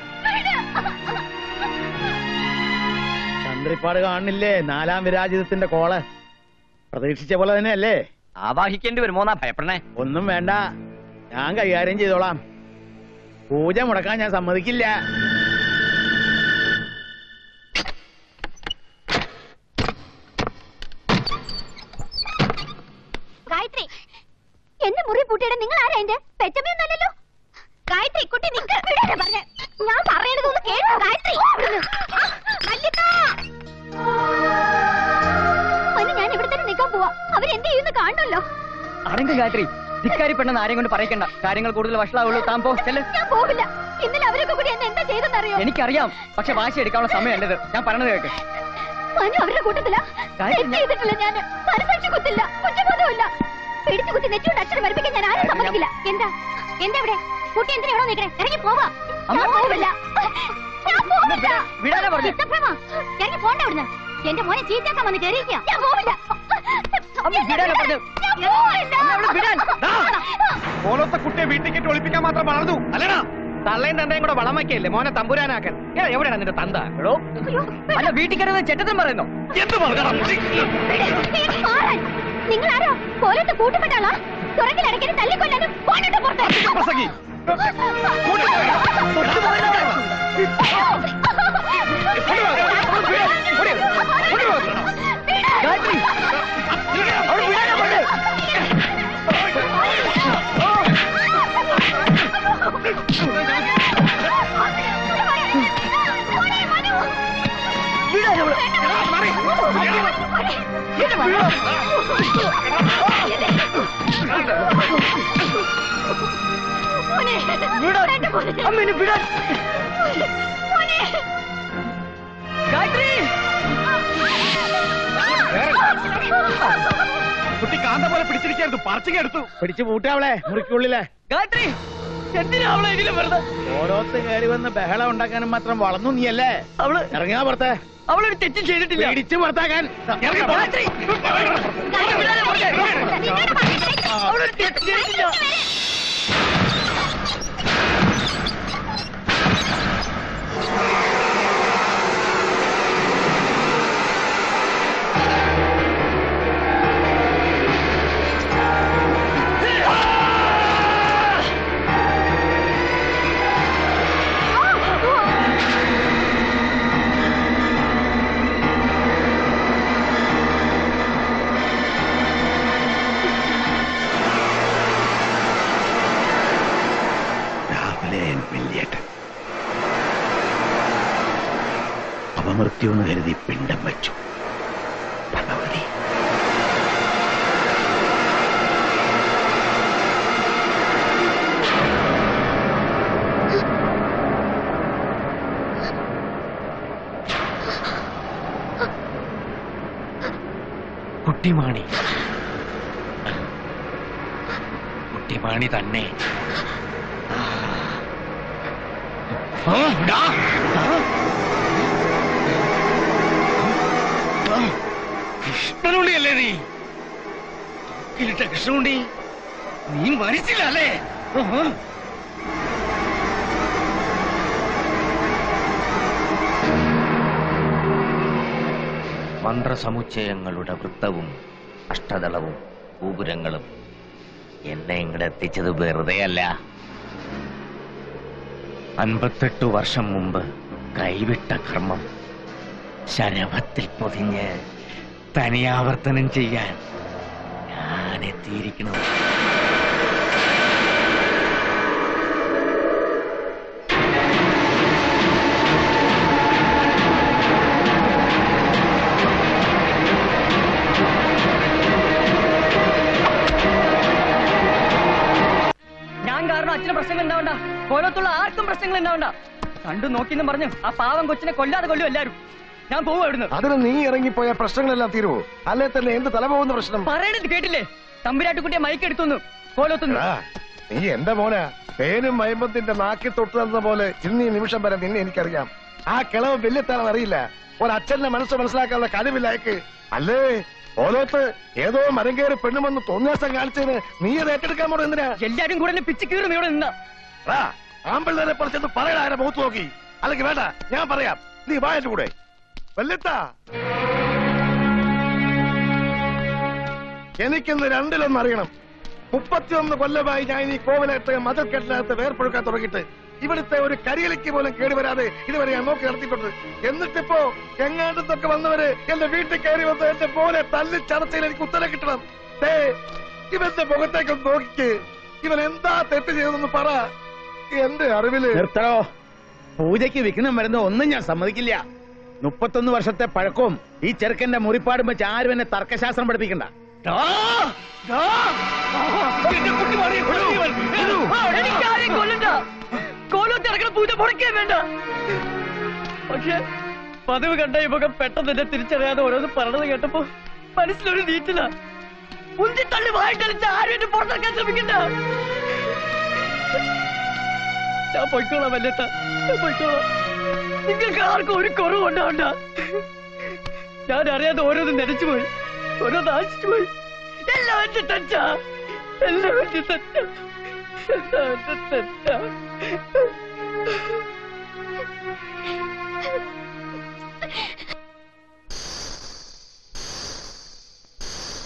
ചന്ദ്രിപ്പാട് കാണുന്നില്ലേ നാലാം വിരാജിതത്തിന്റെ കോള് പ്രതീക്ഷിച്ച പോലെ തന്നെയല്ലേ ആവാഹിക്കേണ്ടി വരുമോന്നാ ഭയപ്പെടണേ ഒന്നും വേണ്ട ഞാൻ കൈകാര്യം ചെയ്തോളാം പൂജ മുടക്കാൻ ഞാൻ സമ്മതിക്കില്ല ഗായത്രി എന്നെ മുറി പൂട്ടിയുടെ നിങ്ങൾ ആരാ എന്റെ പെറ്റമ്മയൊന്നല്ലല്ലോ ഗായത്രി കുട്ടി നിക്ക് വിടാനാ പറഞ്ഞെ ഞാൻ പറയണതൊന്ന് കേട്ടോ ഗായത്രി മല്ലിക! മനു ഞാൻ ഇവിടെ തന്നെ നിൽക്കാൻ പോവാ അവരെന്ത് ചെയ്യുന്നു കാണണല്ലോ അടങ്ങ് ഗായത്രി ധിക്കാരി പെണ്ണെന്ന് ആരെയും കൊണ്ട് പറയിക്കണ്ട കാര്യങ്ങൾ കൂടുതൽ വഷളാവുള്ളൂ താൻ പോ ചെല്ല് ഞാൻ പോകില്ല ഇന്നലെ അവരൊക്കെ കൂടി എന്നെ എന്താ ചെയ്തെന്നറിയോ എനിക്കറിയാം പക്ഷെ വാശി എടുക്കാനുള്ള സമയം എന്റേത് ഞാൻ പറഞ്ഞത് കേൾക്ക് മനു അവരുടെ കൂട്ടത്തില ഗായത്രി, തെറ്റ് ചെയ്തിട്ടില്ല ഞാൻ മനസാക്ഷി കുത്തില്ല കുറ്റബോധമില്ല പിടിച്ചു കുത്തി നെറ്റിയോട് അക്ഷരം വരപ്പിക്കാൻ ഞാൻ ആരും സമ്മതിക്കില്ല എന്താ എന്താ ഇവിടെ കുട്ടി എന്തിനാ ഇവിടെ നിൽക്കണേ ഇറങ്ങി പോവാ ഞാൻ പോവില്ല ഞാൻ പോവില്ല വിടാനാ പറഞ്ഞെ. ചിത്തപ്രഭ, ഇറങ്ങി പോണ്ട ഇവിടുന്ന് എന്റെ മോനെ ചീറ്റാക്കാൻ വന്ന് കയറിയിരിക്കുക ഞാൻ പോവില്ല വിടാനാ പറഞ്ഞത്. ഞാൻ പോവില്ല പോലത്തെ കുട്ടിയെ വീട്ടിൽ കെട്ടി ഒളിപ്പിക്കാൻ മാത്രം വളർന്നു അല്ലടാ തള്ളയും തന്തയും കൂടെ വളം വയ്ക്കല്ലേ മോനെ തമ്പുരാനാക്കാൻ ഏ, എവിടെയാണ് നിന്റെ തന്ത എടോ അല്ല വീട്ടിൽ കയറുന്നത് ചെറ്റത്തും പറയുന്നു എന്ത് പറയണം നിങ്ങൾ ആരോ പോലത്തെ കൂട്ടുപെട്ടാളാ തുറക്കിലടക്കിന് തല്ലിക്കൊല്ലാനും പോണിട്ട് പുറത്ത് പ്രസംഗി അമ്മേനെ വിടാൻ ഗായത്രി കുട്ടി കാന്ത പോലെ പിടിച്ചിരിക്കരുത് പറിച്ചിങ് എടുത്തു പിടിച്ചു പൂട്ടാവളെ മുറിക്കുള്ളിലെ ഗായത്രി എന്തിനാ അവളെ ഇതിലും വെറുതെ ഓരോത്ത് കയറി വന്ന് ബഹളം ഉണ്ടാക്കാനും മാത്രം വളർന്നു നീയല്ലേ അവള് ഇറങ്ങാ പുറത്തെ അവളൊരു തെറ്റും ചെയ്തിട്ടില്ല പിടിച്ചു പുറത്താക്കാൻ ഇറങ്ങി പോ. ഗായത്രി അവളൊരു തെറ്റും ചെയ്തിട്ടില്ല രാവിലെ വലിയേട്ടൻ അപമൃത്യു എന്ന് കരുതി പിണ്ടം വെച്ചു ഭഗവതി കുട്ടിമാണി കുട്ടിമാണി തന്നെ ആ, ഡാ. ആ. ആ. കൃഷ്ണനുണ്ണിയല്ലേ നീ കിലിട്ട കൃഷ്ണനുണ്ണി നീ മരിച്ചില്ല അല്ലേ ആഹാ. മന്ത്രസമുച്ചയങ്ങളുടെ വൃത്തവും അഷ്ടദളവും ഗോപുരങ്ങളും എന്നെ ഇങ്ങോട്ട് എത്തിച്ചത് വെറുതെയല്ല അൻപത്തെട്ടു വർഷം മുമ്പ് കൈവിട്ട കർമ്മം ശരഭത്തിൽ പൊതിഞ്ഞ് തനിയാവർത്തനം ചെയ്യാൻ ഞാൻ എത്തിയിരിക്കണം ഞാൻ കാരണം അച്ഛന് പ്രശ്നങ്ങൾ ഉണ്ടാവണ്ട കോലത്തുള്ള ആർക്കും പ്രശ്നങ്ങൾ ഉണ്ടാവണ്ട കണ്ടു നോക്കിന്നും പറഞ്ഞു ആ പാവം കൊച്ചിനെ കൊല്ലാതെ കൊല്ലും എല്ലാരും ഞാൻ പോവും അവിടുന്ന് അതിന് നീ ഇറങ്ങിപ്പോയ പ്രശ്നങ്ങളെല്ലാം തീരുവോ അല്ലേ തന്നെ എന്ത് തല പോകുന്ന പ്രശ്നം പറയണത് കേട്ടില്ലേ തമ്പുരാട്ടുകുട്ടിയെ മയക്ക് എടുത്തുന്നു കോലത്തുന്നു എടാ, നീ എന്റെ മോനാ പേനും മയമ്പത്തിന്റെ നാക്കിൽ തൊട്ട് തന്ന പോലെ ഇന്ന് ഈ നിമിഷം വരെ നിന്നെ എനിക്കറിയാം ആ കിളവ് വലിയത്താണെന്ന് അറിയില്ല ഒരച്ഛന്റെ മനസ്സ് മനസ്സിലാക്കാനുള്ള കഴിവില്ല അയക്ക് അല്ലേ ഓരോത്ത് ഏതോ മരം കയറി പെണ്ണുമെന്ന് തോന്നിയാസം കാണിച്ചതിന് നീ അത് ഏറ്റെടുക്കാൻ പോണോ എന്തിനാ എല്ലാരും കൂടെ എന്നെ പിച്ച് കീറും ഇവിടെ നിന്നാ ആമ്പിള്ളേരെ പറിച്ചെന്ന് പറയടാ എന്റെ മുഖത്ത് നോക്കി അല്ലെങ്കിൽ വേണ്ട ഞാൻ പറയാം നീ വാ എന്റെ കൂടെ വല്യത്താ എനിക്കിന്ന് രണ്ടിലൊന്നും അറിയണം മുപ്പത്തിയൊന്ന് കൊല്ലമായി ഞാൻ ഈ കോവിലകത്ത് മതിൽക്കെട്ടിനകത്ത് വേർപ്പൊഴുക്കാൻ തുടങ്ങിയിട്ട് ഇവിടുത്തെ ഒരു കരിയലിക്ക് പോലും കേടുവരാതെ ഇതുവരെ ഞാൻ നോക്കി നടത്തിയിട്ടുണ്ട് എന്നിട്ടിപ്പോ എങ്ങാണ്ടത്തൊക്കെ വന്നവര് എന്റെ വീട്ടിൽ കയറി വന്ന് എന്റെ മോനെ തല്ലി ചർച്ചയിൽ എനിക്ക് ഉത്തരം കിട്ടണം ദേ, ഇവന്റെ മുഖത്തേക്കൊന്ന് നോക്കിക്ക് ഇവൻ എന്താ തെറ്റ് ചെയ്തതെന്ന് പറ എന്റെ അറിവില് നിർത്തണോ പൂജയ്ക്ക് വിഘ്നം വരുന്ന ഒന്നും ഞാൻ സമ്മതിക്കില്ല മുപ്പത്തൊന്ന് വർഷത്തെ പഴക്കവും ഈ ചെറുക്കന്റെ മുറിപ്പാടും വെച്ച് ആരും എന്നെ തർക്കശാസ്ത്രം പഠിപ്പിക്കണ്ട എനിക്കാരെയും കൊല്ലണ്ട കോലത്ത് ഇറങ്ങണ പൂജ മുടക്കേ വേണ്ട പക്ഷെ പതിവ് കണ്ട ഈ മുഖം പെട്ടെന്ന് എന്നെ തിരിച്ചറിയാതെ ഓരോന്ന് പറഞ്ഞത് കേട്ടപ്പോ മനസ്സിലൊരു നീറ്റില്ല ഉന്തി തള്ളി വായിട്ടടിച്ച് ആരും എന്നെ പുറത്തിറക്കാൻ ശ്രമിക്കണ്ട ഞാൻ പൊയ്ക്കോളാം വല്യത്ത ഞാൻ പൊയ്ക്കോളാം നിങ്ങൾക്ക് ആർക്കും ഒരു കുറവുണ്ടാവണ്ട ഞാൻ അറിയാതെ ഓരോന്ന് നനച്ചു പോയി ഓരോന്ന് ആശിച്ചു പോയി എല്ലാം എന്റെ തെറ്റാ എല്ലാം എന്റെ തെറ്റാ എല്ലാം എന്റെ തെറ്റാ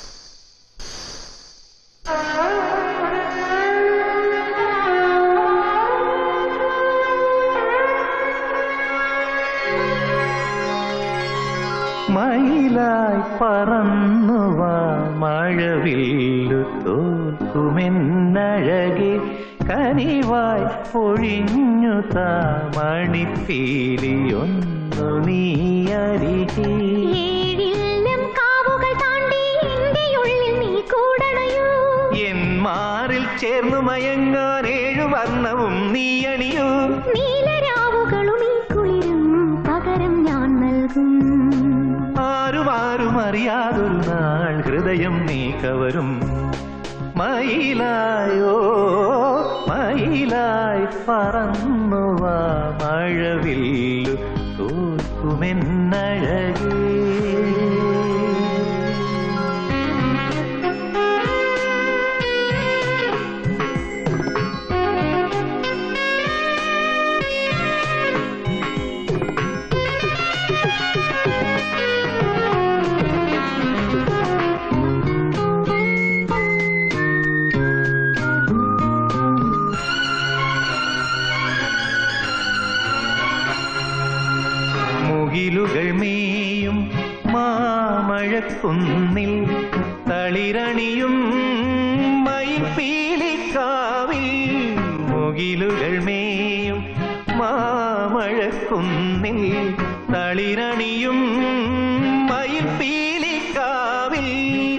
ആ മയിലായി പറന്നുവാ മഴവില്ലു തോൽക്കുമെന്നഴകെ കനിവായി പൊഴിഞ്ഞു താമണിപ്പീലിയൊന്നു നീ അരികെ ഏഴില്ലം കാവുകൾ താണ്ടി എന്റെ ഉള്ളിൽ നീ കൂടണയോ എൻ മാറിൽ ചേർന്നു മയങ്ങാൻ ഏഴു വർണ്ണവും നീ അണിയൂ നീലരാവുകളും ഈ കുളിരും പകരം ഞാൻ നൽകും ആരും ആരും അറിയാതൊരു നാൾ ഹൃദയം നീ കവരും മയിലായോ മയിലായി പറന്നുവാ മഴവില്ലു തോൽക്കുമെന്നഴകേ മുകിലുകൾ മേയും മാമഴക്കുന്നിൽ തളിരണിയും മയിൽപ്പീലിക്കാവിൽ മുകിലുകൾ മേയും മാമഴക്കുന്നിൽ തളിരണിയും മയിൽപ്പീലിക്കാവിൽ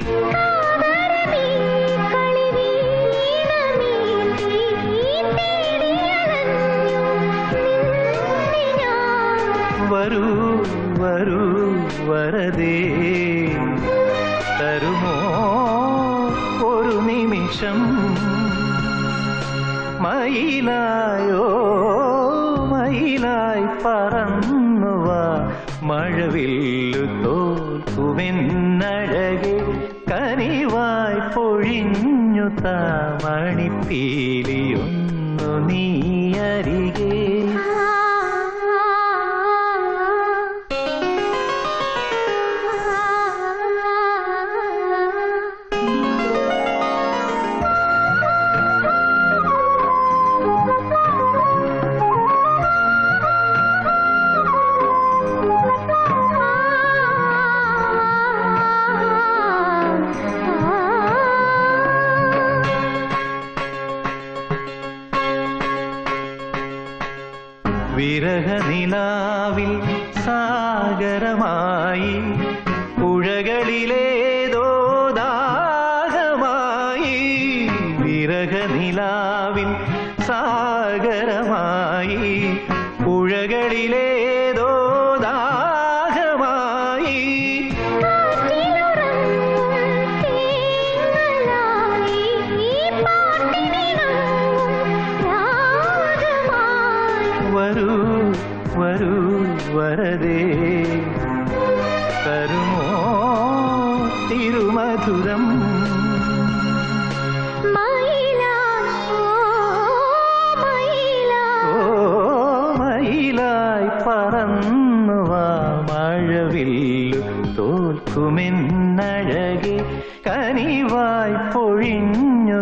വരൂ വരൂ വരതേ തരുമോ ഒരു നിമിഷം മയിലായോ മയിലായി പറന്നുവാ മഴവില്ലു തോൽക്കുമെന്നഴകെ കനിവായി പൊഴിഞ്ഞു താമണിപ്പീലിയൊന്നു നീ അരികെ വിരഹനിലാവിൽ സാഗരമായി പുഴകളിലേതോ ദാഹമായി വിരഹനിലാവിൽ സാഗരമായി പുഴകളിലേതോ ദാഹമായി വരൂ വരൂ വരതേ തരുമോ തിരുമധുരം ഓ മയിലായി പറന്നുവാ മഴവില്ലു തോൽക്കുമെന്നഴകെ കനിവായി പൊഴിഞ്ഞു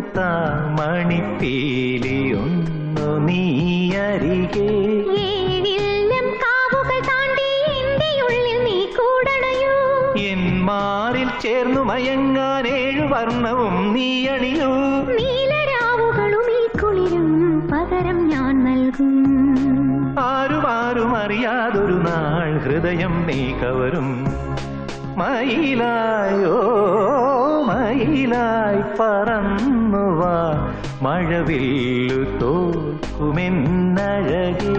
താമണിപ്പീലിയൊന്നു നീ അരികെ ഏഴില്ലം കാവുകൾ താണ്ടി എന്റെ ഉള്ളിൽ നീ കൂടണയോ എൻ മാറിൽ ചേർന്നു മയങ്ങാൻ ഏഴു വർണ്ണവും നീ അണിയൂ നീലരാവുകളും ഈ കുളിരും പകരം ഞാൻ നൽകും ആരും ആരും അറിയാതൊരു നാൾ ഹൃദയം നീ കവരും മയിലായോ മയിലായി പറന്നുവാ മഴവില്ലു തോൽക്കുമെന്നഴകേ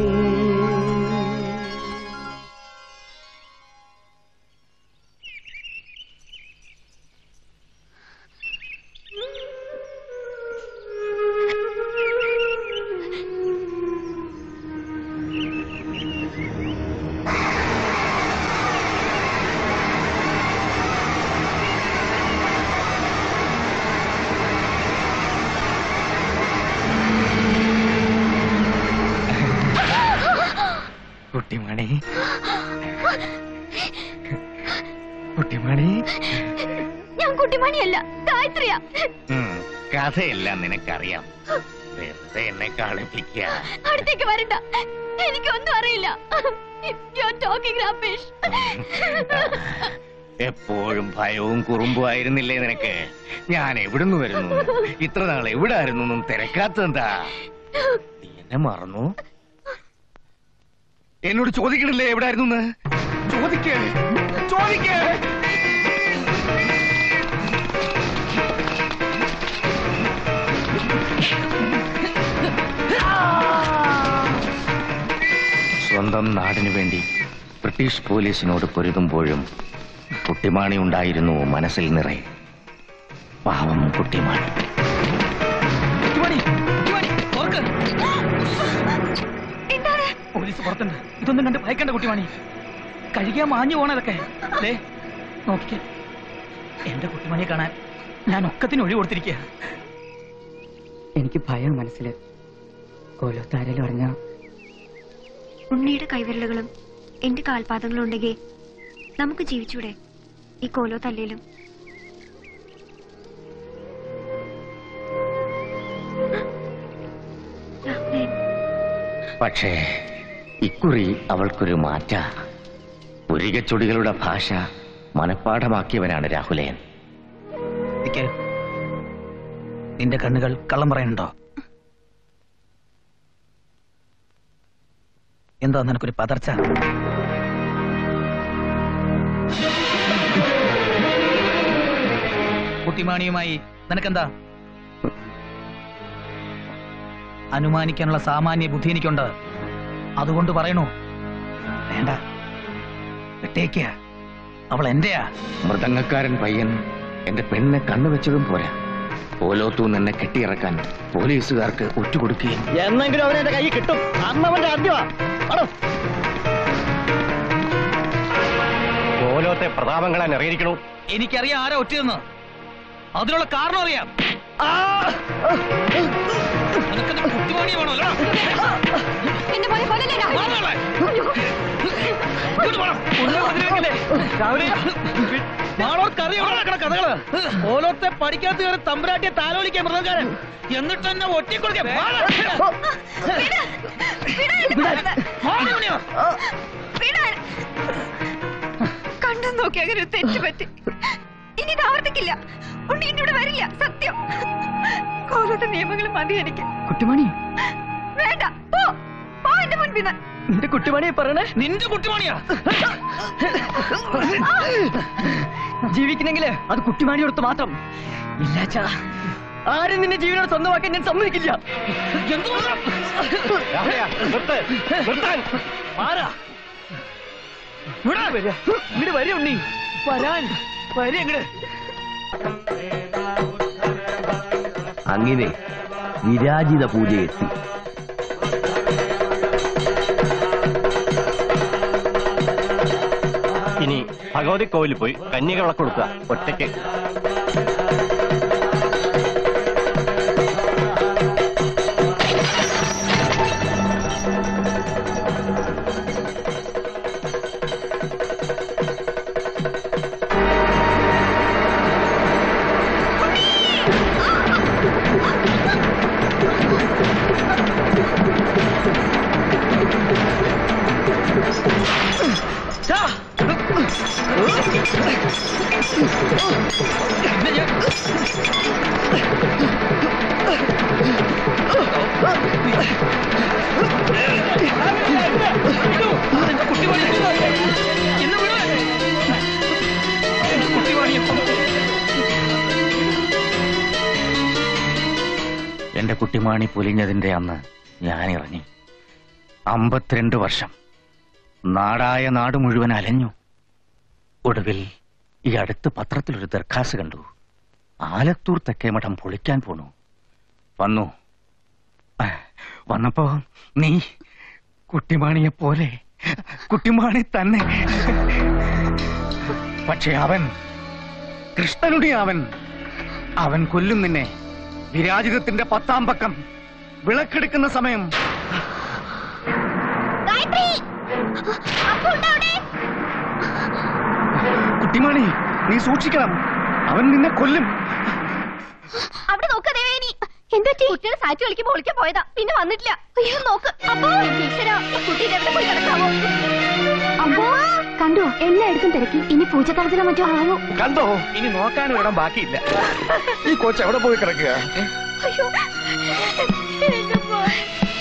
കുട്ടിമണി കുട്ടിമണി ഞാൻ കുട്ടിമണിയല്ല ഗായത്രിയാ കഥയെല്ലാം നിനക്കറിയാം വെറുതെ എന്നെ കളിപ്പിക്കുക അടുത്തേക്ക് വരണ്ട എനിക്കൊന്നും അറിയില്ല ടോക്കിംഗ് റബീഷ് എപ്പോഴും ഭയവും കുറുമ്പും ആയിരുന്നില്ലേ നിനക്ക് ഞാൻ എവിടുന്ന് വരുന്നു ഇത്ര നാൾ എവിടെ ആയിരുന്നു എന്നും തിരക്കാത്തെന്താ നീ എന്നെ മറന്നു എന്നോട് ചോദിക്കണില്ലേ എവിടെ ആയിരുന്നു ചോദിക്കേ ചോദിക്കേ സ്വന്തം നാടിനു വേണ്ടി ബ്രിട്ടീഷ് പോലീസിനോട് പൊരുതുമ്പോഴും കുട്ടിമാണി ഉണ്ടായിരുന്നു മനസ്സിൽ നിറയെ പാവം കുട്ടിമാണി പോലീസ് പുറത്തുണ്ട് ഇതൊന്നും കണ്ട് ഭയക്കണ്ട കുട്ടിമാണി കഴിക്കാൻ മാഞ്ഞു പോണതൊക്കെ ദേ നോക്കിക്കേ എന്റെ കുട്ടിമണിയെ കാണാൻ ഞാൻ ഒക്കത്തിന് ഒഴി കൊടുത്തിരിക്കുക എനിക്ക് ഭയം മനസ്സിൽ കോലോത്താരേലും അറിഞ്ഞ ഉണ്ണിയുടെ കൈവിരലുകളും എന്റെ കാൽപാദങ്ങളും ഉണ്ടെങ്കിൽ നമുക്ക് ജീവിച്ചൂടെ ഈ കോലോ തല്ലേലും പക്ഷേ ഇക്കുറി അവൾക്കൊരു മാറ്റ പുരികച്ചൊടികളുടെ ഭാഷ മനഃപ്പാഠമാക്കിയവനാണ് രാഹുലയൻ ഇരിക്ക്. നിന്റെ കണ്ണുകൾ കള്ളം പറയുന്നുണ്ടോ എന്താ നിനക്കൊരു പതർച്ച കുട്ടിമാണിയുമായി നിനക്കെന്താ അനുമാനിക്കാനുള്ള സാമാന്യ ബുദ്ധി എനിക്കുണ്ട് അതുകൊണ്ട് പറയണു വേണ്ട വിട്ടേക്ക അവൾ എന്റെയാ മൃദംഗക്കാരൻ പയ്യൻ എന്റെ പെണ്ണെ കണ്ണുവെച്ചതും പോരാ ഓലോത്തൂന്ന് എന്നെ കെട്ടിയിറക്കാൻ പോലീസുകാർക്ക് ഒറ്റുകൊടുക്കുകയും എന്നെങ്കിലും അവനെ എന്റെ കൈ കിട്ടും അന്നവന്റെ അന്ത്യമാ അടോ ഓലോത്തെ പ്രതാപങ്ങളെ അറിയിരിക്കണു എനിക്കറിയാം ആരാ ഒറ്റയെന്ന് അതിനുള്ള കാരണം അറിയാം നിനക്കെന്താ കുട്ടിവാണി വേണോ അല്ലടാ? എന്റെ പോലെ കൊല്ലല്ലേടാ വാങ്ങോളെ. ഇങ്ങോട്ട് വാ. ഉള്ളിൽ വന്നിരിക്കില്ലേ? രാവിലെ നാളോർക്ക് അറിയാം നടക്കണ കഥകള് ഓരോരുത്തെ പഠിക്കാത്ത കയറി തമ്പുരാട്ടിയെ താലോലിക്കാൻ മൃഗക്കാരൻ എന്നിട്ട് എന്നെ ഒറ്റിക്കൊടുക്കാൻ കണ്ടും നോക്കി അങ്ങനെ ഒരു തെറ്റ് പറ്റി ഇനി ഇത് ആവർത്തിക്കില്ല ഉണ്ണി ഇനി ഇവിടെ വരില്ല സത്യം കോലത്തെ നിയമങ്ങൾ മതി എനിക്ക് കുട്ടിമണി വേണ്ട പോ പോ എന്റെ മുൻപിൽ നിന്ന് നിന്റെ കുട്ടിമണിയെ പറയണേ നിന്റെ കുട്ടിമണിയാ ജീവിക്കണമെങ്കില് അത് കുട്ടിമാണിയോടത്ത് മാത്രം ഇല്ലാച്ചാ ആരും നിന്നെ ജീവനോട് സ്വന്തമാക്കാൻ ഞാൻ സമ്മതിക്കില്ല മാറാ ഇവിടെ വരിക ഇങ്ങോട്ട് വരിക ഉണ്ണി വരാൻ വരിക ഇങ്ങോട്ട് അങ്ങനെ വിരാജിത പൂജ എത്തി ഇനി ഭഗവതി കോവിലിൽ പോയി കന്യക വിളക്ക് കൊടുക്കുക ഒറ്റയ്ക്ക് എന്റെ കുട്ടിമാണി പൊലിഞ്ഞതിന്റെ അന്ന് ഞാൻ ഇറങ്ങി അമ്പത്തിരണ്ട് വർഷം നാടായ നാട് മുഴുവൻ അലഞ്ഞു ഒടുവിൽ ഈ അടുത്ത് പത്രത്തിലൊരു ദർഖാസ് കണ്ടു ആലത്തൂർ തെക്കേമഠം പൊളിക്കാൻ പോണു വന്നു ആ, വന്നപ്പോ നീ കുട്ടിമാണിയെ പോലെ കുട്ടിമാണി തന്നെ പക്ഷെ അവൻ കൃഷ്ണനുടി അവൻ അവൻ കൊല്ലും നിന്നെ വിരാജിതത്തിന്റെ പത്താം പക്കം വിളക്കെടുക്കുന്ന സമയം കുട്ടിമാണി നീ സൂക്ഷിക്കണം അവൻ നിന്നെ കൊല്ലും അവിടെ നോക്ക ദേവേനി എന്താ കുട്ടിയുടെ സാറ്റ് കളിക്കുമ്പോ ഒളിക്കാൻ പോയതാ പിന്നെ വന്നിട്ടില്ല അയ്യോ നോക്ക് അപ്പോ ഈശ്വരാ, ഈ കുട്ടീനെ എവിടെ പോയി കിടക്കാമോ അപ്പോ കണ്ടോ എല്ലായിടത്തും തിരക്കി ഇനി പൂച്ചക്കളത്തിലോ മറ്റോ ആവോ കണ്ടോ ഇനി നോക്കാനും ഇടം ബാക്കിയില്ല ഈ കൊച്ചു എവിടെ പോയി കിടക്കുക അയ്യോ എന്റെ മോൻ.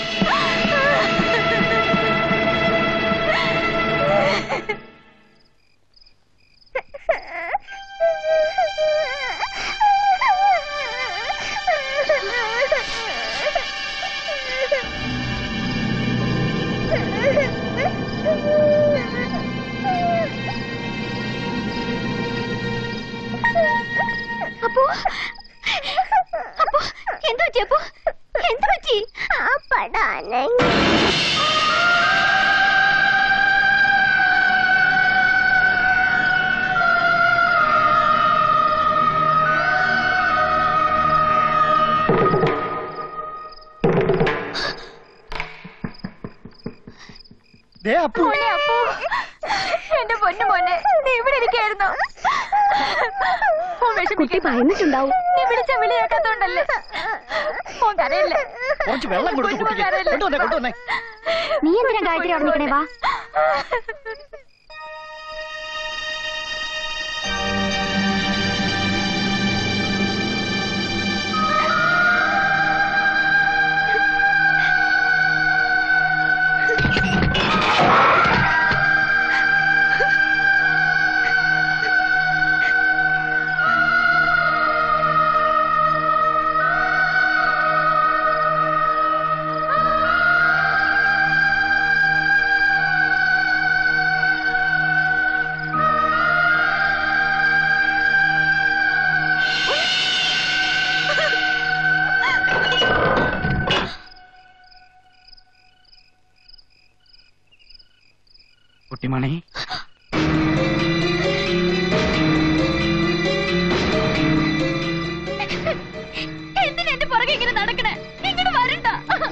അപ്പോ അപ്പോ എന്ത് പറ്റി അപ്പോ എന്ത് പറ്റി ആ പടാനെ മോനെ അപ്പോ എന്റെ പൊന്നു മോനെ നീ ഇവിടെ ഇരിക്കായിരുന്നു കുട്ടി ഭയന്നിട്ടുണ്ടാവും നീ വിളിച്ച വിളിയാക്കാത്തോണ്ടല്ലേ മോൻ കരയല്ലേ കുറച്ച് വെള്ളം കൊടുത്തു കുട്ടിക്ക് കൊണ്ടുവന്നേ കൊണ്ടുവന്നേ നീ എന്തിനാ ഗായത്രി അവിടെ നിൽക്കണേ വാ കുട്ടിമണി എന്തിനാ എന്റെ പുറകെ ഇങ്ങനെ നടക്കണേ ഇങ്ങോട്ട് വരണ്ട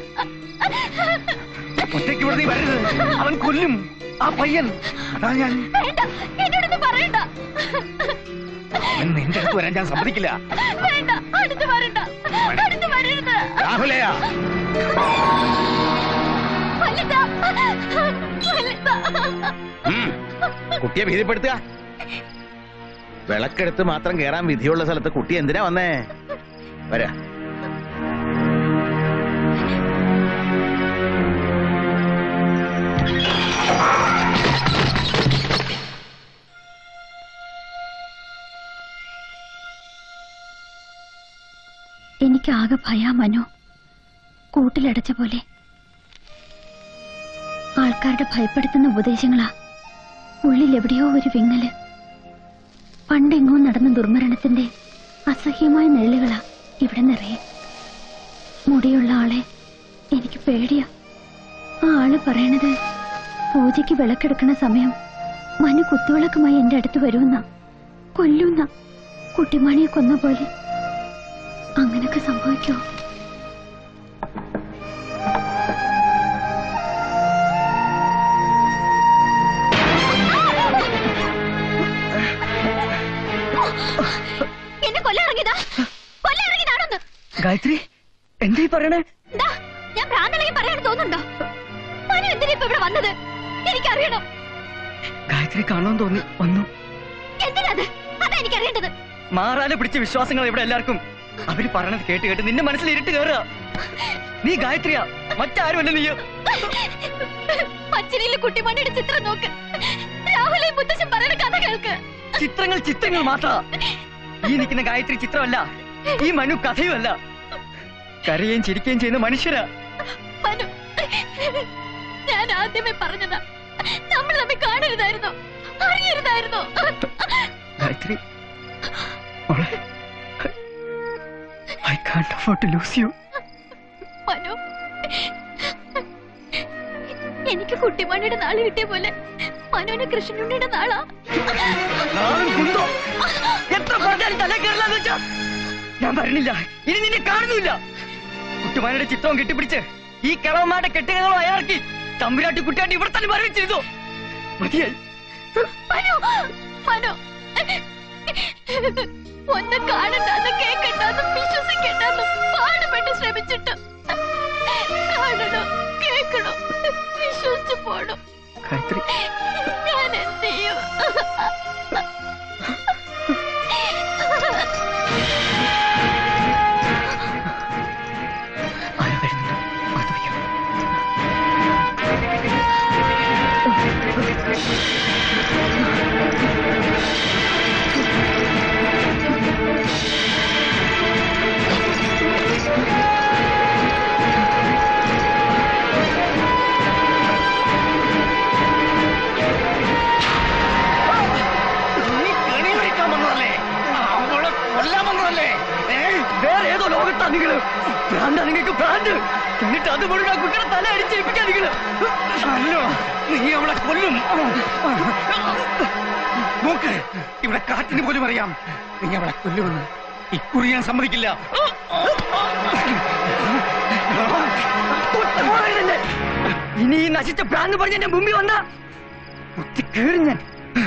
ഒറ്റയ്ക്ക് ഇവിടെ നീ വരരുത് അവൻ കൊല്ലും ആ പയ്യൻ അതാ ഞാൻ വേണ്ട എന്നോടൊന്നും പറയണ്ട അവൻ നിന്റെ അടുത്ത് വരാൻ ഞാൻ സമ്മതിക്കില്ല വേണ്ട അടുത്ത് വരണ്ട അടുത്ത് വരരുത് രാഹുലയാ വലുതാ വലുതാ ഉം. കുട്ടിയെ ഭീതിപ്പെടുത്തുക വിളക്കെടുത്ത് മാത്രം കേറാൻ വിധിയുള്ള സ്ഥലത്ത് കുട്ടി എന്തിനാ വന്നേ വരാ എനിക്കാകെ ഭയാ മനു കൂട്ടിലടച്ച പോലെ ആൾക്കാരുടെ ഭയപ്പെടുത്തുന്ന ഉപദേശങ്ങളാ ഉള്ളിൽ എവിടെയോ ഒരു വിങ്ങല് പണ്ടെങ്ങോ നടന്ന ദുർമരണത്തിന്റെ അസഹ്യമായ നിഴലുകളാ ഇവിടെ നിറയെ മുടിയുള്ള ആളെ എനിക്ക് പേടിയാ ആ ആള് പറയണത് പൂജയ്ക്ക് വിളക്കെടുക്കണ സമയം മനു കുത്തുവിളക്കുമായി എന്റെ അടുത്ത് വരുമെന്ന കൊല്ലുന്ന കുട്ടിമണിയെ കൊന്ന പോലെ അങ്ങനൊക്കെ സംഭവിക്കോ എന്നെ കൊല്ലിറങ്ങിയതാ കൊല്ലിറങ്ങിയതാണോന്ന് ഗായത്രി എന്താ ഈ പറയണേ ദാ, ഞാൻ ഭ്രാന്തളകി പറയാൻ തോന്നുന്നുണ്ടോ മനു എന്തിനാ ഇപ്പൊ ഇവിടെ വന്നത് എനിക്കറിയണം ഗായത്രി കാണുമെന്ന് തോന്നി വന്നു എന്തിനത് അതാ എനിക്കറിയേണ്ടത് മാറാതെ പിടിച്ച വിശ്വാസങ്ങൾ ഇവിടെ എല്ലാവർക്കും അവര് പറയണത് കേട്ട് കേട്ട് നിന്റെ മനസ്സിൽ ഇരുട്ട് കയറുക നീ ഗായത്രിയാ മറ്റാരുമല്ല നീ അച്ഛനിലെ കുട്ടിമണിയുടെ ചിത്രം നോക്ക് രാഹുലെ മുത്തശ്ശൻ പറയുന്ന കഥ കേൾക്ക് ചിത്രങ്ങൾ ചിത്രങ്ങൾ മാത്ര ഈ നിൽക്കുന്ന ഗായത്രി ചിത്രമല്ല ഈ മനു കഥയുമല്ല കരയുകയും ചിരിക്കുകയും ചെയ്യുന്ന മനുഷ്യരാ മനു ഞാൻ ആദ്യമേ പറഞ്ഞതാ നമ്മൾ തമ്മിൽ കാണരുതായിരുന്നു അറിയരുതായിരുന്നു Gayathri I can't afford to lose you Manu എനിക്ക് കുട്ടിമണിയുടെ നാള് കിട്ടിയ പോലെ മനുവിന് കൃഷ്ണനുണ്ണിയുടെ നാളാ എത്ര പറഞ്ഞാലും തല കയറില്ലെന്ന് വെച്ചാ ഞാൻ പറഞ്ഞില്ല ഇനി നിന്നെ കാണുന്നില്ല കുട്ടുമാരുടെ ചിത്രവും കെട്ടിപ്പിടിച്ച് ഈ കിളവന്മാരുടെ കെട്ടുകളും അയാൾക്ക് തമ്പുരാട്ടി കുട്ടിയാട്ടി ഇവിടെ തന്നെ മരവിച്ചിരുന്നു മതിയായി മനു മനു ഒന്നും കാണണ്ടെന്ന് കേൾക്കണ്ടെന്ന് വിശ്വസിക്കണ്ടെന്ന് പാടുപെട്ട് ശ്രമിച്ചിട്ട് കാണണോ കേൾക്കണോ വിശ്വസിച്ചു പോണോ ഗായത്രി ഞാൻ എന്ത് ചെയ്യും ആരോ വരുന്നുണ്ട് അകത്ത് വയ്ക്കാം വേറെ ഏതോ ലോകത്താ നിങ്ങള് ഭ്രാന്താ നിങ്ങൾക്ക് ഭ്രാന്ത് എന്നിട്ട് അത് മുഴുവൻ ആ കുട്ടിയുടെ തല അടിച്ചേൽപ്പിക്കാൻ നിങ്ങള് അല്ലോ നീ അവളെ കൊല്ലും നോക്ക് ഇവിടെ കാറ്റിന് പോലും അറിയാം നീ അവളെ കൊല്ലുമെന്ന് ഇക്കുറി ഞാൻ സമ്മതിക്കില്ല തൊട്ടുപോകരുതെന്നെ. ഇനി ഈ നശിച്ച ഭ്രാന്ത് പറഞ്ഞ് എന്റെ മുമ്പിൽ വന്ന കുത്തി കീറി ഞാൻ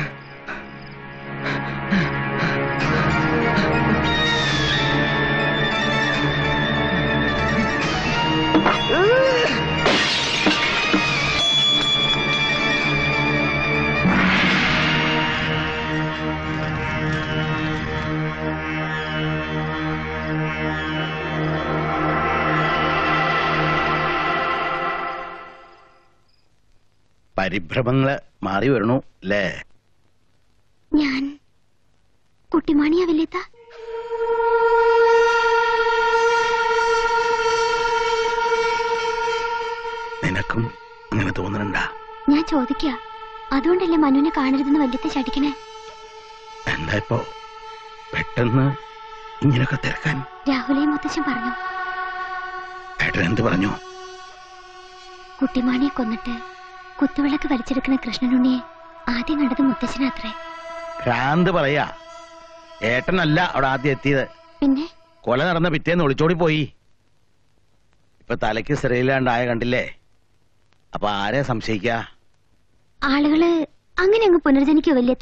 പരിഭ്രമങ്ങള് മാറി വരണു അല്ലേ ഞാൻ കുട്ടിമാണിയാ വല്യത്ത നിനക്കും അങ്ങനെ തോന്നണണ്ട ഞാൻ ചോദിക്കുക അതുകൊണ്ടല്ലേ മനുവിനെ കാണരുതെന്ന് വല്യത്ത ചടിക്കണേ എന്താ ഇപ്പോ പെട്ടെന്ന് ഇങ്ങനൊക്കെ തിരക്കാൻ രാഹുലയും മുത്തച്ഛൻ പറഞ്ഞു ഏട്ടൻ എന്ത് പറഞ്ഞു കുട്ടിമാണിയെ കൊന്നിട്ട് കുത്തുവിളക്ക് വലിച്ചെടുക്കുന്ന കൃഷ്ണനുണ്ണിയെ ആദ്യം കണ്ടത് മുത്തച്ഛനാത്രേ ഭ്രാന്ത് പറയാ ഏട്ടനല്ല അവിടെ ആദ്യം എത്തിയത് പിന്നെ കൊല നടന്ന പിറ്റേന്ന് ഒളിച്ചോടി പോയി ഇപ്പൊ തലയ്ക്ക് സ്ഥിരയില്ലാണ്ടായ കണ്ടില്ലേ അപ്പൊ ആരെ സംശയിക്ക ആളുകള് അങ്ങനെ അങ്ങ് പുനർജനിക്കോ വല്യത്ത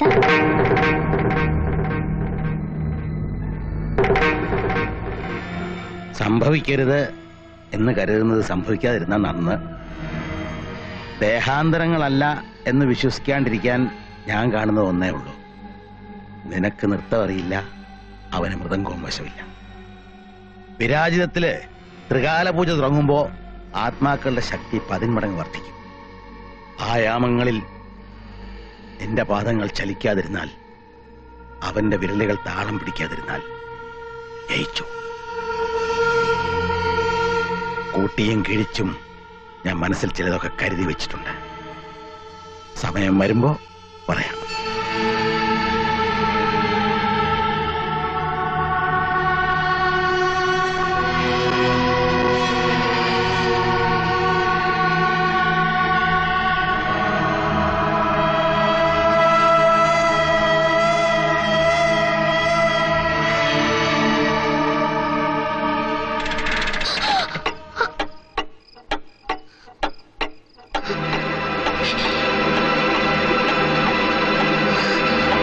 സംഭവിക്കരുത് എന്ന് കരുതുന്നത് സംഭവിക്കാതിരുന്ന നന്ന് ദേഹാന്തരങ്ങളല്ല എന്ന് വിശ്വസിക്കാണ്ടിരിക്കാൻ ഞാൻ കാണുന്നത് ഒന്നേ ഉള്ളൂ നിനക്ക് നൃത്തം അറിയില്ല അവന് മൃദംഗവും വശമില്ല വിരാജിതത്തില് ത്രികാല പൂജ തുടങ്ങുമ്പോ ആത്മാക്കളുടെ ശക്തി പതിന്മടങ്ങ് വർദ്ധിക്കും ആ യാമങ്ങളിൽ നിന്റെ പാദങ്ങൾ ചലിക്കാതിരുന്നാൽ അവന്റെ വിരലുകൾ താളം പിടിക്കാതിരുന്നാൽ ജയിച്ചു കൂട്ടിയും കിഴിച്ചും ഞാൻ മനസ്സിൽ ചിലതൊക്കെ കരുതി വെച്ചിട്ടുണ്ട് സമയം വരുമ്പോ പറയാം ആ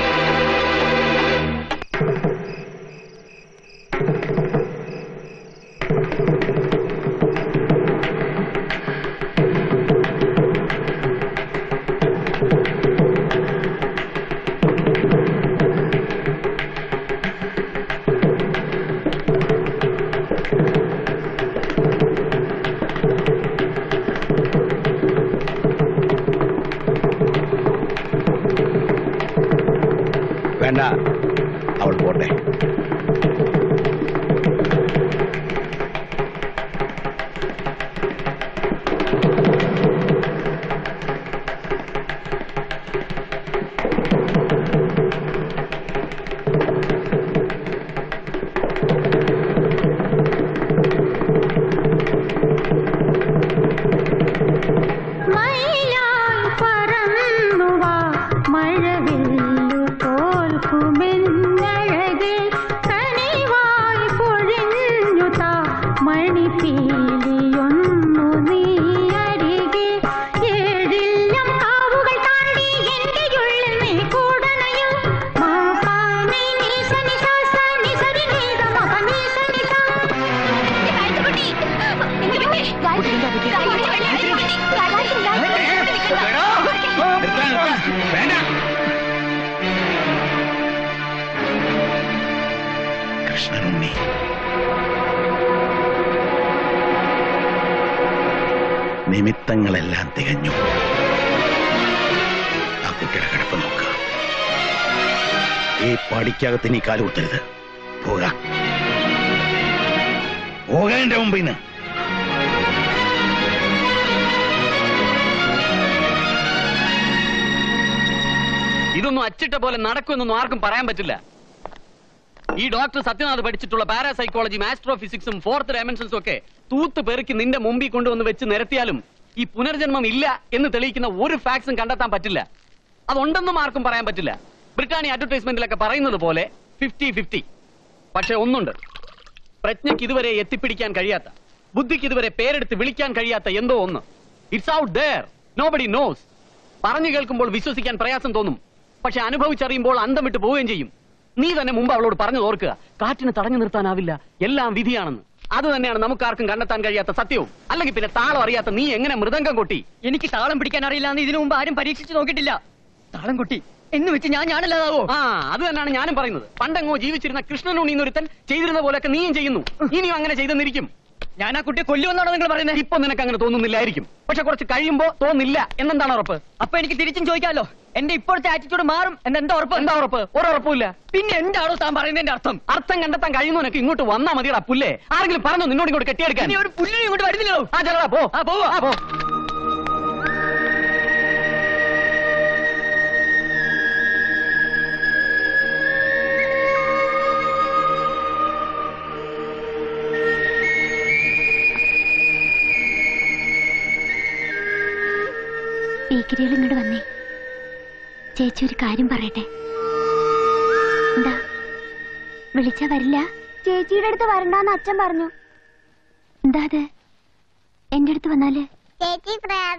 നീ നിമിത്തങ്ങളെല്ലാം തികഞ്ഞു ആ കുട്ടിയുടെ കിടപ്പ് നോക്കുക ഈ പടിക്കകത്ത് നീ കാലുകുത്തരുത് പോക പോക എന്റെ മുമ്പിൽ നിന്ന് ഇതൊന്നും അച്ചിട്ട പോലെ നടക്കുമെന്നൊന്നും ആർക്കും പറയാൻ പറ്റില്ല ഈ ഡോക്ടർ സത്യനാഥ് പഠിച്ചിട്ടുള്ള പാരാസൈക്കോളജിയും ആസ്ട്രോഫിസിക്സും ഫോർത്ത് ഡയമെൻഷൻസും ഒക്കെ തൂത്ത് പെറുക്കി നിന്റെ മുമ്പിൽ കൊണ്ടുവന്ന് വെച്ച് നിരത്തിയാലും ഈ പുനർജന്മം ഇല്ല എന്ന് തെളിയിക്കുന്ന ഒരു ഫാക്സും കണ്ടെത്താൻ പറ്റില്ല അതുണ്ടെന്നും ആർക്കും പറയാൻ പറ്റില്ല ബ്രിട്ടാനിയ അഡ്വർടൈസ്മെന്റിലൊക്കെ പറയുന്നത് പോലെ ഫിഫ്റ്റി ഫിഫ്റ്റി പക്ഷെ ഒന്നുണ്ട് പ്രജ്ഞയ്ക്ക് ഇതുവരെ എത്തിപ്പിടിക്കാൻ കഴിയാത്ത ബുദ്ധിക്ക് ഇതുവരെ പേരെടുത്ത് വിളിക്കാൻ കഴിയാത്ത എന്തോ ഒന്ന് it's out there nobody knows പറഞ്ഞു കേൾക്കുമ്പോൾ വിശ്വസിക്കാൻ പ്രയാസം തോന്നും പക്ഷെ അനുഭവിച്ചറിയുമ്പോൾ അന്തം വിട്ട് പോവുകയും ചെയ്യും നീ തന്നെ മുമ്പ് അവളോട് പറഞ്ഞു ഓർക്കുക കാറ്റിന് തടഞ്ഞു നിർത്താനാവില്ല എല്ലാം വിധിയാണെന്ന് അത് തന്നെയാണ് നമുക്കാർക്കും കണ്ടെത്താൻ കഴിയാത്ത സത്യവും അല്ലെങ്കിൽ പിന്നെ താളം അറിയാത്ത നീ എങ്ങനെ മൃദംഗം കൊട്ടി എനിക്ക് താളം പിടിക്കാൻ അറിയില്ല എന്ന് ഇതിനു മുമ്പ് ആരും പരീക്ഷിച്ചു നോക്കിയിട്ടില്ല താളം കൊട്ടി എന്ന് വെച്ച് ഞാൻ ഞാനല്ലാതാവോ ആ അത് തന്നെയാണ് ഞാനും പറയുന്നത് പണ്ടെങ്ങോ ജീവിച്ചിരുന്ന കൃഷ്ണനുണ്ണി എന്നൊരുത്തൻ ചെയ്തിരുന്ന പോലെയൊക്കെ നീയും ചെയ്യുന്നു ഇനിയും അങ്ങനെ ചെയ്തെന്നിരിക്കും ഞാൻ ആ കുട്ടിയെ കൊല്ലുമെന്നാണോ നിങ്ങൾ പറയുന്നത് ഇപ്പൊ നിനക്ക് അങ്ങനെ തോന്നുന്നില്ലായിരിക്കും പക്ഷെ കുറച്ച് കഴിയുമ്പോ തോന്നില്ല എന്നെന്താണ് ഉറപ്പ് അപ്പൊ എനിക്ക് തിരിച്ചും ചോദിക്കാമല്ലോ എന്റെ ഇപ്പോഴത്തെ ആറ്റിറ്റ്യൂഡ് മാറും എന്ന് എന്താ ഉറപ്പ് എന്താ ഉറപ്പ് ഒരുറപ്പില്ല പിന്നെ എന്താണോ താൻ പറയുന്നതിന്റെ അർത്ഥം അർത്ഥം കണ്ടെത്താൻ കഴിയുന്നവനൊക്കെ ഇങ്ങോട്ട് വന്നാ മതിയടാ പുല്ലേ ആരെങ്കിലും പറഞ്ഞോ നിന്നോട് ഇങ്ങോട്ട് കെട്ടിയെടുക്കാൻ ഇനി ഒരു പുല്ലിനും ഇങ്ങോട്ട് വരുന്നില്ലല്ലോ ആ ചെല്ലടാ പോ ആ പോവാ ആ പോ ബേക്കറികൾ ഇങ്ങോട്ട് വന്നേ ചേച്ചി ഒരു കാര്യം പറയട്ടെ എന്താ വിളിച്ചാ വരില്ല ചേച്ചിയുടെ അടുത്ത് വരണ്ടാന്ന് അച്ഛൻ പറഞ്ഞു എന്താ അത് എന്റെ അടുത്ത് വന്നാല് ചേച്ചി പ്രേത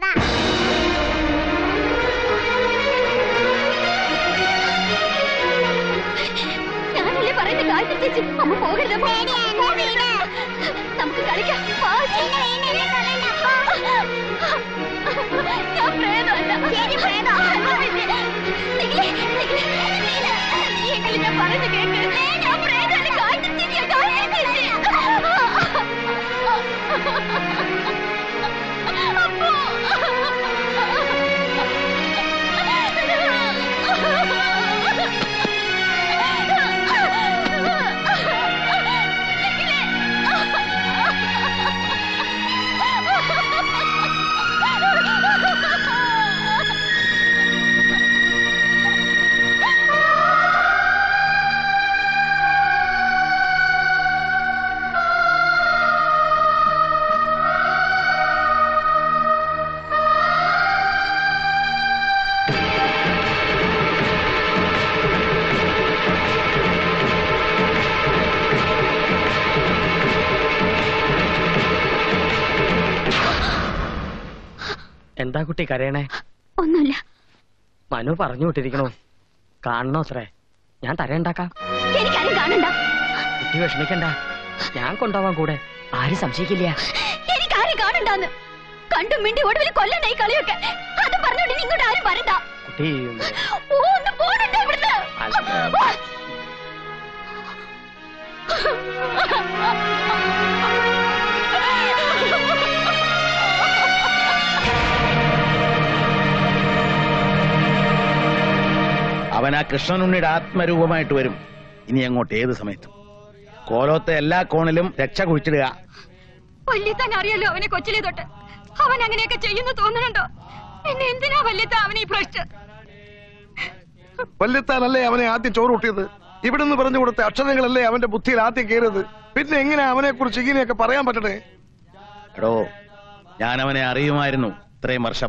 ഞാനല്ലേ പറയുന്നത് ഗായത്രി ചേച്ചി അമ്മ പോകരുത് പോകരുത്. നമുക്ക് കളിക്കാം വാ. ഞാൻ പ്രേതമല്ല. നിഖിലേ, നിഖിലേ, എങ്കിലും ഞാൻ പറയുന്നത് കേൾക്ക്. ഞാൻ പ്രേതമല്ല, ഗായത്രി ചേച്ചിയാ, ഗായത്രി ചേച്ചി. എന്താ കുട്ടി കരയണേ ഒന്നുമില്ല മനു പറഞ്ഞു വിട്ടിരിക്കണോ കാണണോ അത്രേ ഞാൻ തരണ്ടാക്കാം എനിക്കാരും കാണണ്ട കുട്ടി വിഷമിക്കണ്ട ഞാൻ കൊണ്ടുപോവാൻ കൂടെ ആരും സംശയിക്കില്ല എനിക്കാരും കാണണ്ടാന്ന് കണ്ടും മിണ്ടി ഒടുവിൽ കൊല്ലണ്ടായി കളിയൊക്കെ അത് പറഞ്ഞോണ്ട് ഇനി ഇങ്ങോട്ട് ആരും വരണ്ട കുട്ടി ഓ ഒന്ന് പോകണ്ടേ ഇവിടുന്ന് ഓ. അവൻ ആ കൃഷ്ണനുണ്ണിയുടെ ആത്മരൂപമായിട്ട് വരും ഇനി അങ്ങോട്ട് ഏത് സമയത്തും കോലോത്തെ എല്ലാ കോണിലും രക്ഷ കുഴിച്ചിടുക വല്യത്താൻ അറിയാലോ അവനെ കൊച്ചിലെ തൊട്ട് അവൻ അങ്ങനെയൊക്കെ ചെയ്യുന്നു തോന്നുന്നുണ്ടോ പിന്നെ എന്തിനാ വല്യത്ത അവനെ ഈ ഭ്രഷ്ട് വല്യത്താനല്ലേ അവനെ ആദ്യം ചോറ് കൂട്ടിയത് ഇവിടുന്ന് പറഞ്ഞു കൊടുത്ത അക്ഷരങ്ങളല്ലേ അവന്റെ ബുദ്ധിയിൽ ആദ്യം കയറിയത് പിന്നെ എങ്ങനെ അവനെ കുറിച്ച് ഇങ്ങനെയൊക്കെ പറയാൻ പറ്റണേ എടോ ഞാൻ അവനെ അറിയുമായിരുന്നു ഇത്രയും വർഷം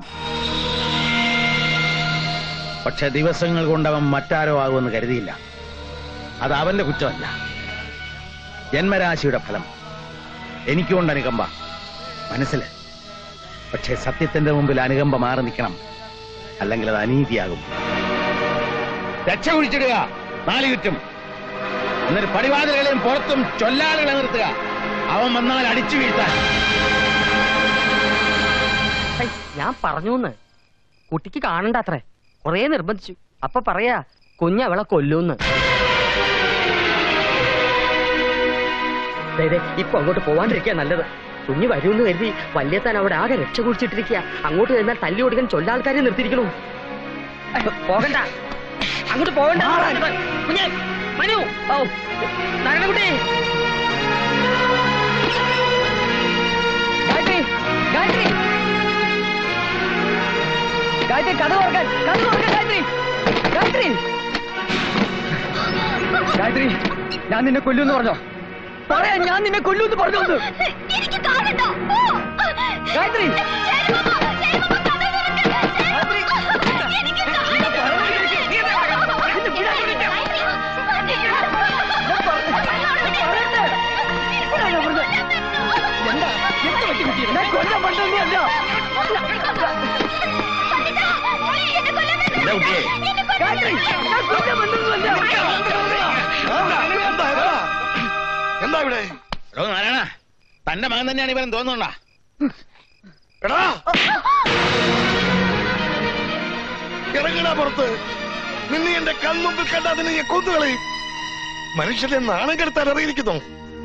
പക്ഷെ ദിവസങ്ങൾ കൊണ്ട് അവൻ മറ്റാരോ ആകുമെന്ന് കരുതിയില്ല അത് അവന്റെ കുറ്റമല്ല ജന്മരാശിയുടെ ഫലം എനിക്കുണ്ട് അനുകമ്പ മനസ്സിൽ പക്ഷേ സത്യത്തിന്റെ മുമ്പിൽ അനുകമ്പ മാറി നിൽക്കണം അല്ലെങ്കിൽ അത് അനീതിയാകും രക്ഷ കുഴിച്ചിടുക നാല് ചുറ്റും എന്നിട്ട് പടിവാതിലുകളെയും പുറത്തും ചൊല്ലാളുകളെ നിർത്തുക അവൻ വന്നാൽ അടിച്ചു വീഴ്ത്താൻ ഹൈ, ഞാൻ പറഞ്ഞൂന്ന് കുട്ടിക്ക് കാണണ്ട അത്രേ കൊറേ നിർബന്ധിച്ചു അപ്പൊ പറയാ കുഞ്ഞവളെ കൊല്ലൂന്ന് ദേ, ദേ, ഇപ്പൊ അങ്ങോട്ട് പോവാണ്ടിരിക്കുക നല്ലത് കുഞ്ഞു വരുമെന്ന് കരുതി വല്യത്താൻ അവിടെ ആകെ രക്ഷ കുടിച്ചിട്ടിരിക്കുക അങ്ങോട്ട് ചെന്നാൽ തല്ലി ഓടിക്കാൻ ചൊല്ലാൾക്കാരെ നിർത്തിയിരിക്കണു അയ്യോ, പോകണ്ട അങ്ങോട്ട് പോകണ്ട കുഞ്ഞെ മനു ഓ നാരായണകുട്ടി ഗായത്രി ഗായത്രി ഗായത്രി കഥ ഓർക്കാൻ കഥ ഓർക്കാൻ ഗായത്രി ഗായത്രി ഗായത്രി ഞാൻ നിന്നെ കൊല്ലുമെന്ന് പറഞ്ഞോ പറയാ ഞാൻ നിന്നെ കൊല്ലുമെന്ന് പറഞ്ഞു ഒന്ന്. എനിക്ക് കാണണ്ട പോ. ഗായത്രി എന്താ എന്ത് പറ്റി കുട്ടിയെ? ഞാൻ കൊല്ലാൻ പറ്റുന്നതല്ല എന്താ കുട്ടിയെ ഗായത്രി ഞാൻ കൊല്ലാൻ പറ്റുന്നതല്ല എന്താ എന്താ എന്താ ഇവിടെ എടോ നാരായണ തന്റെ മകൻ തന്നെയാണ് ഇവൻ തോന്നുന്നുണ്ടാ എടാ ഇറങ്ങടാ പുറത്ത് നിന്നെ എന്റെ കൺമുമ്പിൽ കണ്ട അതിനെ ഞാൻ കൊന്നുകളയും മനുഷ്യനെ നാണം കെടുത്താൻ അറിയിരിക്കുന്നു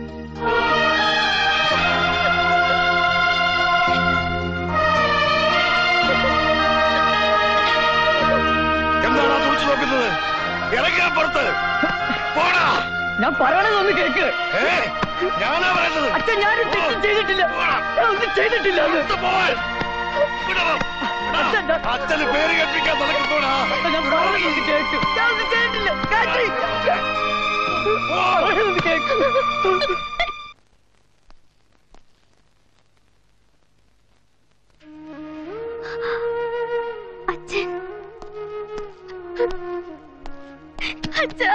എന്താണാ തുറച്ചു നോക്കുന്നത് ഇറങ്ങാ പുറത്ത് പോടാ ഞാൻ പറയണതൊന്ന് കേക്ക് ഏ ഞാനാ പറയുന്നത് അച്ഛൻ ഞാൻ തെറ്റും ചെയ്തിട്ടില്ല ഞാൻ ഒന്നും ചെയ്തിട്ടില്ല അത് അച്ഛൻ ഞാൻ- അച്ഛന് പേര് കേൾപ്പിക്കാൻ നടക്കുന്നോടാ ഞാൻ പറയണതൊന്ന് കേക്ക് ഞാൻ ഒന്നും ചെയ്തിട്ടില്ല ഗായത്രി പറയണതൊന്ന് കേക്ക് അച്ഛൻ അച്ഛാ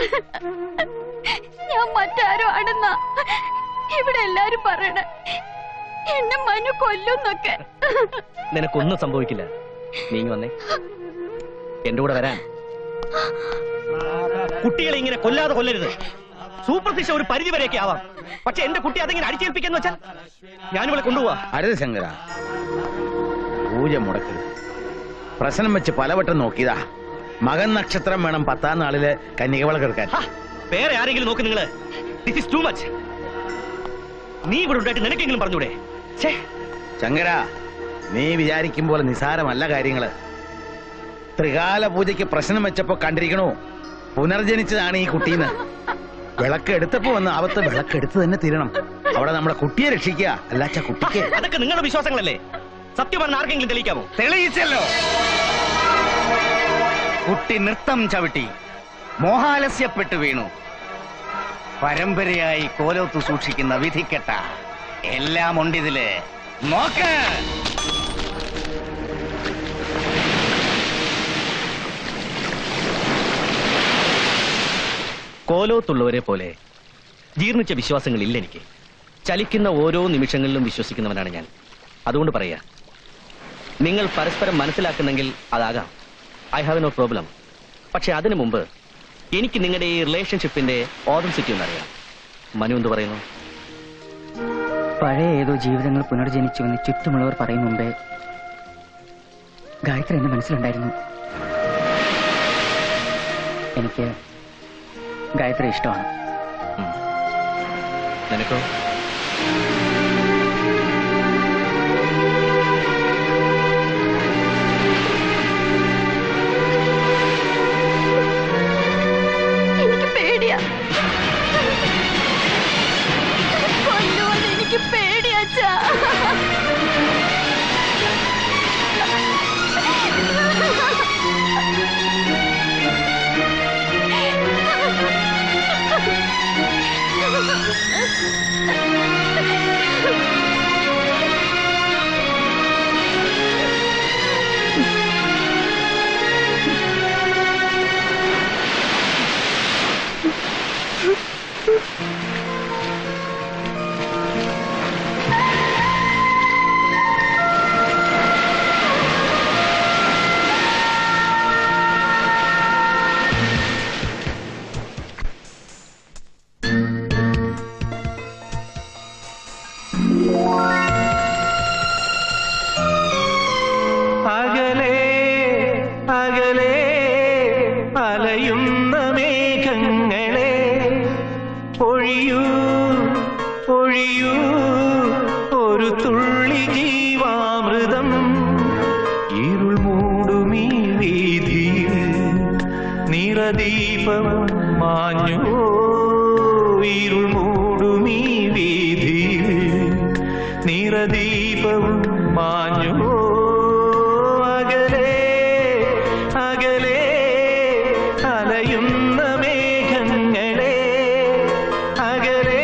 ഞാൻ മറ്റാരോ ആണെന്നാ ഇവിടെ എല്ലാരും പറയണേ എന്നെ മനു കൊല്ലുന്നൊക്കെ നിനക്കൊന്നും സംഭവിക്കില്ല നീങ്ങി വന്നേ എന്റെ കൂടെ വരാൻ കുട്ടികളെ ഇങ്ങനെ കൊല്ലാതെ കൊല്ലരുത് സൂപ്പർഫിഷ ഒരു പരിധി വരെയൊക്കെ ആവാം പക്ഷെ എന്റെ കുട്ടി അതിങ്ങനെ അടിച്ചേൽപ്പിക്കാന്ന് വെച്ചാൽ ഞാനിവിടെ കൊണ്ടുപോവാ അരുത് ശങ്കര പൂജ മുടക്കരുത് പ്രശ്നം വെച്ച് പലവട്ടം നോക്കിയതാ മകൻ നക്ഷത്രം വേണം പത്താം നാളില് കന്യകവള കിടക്കാൻ വേറെ ആരെങ്കിലും നോക്ക് നിങ്ങള് ദിസ് ഇസ് ടു മച്ച് നീ ഇവിടെ ഉണ്ടായിട്ട് നിനക്കെങ്കിലും പറഞ്ഞൂടെ ഛേ ശങ്കര നീ വിചാരിക്കും പോലെ നിസാരമല്ല കാര്യങ്ങള് ത്രികാല പൂജയ്ക്ക് പ്രശ്നം വെച്ചപ്പോ കണ്ടിരിക്കണു പുനർജനിച്ചതാണ് ഈ കുട്ടീന്ന് വിളക്ക് എടുത്തപ്പോ വന്ന് ആവത്ത് വിളക്ക് എടുത്ത് തന്നെ തീരണം അവിടെ നമ്മുടെ കുട്ടിയെ രക്ഷിക്കുക അല്ലാച്ച കുട്ടിക്ക് അതൊക്കെ നിങ്ങളുടെ വിശ്വാസങ്ങളല്ലേ സത്യമാണെന്ന് ആർക്കെങ്കിലും തെളിയിക്കാമോ തെളിയിച്ചല്ലോ കുട്ടി നൃത്തം ചവിട്ടി മോഹാലസ്യപ്പെട്ടു വീണു പരമ്പരയായി കോലോത്തു സൂക്ഷിക്കുന്ന വിധിക്കെട്ട എല്ലാം ഉണ്ടിതില് നോക്ക് കോലോത്തുള്ളവരെ പോലെ ജീർണിച്ച വിശ്വാസങ്ങളില്ല എനിക്ക് ചലിക്കുന്ന ഓരോ നിമിഷങ്ങളിലും വിശ്വസിക്കുന്നവനാണ് ഞാൻ അതുകൊണ്ട് പറയാ നിങ്ങൾ പരസ്പരം മനസ്സിലാക്കുന്നെങ്കിൽ അതാകാം ഐ ഹാവ് നോ പ്രോബ്ലം പക്ഷെ അതിനു മുമ്പ് എനിക്ക് നിങ്ങളുടെ ഈ റിലേഷൻഷിപ്പിന്റെ ഓതൻസിറ്റി ഒന്നറിയാം മനു എന്ത് പറയുന്നു പഴയ ഏതോ ജീവിതങ്ങൾ പുനർജനിച്ചുവെന്ന് ചുറ്റുമുള്ളവർ പറയും മുമ്പേ ഗായത്രി എന്റെ മനസ്സിലുണ്ടായിരുന്നു എനിക്ക് ഗായത്രി ഇഷ്ടമാണ് നിനക്കോ എനിക്ക് പേടിയാ കൊല്ലുമെന്ന് എനിക്ക് പേടിയാച്ചാ നിറദീപം മാഞ്ഞു ഇരുൾ മൂടുമീ വീതി നിറദീപം മാഞ്ഞു അകലെ അകലെ അലയുന്ന മേഘങ്ങളെ അകലെ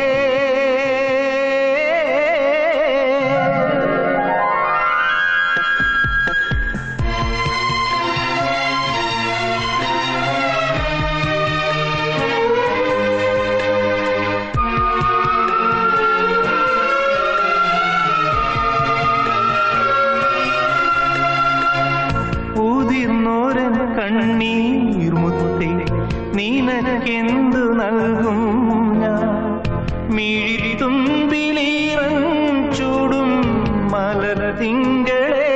ഉതിർന്നോരൻ കണ്ണീർ മുത്തേ നിനക്കെന്തു നൽകും ഞാൻ മിഴിത്തുമ്പിലീറൻ ചൂടും മലർതിങ്കളെ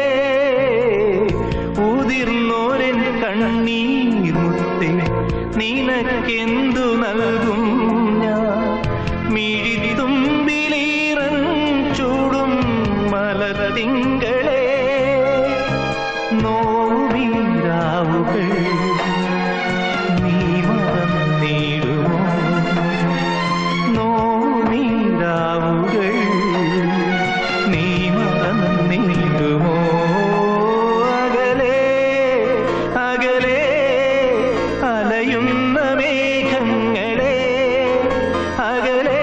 ഉതിർന്നോരൻ കണ്ണീർ മുത്തേ നിനക്കെന്തു നൽകും ഞാൻ മിഴിത്തുമ്പിലീറൻ ചൂടും മലർതിങ്കളെ നോവിരാവുകൾ നീ മറന്നിടുമോ നോവിരാവുകൾ നീ മറന്നിടുമോ അകലെ അകലെ അലയുന്ന മേഘങ്ങളെ അകലെ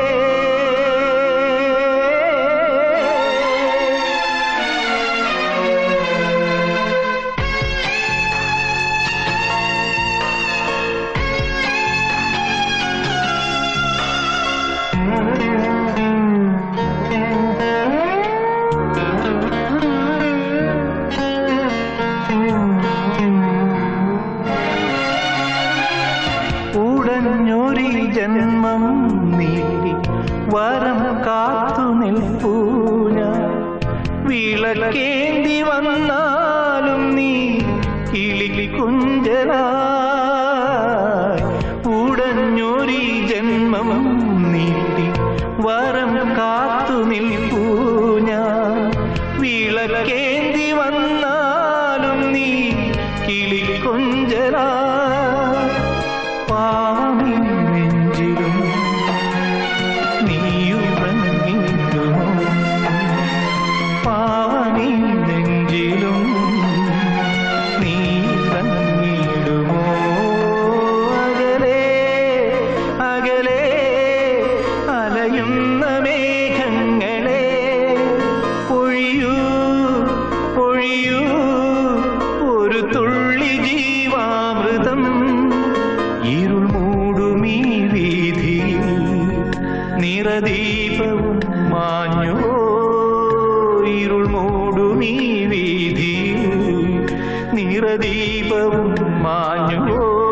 ഉടഞ്ഞൊരി ജന്മം നീട്ടി വരം കാത്തു നിൽപ്പൂ ഞാൻ വിളക്കേന്തി വന്നാലും നീ കിളി കുഞ്ചലായി ഉടഞ്ഞൊരി ജന്മം നീട്ടി വരം കാത്തു നിൽപ്പൂ ഞാൻ വിളക്കേന്തി വന്നാലും നീ കിളി കുഞ്ചലായി പാമി നെഞ്ചിലും നീയുറങ്ങിടുമോ പാവമി നെഞ്ചിലും നീറങ്ങിടുമോ അകലെ അകലെ അലയുന്ന മേഘങ്ങളെ പൊഴിയൂ പൊഴിയൂ ഒരു തുള്ളി ജീവാമൃതം ഇരുൾ മൂടുമീ വീതി നിറദീപവും മാഞ്ഞു ഇരുൾ മൂടുമീ വീതി നിറദീപവും മാഞ്ഞു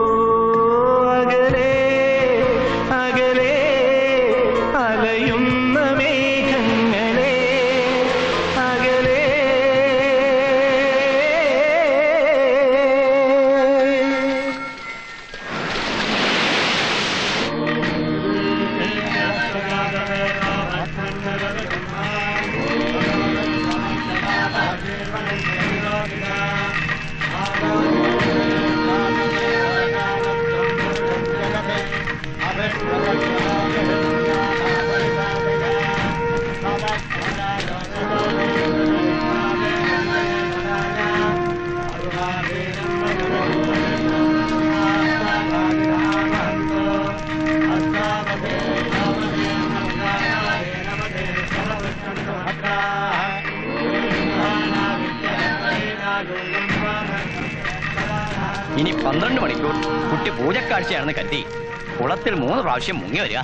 അകലെ അകലെ അലയുന്ന മേഘങ്ങളെ അകലെ ഇനി പന്ത്രണ്ട് മണിക്കൂർ കുട്ടി പൂജക്കാഴ്ചയാണെന്ന് കരുതി കുളത്തിൽ മൂന്ന് പ്രാവശ്യം മുങ്ങി വരിക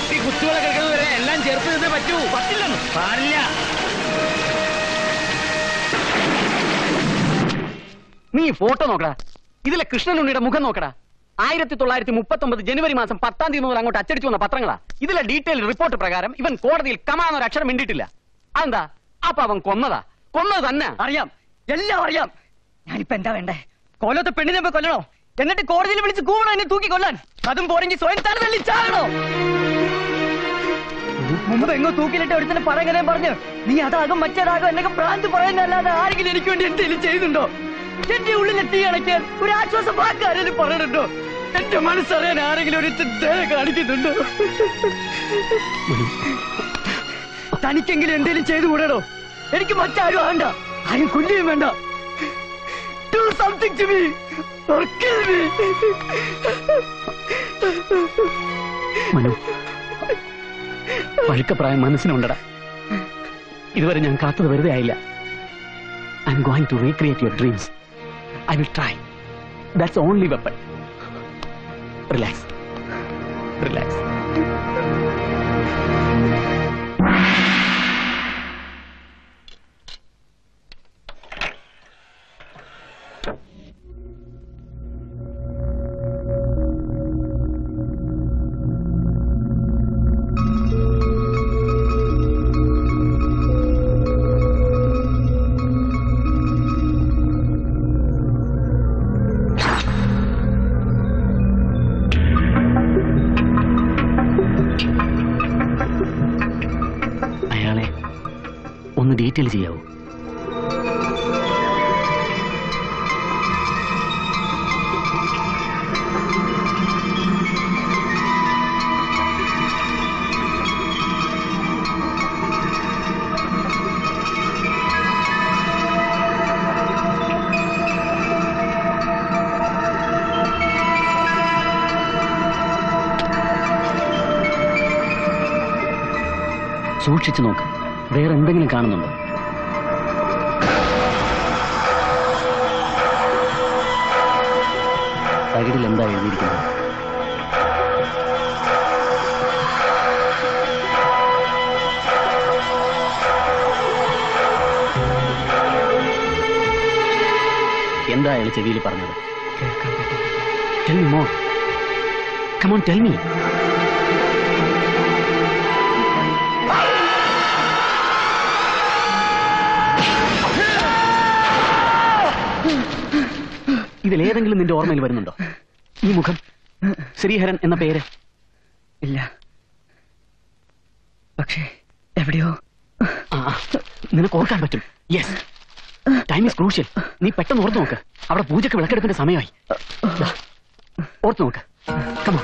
കുട്ടി കുത്തുകളെ കിടക്കുന്നത് വരെ എല്ലാം ചേർത്ത് നിന്നേ പറ്റൂ പറ്റില്ലെന്ന് പാടില്ല നീ ഫോട്ടോ നോക്കടാ ഇതിലെ കൃഷ്ണനുണ്ണിയുടെ മുഖം നോക്കടാ ആയിരത്തി തൊള്ളായിരത്തി മുപ്പത്തി ഒമ്പത് ജനുവരി മാസം പത്താം തീയതി മുതൽ അങ്ങോട്ട് അച്ചടിച്ചു വന്ന പത്രങ്ങളാ ഇതിലെ ഡീറ്റെയിൽ റിപ്പോർട്ട് പ്രകാരം ഇവൻ കോടതിയിൽ കമാന്നൊരു അക്ഷരം മിണ്ടിയിട്ടില്ല അതെന്താ അപ്പൊ അവൻ കൊന്നതാ കൊന്നത് തന്നെ അറിയാം എല്ലാം അറിയാം ഞാനിപ്പോ എന്താ വേണ്ടേ കൊല്ലത്തെ പെണ്ണിനെ പോയി കൊല്ലണോ എന്നിട്ട് കോടതിയിൽ വിളിച്ച് കൂവണോ എന്നെ തൂക്കി കൊല്ലാൻ അതും പോരെങ്കിൽ സ്വയം താൻ വെള്ളി ചാകണോ മുമ്പ് എങ്ങോ തൂക്കിലിട്ട് ഒരുത്തന്നെ പറയങ്ങനെ പറഞ്ഞു നീ അതാകും മറ്റേതാകും എന്നൊക്കെ ഭ്രാന്ത് പറയുന്നല്ലാതെ ആരെങ്കിലും എനിക്ക് വേണ്ടി എന്തെങ്കിലും ചെയ്യുന്നുണ്ടോ എന്റെ ഉള്ളിൽ തീ അണയ്ക്കാൻ ഒരു ആശ്വാസം വാക്കാരെങ്കിലും പറയണുണ്ടോ എന്റെ മനസ്സറിയാൻ ആരെങ്കിലും ഒരു ദയ കാണിക്കുന്നുണ്ടോ തനിക്കെങ്കിലും എന്തെങ്കിലും ചെയ്തു കൂടണോ എനിക്ക് മറ്റാരും ആണ്ട ആരും കൊല്ലുകയും വേണ്ട do something to me or kill me Manu പഴുക്കപ്രായം മനസ്സിനുണ്ടടാ ഇതുവരെ ഞാൻ കാത്തത് വെറുതെ ആയില്ല I am going to recreate your dreams I will try that's only weapon relax relax അയാളെ ഒന്ന് ഡീറ്റെയിൽ ചെയ്യാവോ സൂക്ഷിച്ചു നോക്ക് വേറെ എന്തെങ്കിലും കാണുന്നുണ്ടോ തകിടിൽ എന്താ എഴുതിയിരിക്കുന്നത് എന്താ അയാൾ ചെവിയിൽ പറഞ്ഞത് tell me more come on tell me ഇതിലേതെങ്കിലും നിന്റെ ഓർമ്മയിൽ വരുന്നുണ്ടോ ഈ മുഖം ശ്രീഹരൻ എന്ന പേര് ഇല്ല പക്ഷേ എവിടെയോ ആ, നിനക്ക് ഓർക്കാൻ പറ്റും യെസ് ടൈം ഈസ് ക്രൂഷ്യൽ നീ പെട്ടെന്ന് ഓർത്ത് നോക്ക് അവിടെ പൂജയ്ക്ക് വിളക്കെടുപ്പിന്റെ സമയമായി ദാ, ഓർത്ത് നോക്ക് കമാ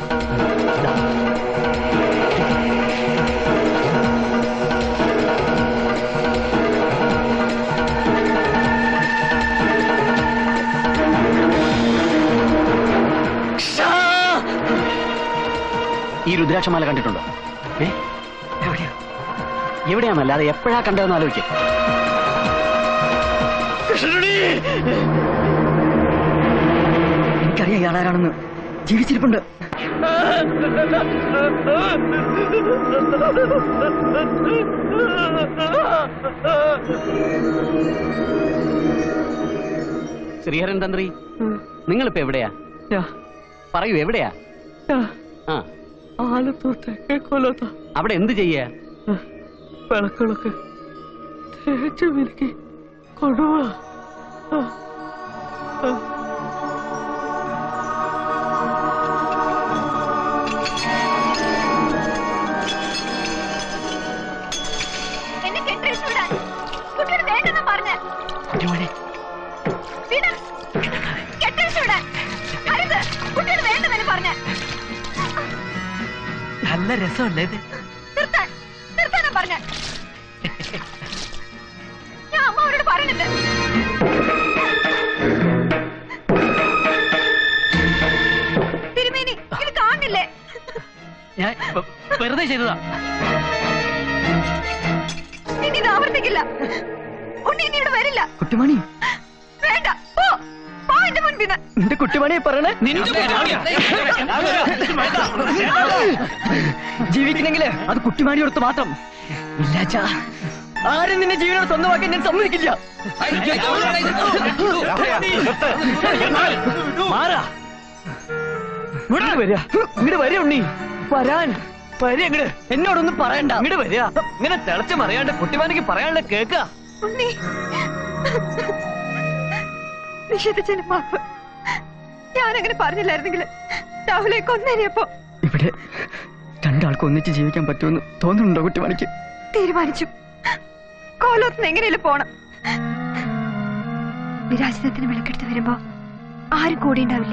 ഈ രുദ്രാക്ഷമാല കണ്ടിട്ടുണ്ടോ ഏ എവിടെയാ എവിടെയാന്നല്ലാതെ എപ്പോഴാ കണ്ടതെന്ന് ആലോചിക്കുക എനിക്കറിയാം ഇയാളാരാണെന്ന് ജീവിച്ചിരിപ്പുണ്ട് ശ്രീഹരൻ തന്ത്രി നിങ്ങളിപ്പോ എവിടെയാ പറയൂ എവിടെയാ ആ ആലത്തൂർ തെക്കേ കൊല്ലത്ത അവിടെ എന്ത് ചെയ്യാ വിളക്കുകളൊക്കെ തേച്ച് മിനുക്കി കൊണ്ടുപോവാ ആ, ആ. എന്നെ കെട്ടഴിച്ചു വിടാൻ കുട്ടിയോട് വേണ്ടെന്ന് പറഞ്ഞ് വിടാൻ കെട്ടഴിച്ചു വിടാൻ അരുത് കുട്ടിയോട് വേണ്ടെന്ന് പറഞ്ഞ് നല്ല രസമല്ലേ ഇത് നിർത്താൻ നിർത്താനാ പറഞ്ഞ ഞാൻ അമ്മ അവരോട് പറയുന്നുണ്ട് തിരുമേനി ഇത് കാണില്ലേ ഞാൻ വെറുതെ ചെയ്തതാ ഇനി ഇത് ആവർത്തിക്കില്ല ഉണ്ണി ഇനി ഇവിടെ വരില്ല കുട്ടിമണി വേണ്ട പോ പോ എന്റെ മുൻ മുമ്പിൽ നിന്റെ കുട്ടിമണിയെ പറയണേ ജീവിക്കണമെങ്കില് അത് കുട്ടിമാണി കൊടുത്ത് മാത്രം ഇല്ലാച്ചാ ആരും നിന്നെ ജീവനോട് സ്വന്തമാക്കാൻ ഞാൻ സമ്മതിക്കില്ല മാറാ ഇങ്ങോട്ട് വരിക ഇങ്ങോട്ട് വരിക ഉണ്ണി വരാൻ വരിക ഇങ്ങട് എന്നോടൊന്നും പറയണ്ട ഇങ്ങോട്ട് വരിക ഇങ്ങനെ തിളച്ച് മറിയാണ്ട് കുട്ടിമാനിക്ക് പറയാനുള്ള കേക്ക ഉണ്ണി നിഷേധിച്ചതിന് മാപ്പ് ഞാനങ്ങനെ പറഞ്ഞില്ലായിരുന്നെങ്കിൽ രാഹുലെ കൊന്നേനെയപ്പോ ഇവിടെ രണ്ടാൾക്ക് ഒന്നിച്ച് ജീവിക്കാൻ പറ്റുമെന്ന് തോന്നുന്നുണ്ടോ കുട്ടിമാണിക്ക് തീരുമാനിച്ചു കോലോത്തിന് എങ്ങനെയും പോണം വിരാജിതത്തിന് വിളക്കെടുത്ത് വരുമ്പോ ആരും കൂടി ഉണ്ടാവില്ല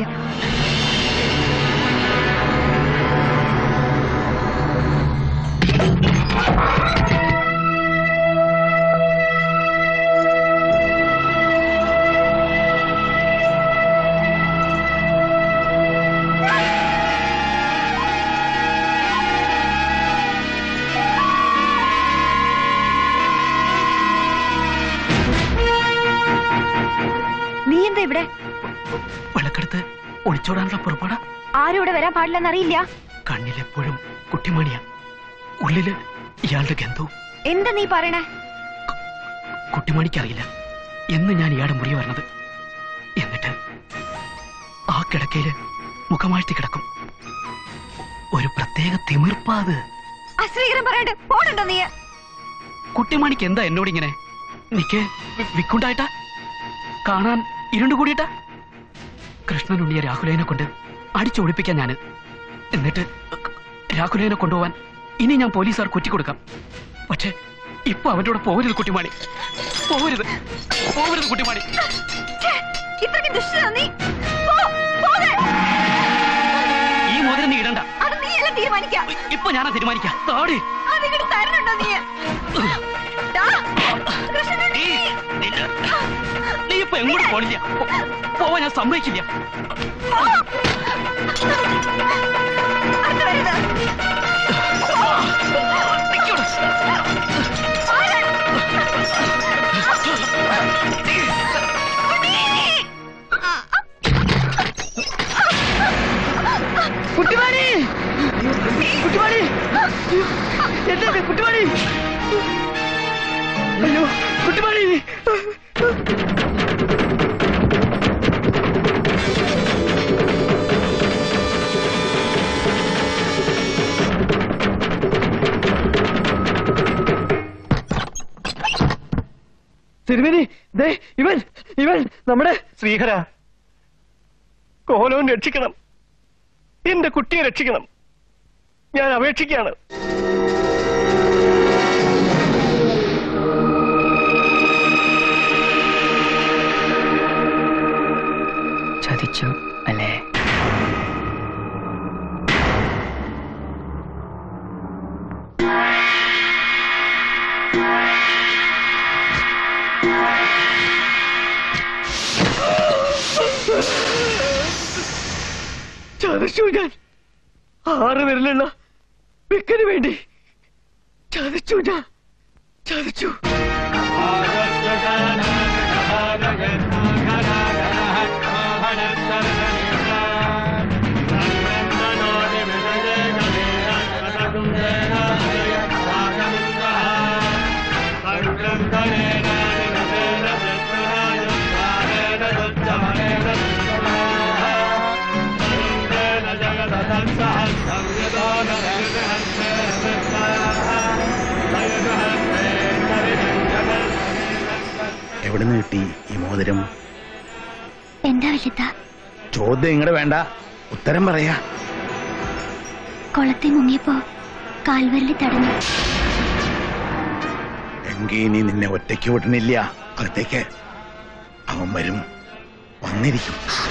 നീ എന്താ ഇവിടെ വിളക്കെടുത്ത് ഒളിച്ചോടാനുള്ള പുറപ്പാടാ ആരും ഇവിടെ വരാൻ പാടില്ലെന്നറിയില്ല കണ്ണിലെപ്പോഴും കുട്ടിമണിയാ ഉള്ളില് ഇയാളുടെ ഗന്ധവും എന്താ നീ പറയണേ കുട്ടിമണിക്കറിയില്ല എന്ന് ഞാൻ ഇയാളുടെ മുറി വരണത് എന്നിട്ട് ആ കിടക്കയില് മുഖമാഴ്ത്തി കിടക്കും ഒരു പ്രത്യേക തിമിർപ്പാത് അശ്രീകരം പറയണ്ട് പോണുണ്ടോ നീ കുട്ടിമണിക്ക് എന്താ എന്നോട് ഇങ്ങനെ നിക്ക് വി- വിക്കുണ്ടായിട്ടാ കാണാൻ ഇരുണ്ടു കൂടിയിട്ടാ കൃഷ്ണൻ ഉണ്ണിയെ രാഹുലേനെ കൊണ്ട് അടിച്ചൊളിപ്പിക്കാൻ ഞാന് എന്നിട്ട് രാഹുലേനെ കൊണ്ടുപോവാൻ ഇനി ഞാൻ പോലീസുകാർ കുറ്റിക്കൊടുക്കാം പക്ഷേ ഇപ്പൊ അവന്റെ കൂടെ പോകരുത് കുട്ടിമാണി പോകരുത് പോകരുത് കുട്ടിമാണി ഇത്രയ്ക്ക് ദുഷ്ടനാ നീ പോ, പോകെ. ഈ മോതിരം നീ ഇടണ്ട അത് നീയല്ലേ തീരുമാനിക്കാം ഇപ്പൊ ഞാനാ തീരുമാനിക്കാം താടി അതിങ്ങോട്ട് തരണുണ്ടോ നീ ദാ, കൃഷ്ണനുണ്ണി. നീ ഇപ്പൊ എങ്ങോട്ട് പോണില്ല പോ- പോവാൻ ഞാൻ സമ്മതിക്കില്ല പോ. അടുത്ത് വരരുത്. പോ. പോരെ. കുട്ടിമാണി കുട്ടിമാണി എന്താ ഇത്? കുട്ടിമാണി അയ്യോ കുട്ടിമാണി തിരുമേനി ദേ ഇവൻ ഇവൻ നമ്മുടെ ശ്രീഹര കോലോൻ രക്ഷിക്കണം എന്റെ കുട്ടിയെ രക്ഷിക്കണം ഞാൻ അപേക്ഷിക്കുകയാണ് ചതിച്ചു അല്ലേ ചതച്ചു ഞാൻ ആറ് വിരലുള്ള വെക്കന് വേണ്ടി ചതച്ചു ഞാൻ ചതച്ചു എവിടുന്ന് കിട്ടി ഈ മോതിരം എന്താ വല്യത്ത ചോദ്യം ഇങ്ങടെ വേണ്ട ഉത്തരം പറയാ കൊളത്തെ മുങ്ങിയപ്പോ കാൽവരലി തടഞ്ഞു എങ്കി ഇനി നിന്നെ ഒറ്റയ്ക്ക് വിടണില്ല അകത്തേക്ക് അവൻ വരും വന്നിരിക്കും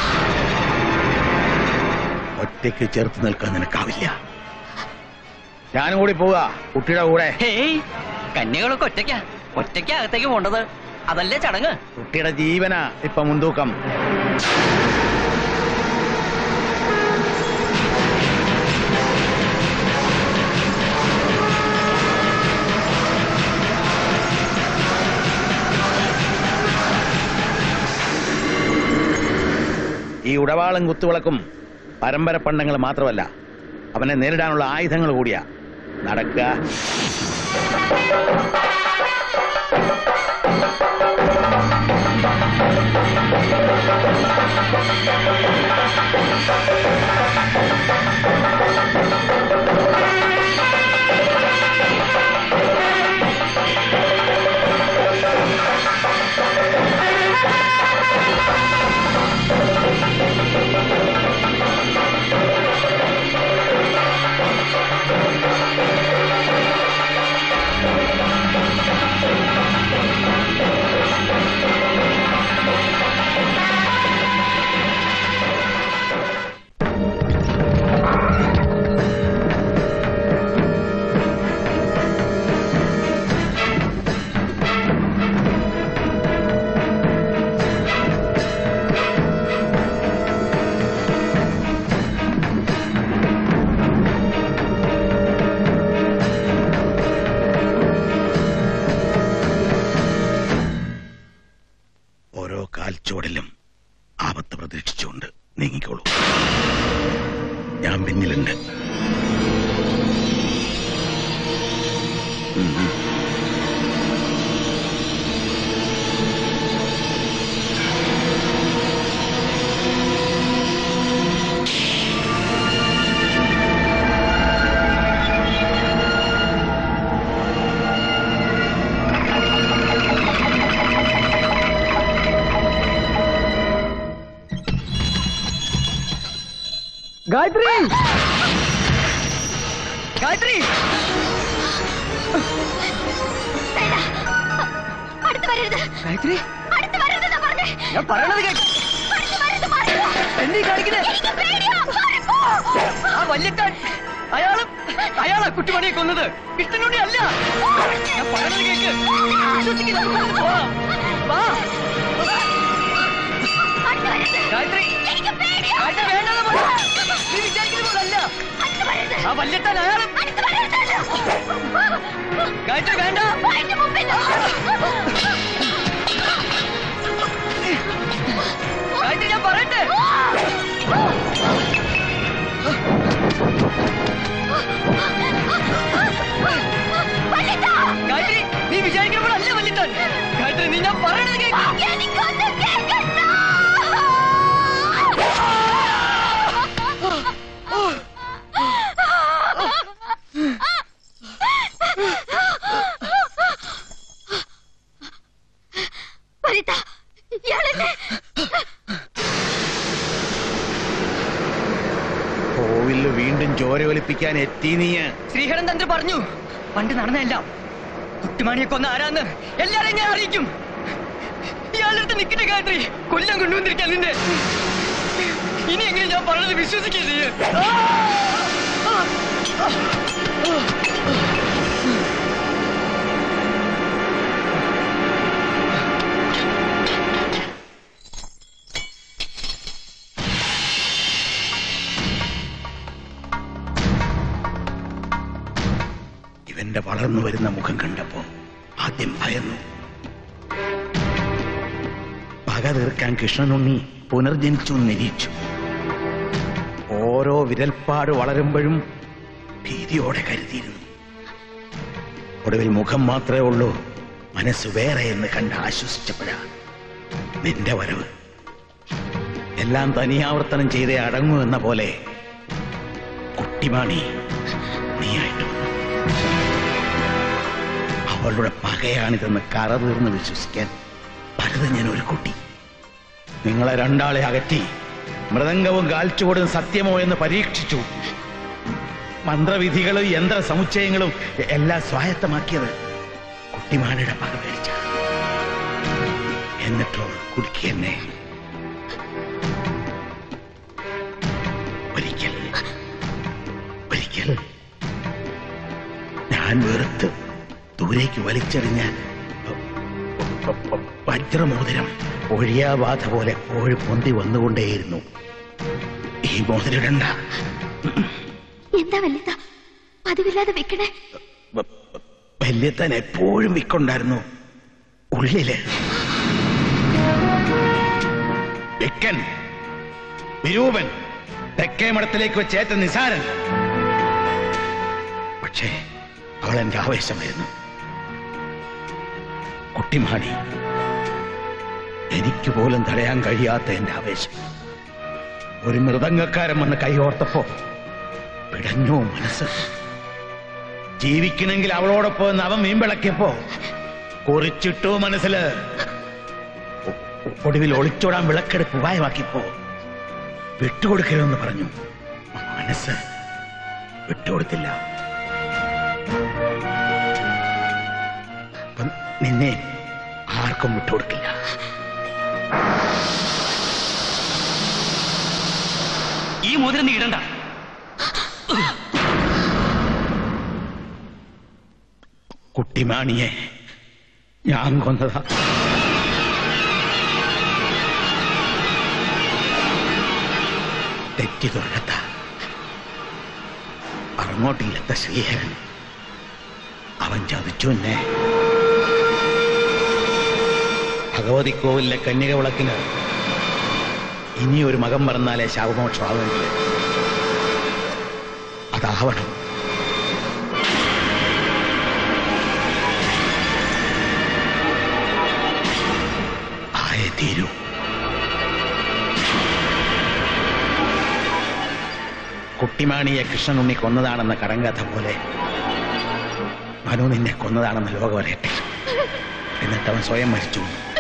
ഒറ്റയ്ക്ക് ചേർത്ത് നിൽക്കാൻ നിനക്കാവില്ല ഞാനും കൂടി പോവാ കുട്ടിയുടെ കൂടെ ഹേയ് കന്യകളൊക്കെ ഒറ്റയ്ക്കാ ഒറ്റയ്ക്കാ അകത്തേക്ക് പോണ്ടത് അതല്ലേ ചടങ്ങ് കുട്ടിയുടെ ജീവനാ ഇപ്പൊ മുൻതൂക്കം ഉടവാളും കുത്തുവിളക്കും പരമ്പര പണ്ടങ്ങൾ മാത്രമല്ല അവനെ നേരിടാനുള്ള ആയുധങ്ങൾ കൂടിയാ നടക്കുക ഓരോ കാൽച്ചുവടിലും ആപത്ത് പ്രതീക്ഷിച്ചുകൊണ്ട് നീങ്ങിക്കോളൂ ഞാൻ പിന്നിലുണ്ട് ഉം. ഗായത്രി ഗായത്രി അടുത്ത് വരരുത് ഗായത്രി അടുത്ത് വരരുതെന്നാ പറഞ്ഞേ ഞാൻ പറയണത് കേക്ക് അടുത്ത് വരരുത് പറയുന്നു. എന്നീ കാണിക്കുന്നേ എനിക്ക് പേടിയാ മാറിപ്പോ. ആ വല്യക്കാൻ അയാള് അയാളാ കുട്ടിമണിയെ കൊന്നത് കൃഷ്ണനുണ്ണി അല്ല ഞാൻ പറയണത് കേക്ക് വിശ്വസിക്കില്ല നമുക്കൊന്ന് പോവാം വാ അടുത്ത് വരരുത്. ഗായത്രി എനിക്ക് പേടിയാ. ഗായത്രി വേണ്ടെന്ന് പറ. നീ വിചാരിക്കുന്ന പോലല്ല അടുത്ത് വരരുത്. ആ വല്യത്താൻ അയാളും അടുത്ത് വരരുത്. ഗായത്രി വേണ്ട എന്റെ മുമ്പിൽ ഗായത്രി ഞാൻ പറയട്ടെ ഗായത്രി നീ വിചാരിക്കുമ്പോഴല്ല വല്യത്താൻ ഗായത്രി നീ ഞാൻ പറയണത് കേക്ക് എനിക്കൊന്നും കേൾക്കണ്ട വനിത ഇയാളെന്നെ കോവിലിൽ വീണ്ടും ചോര ഒലിപ്പിക്കാൻ എത്തി നീ ശ്രീഹരൻ തന്ത്രി പറഞ്ഞു പണ്ട് നടന്നെല്ലാം കുട്ടിമാണിയെ കൊന്ന ആരാന്ന് എല്ലാരും ഞാൻ അറിയിക്കും ഇയാളുടെ അടുത്ത് നിൽക്കട്ടെ ഗായത്രി കൊല്ലം കൊണ്ടുവന്നിരിക്കാൻ നിന്നെ ഇനി എങ്ങനെ ഞാൻ പറഞ്ഞത് വിശ്വസിക്കരുത് നീ. ആ! ആ! ആ! ഇവന്റെ വളർന്നു വരുന്ന മുഖം കണ്ടപ്പോ ആദ്യം ഭയന്നു പക തീർക്കാൻ കൃഷ്ണനുണ്ണി പുനർജനിച്ചു നിരീച്ചു ഓരോ വിരൽപ്പാട് വളരുമ്പോഴും ഭീതിയോടെ കരുതിയിരുന്നു ഒടുവിൽ മുഖം മാത്രമേ ഉള്ളൂ മനസ്സ് വേറെ എന്ന് കണ്ട് ആശ്വസിച്ചപ്പോഴാ നിന്റെ വരവ് എല്ലാം തനിയാവർത്തനം ചെയ്തേ അടങ്ങൂ എന്ന പോലെ കുട്ടിമാണി നീയായിട്ട് വന്നു അവളുടെ പകയാണിതെന്ന് കറതീർന്ന് വിശ്വസിക്കാൻ പലത് ഞാൻ ഒരു കുട്ടി നിങ്ങളെ രണ്ടാളെ അകറ്റി മൃദംഗവും കാൽച്ചുകൊടും സത്യമോ എന്ന് പരീക്ഷിച്ചു മന്ത്രവിധികളും യന്ത്ര സമുച്ചയങ്ങളും എ- എല്ലാം സ്വായത്തമാക്കിയത് കുട്ടിമാണിയുടെ പക പേടിച്ച എന്നിട്ടോ കുടുക്കി എന്നെ ഒരിക്കൽ ഒരിക്കൽ ഞാൻ വെറുത്ത് ദൂരേക്ക് വലിച്ചെറിഞ്ഞ വജ്രമോതിരം ഒഴിയാബാധ പോലെ എപ്പോഴും പൊന്തി വന്നുകൊണ്ടേയിരുന്നു ഈ മോതിരിടണ്ട എന്താ വല്യത പതിവില്ലാതെ വെക്കണേ വല്യത്തൻ എപ്പോഴും വിക്കൊണ്ടായിരുന്നു ഉള്ളില് വിക്കൻ വിരൂപൻ തെക്കേ മഠത്തിലേക്ക് വെച്ചേറ്റ നിസാരൻ പക്ഷേ അവൾ എന്റെ ആവേശമായിരുന്നു കുട്ടിമാണി എനിക്ക് പോലും തടയാൻ കഴിയാത്ത എന്റെ ആവേശം ഒരു മൃദംഗക്കാരൻ വന്ന് കൈയോർത്തപ്പോ പിടഞ്ഞു മനസ്സ് ജീവിക്കണമെങ്കിൽ അവളോടൊപ്പം എന്ന് അവൻ മീൻപിളക്കിയപ്പോ കുറിച്ചിട്ടു മനസ്സില് ഒ- ഒടുവിൽ ഒളിച്ചോടാൻ വിളക്കെടുപ്പ് ഉപായമാക്കിയപ്പോ വിട്ടുകൊടുക്കരുതെന്ന് പറഞ്ഞു മനസ്സ് വിട്ടുകൊടുത്തില്ല അപ്പം നിന്നെ ആർക്കും വിട്ടുകൊടുക്കില്ല ഈ മോതിരം നീ ഇടണ്ട കുട്ടിമാണിയെ ഞാൻ കൊന്നതാ തെറ്റി തൊഴത്ത അങ്ങോട്ടില്ലത്ത ശ്രീഹരൻ അവൻ ചതിച്ചു എന്നെ ഭഗവതി കോവിലിലെ കന്യക വിളക്കിന് ഇനി ഒരു മകം പറഞ്ഞാലേ ശാപമോക്ഷമാകുമെങ്കിൽ അതാവണം ആയേ തീരൂ കുട്ടിമാണിയെ കൃഷ്ണനുണ്ണി കൊന്നതാണെന്ന കടങ്കഥ പോലെ മനു നിന്നെ കൊന്നതാണെന്ന് ലോകം അറിയട്ടെ എന്നിട്ട് അവൻ സ്വയം മരിച്ചു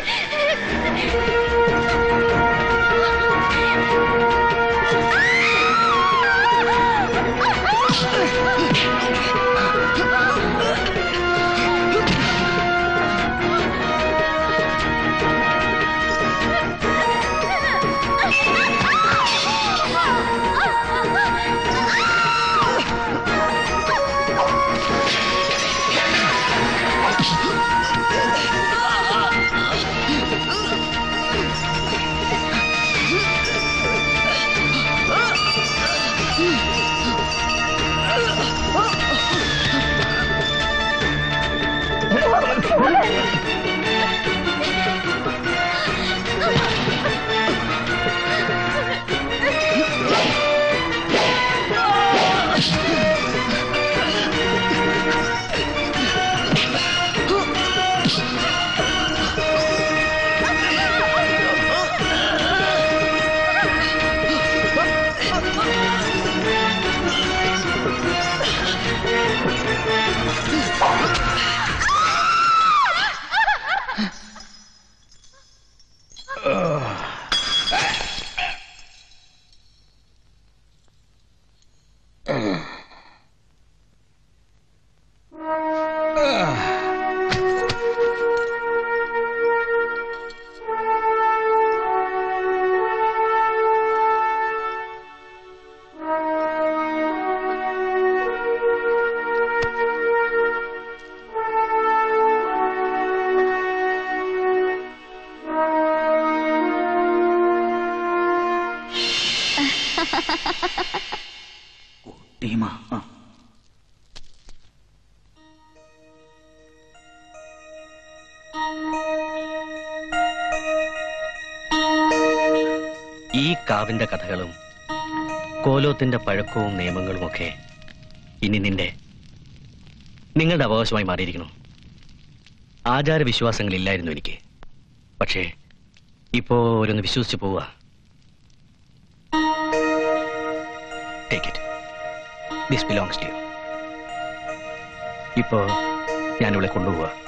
ടീമ ഈ കാവിന്റെ കഥകളും കോലോത്തിന്റെ പഴക്കവും നിയമങ്ങളുമൊക്കെ ഇനി നിന്റെ നിങ്ങളുടെ അവകാശമായി മാറിയിരിക്കണം ആചാരവിശ്വാസങ്ങളില്ലായിരുന്നു എനിക്ക് പക്ഷേ ഇപ്പോ ഓരോന്ന് വിശ്വസിച്ച് പോവുക take it this belongs to you ഇപ്പോ ഞാനിവിടെ കൊണ്ടുപോവുക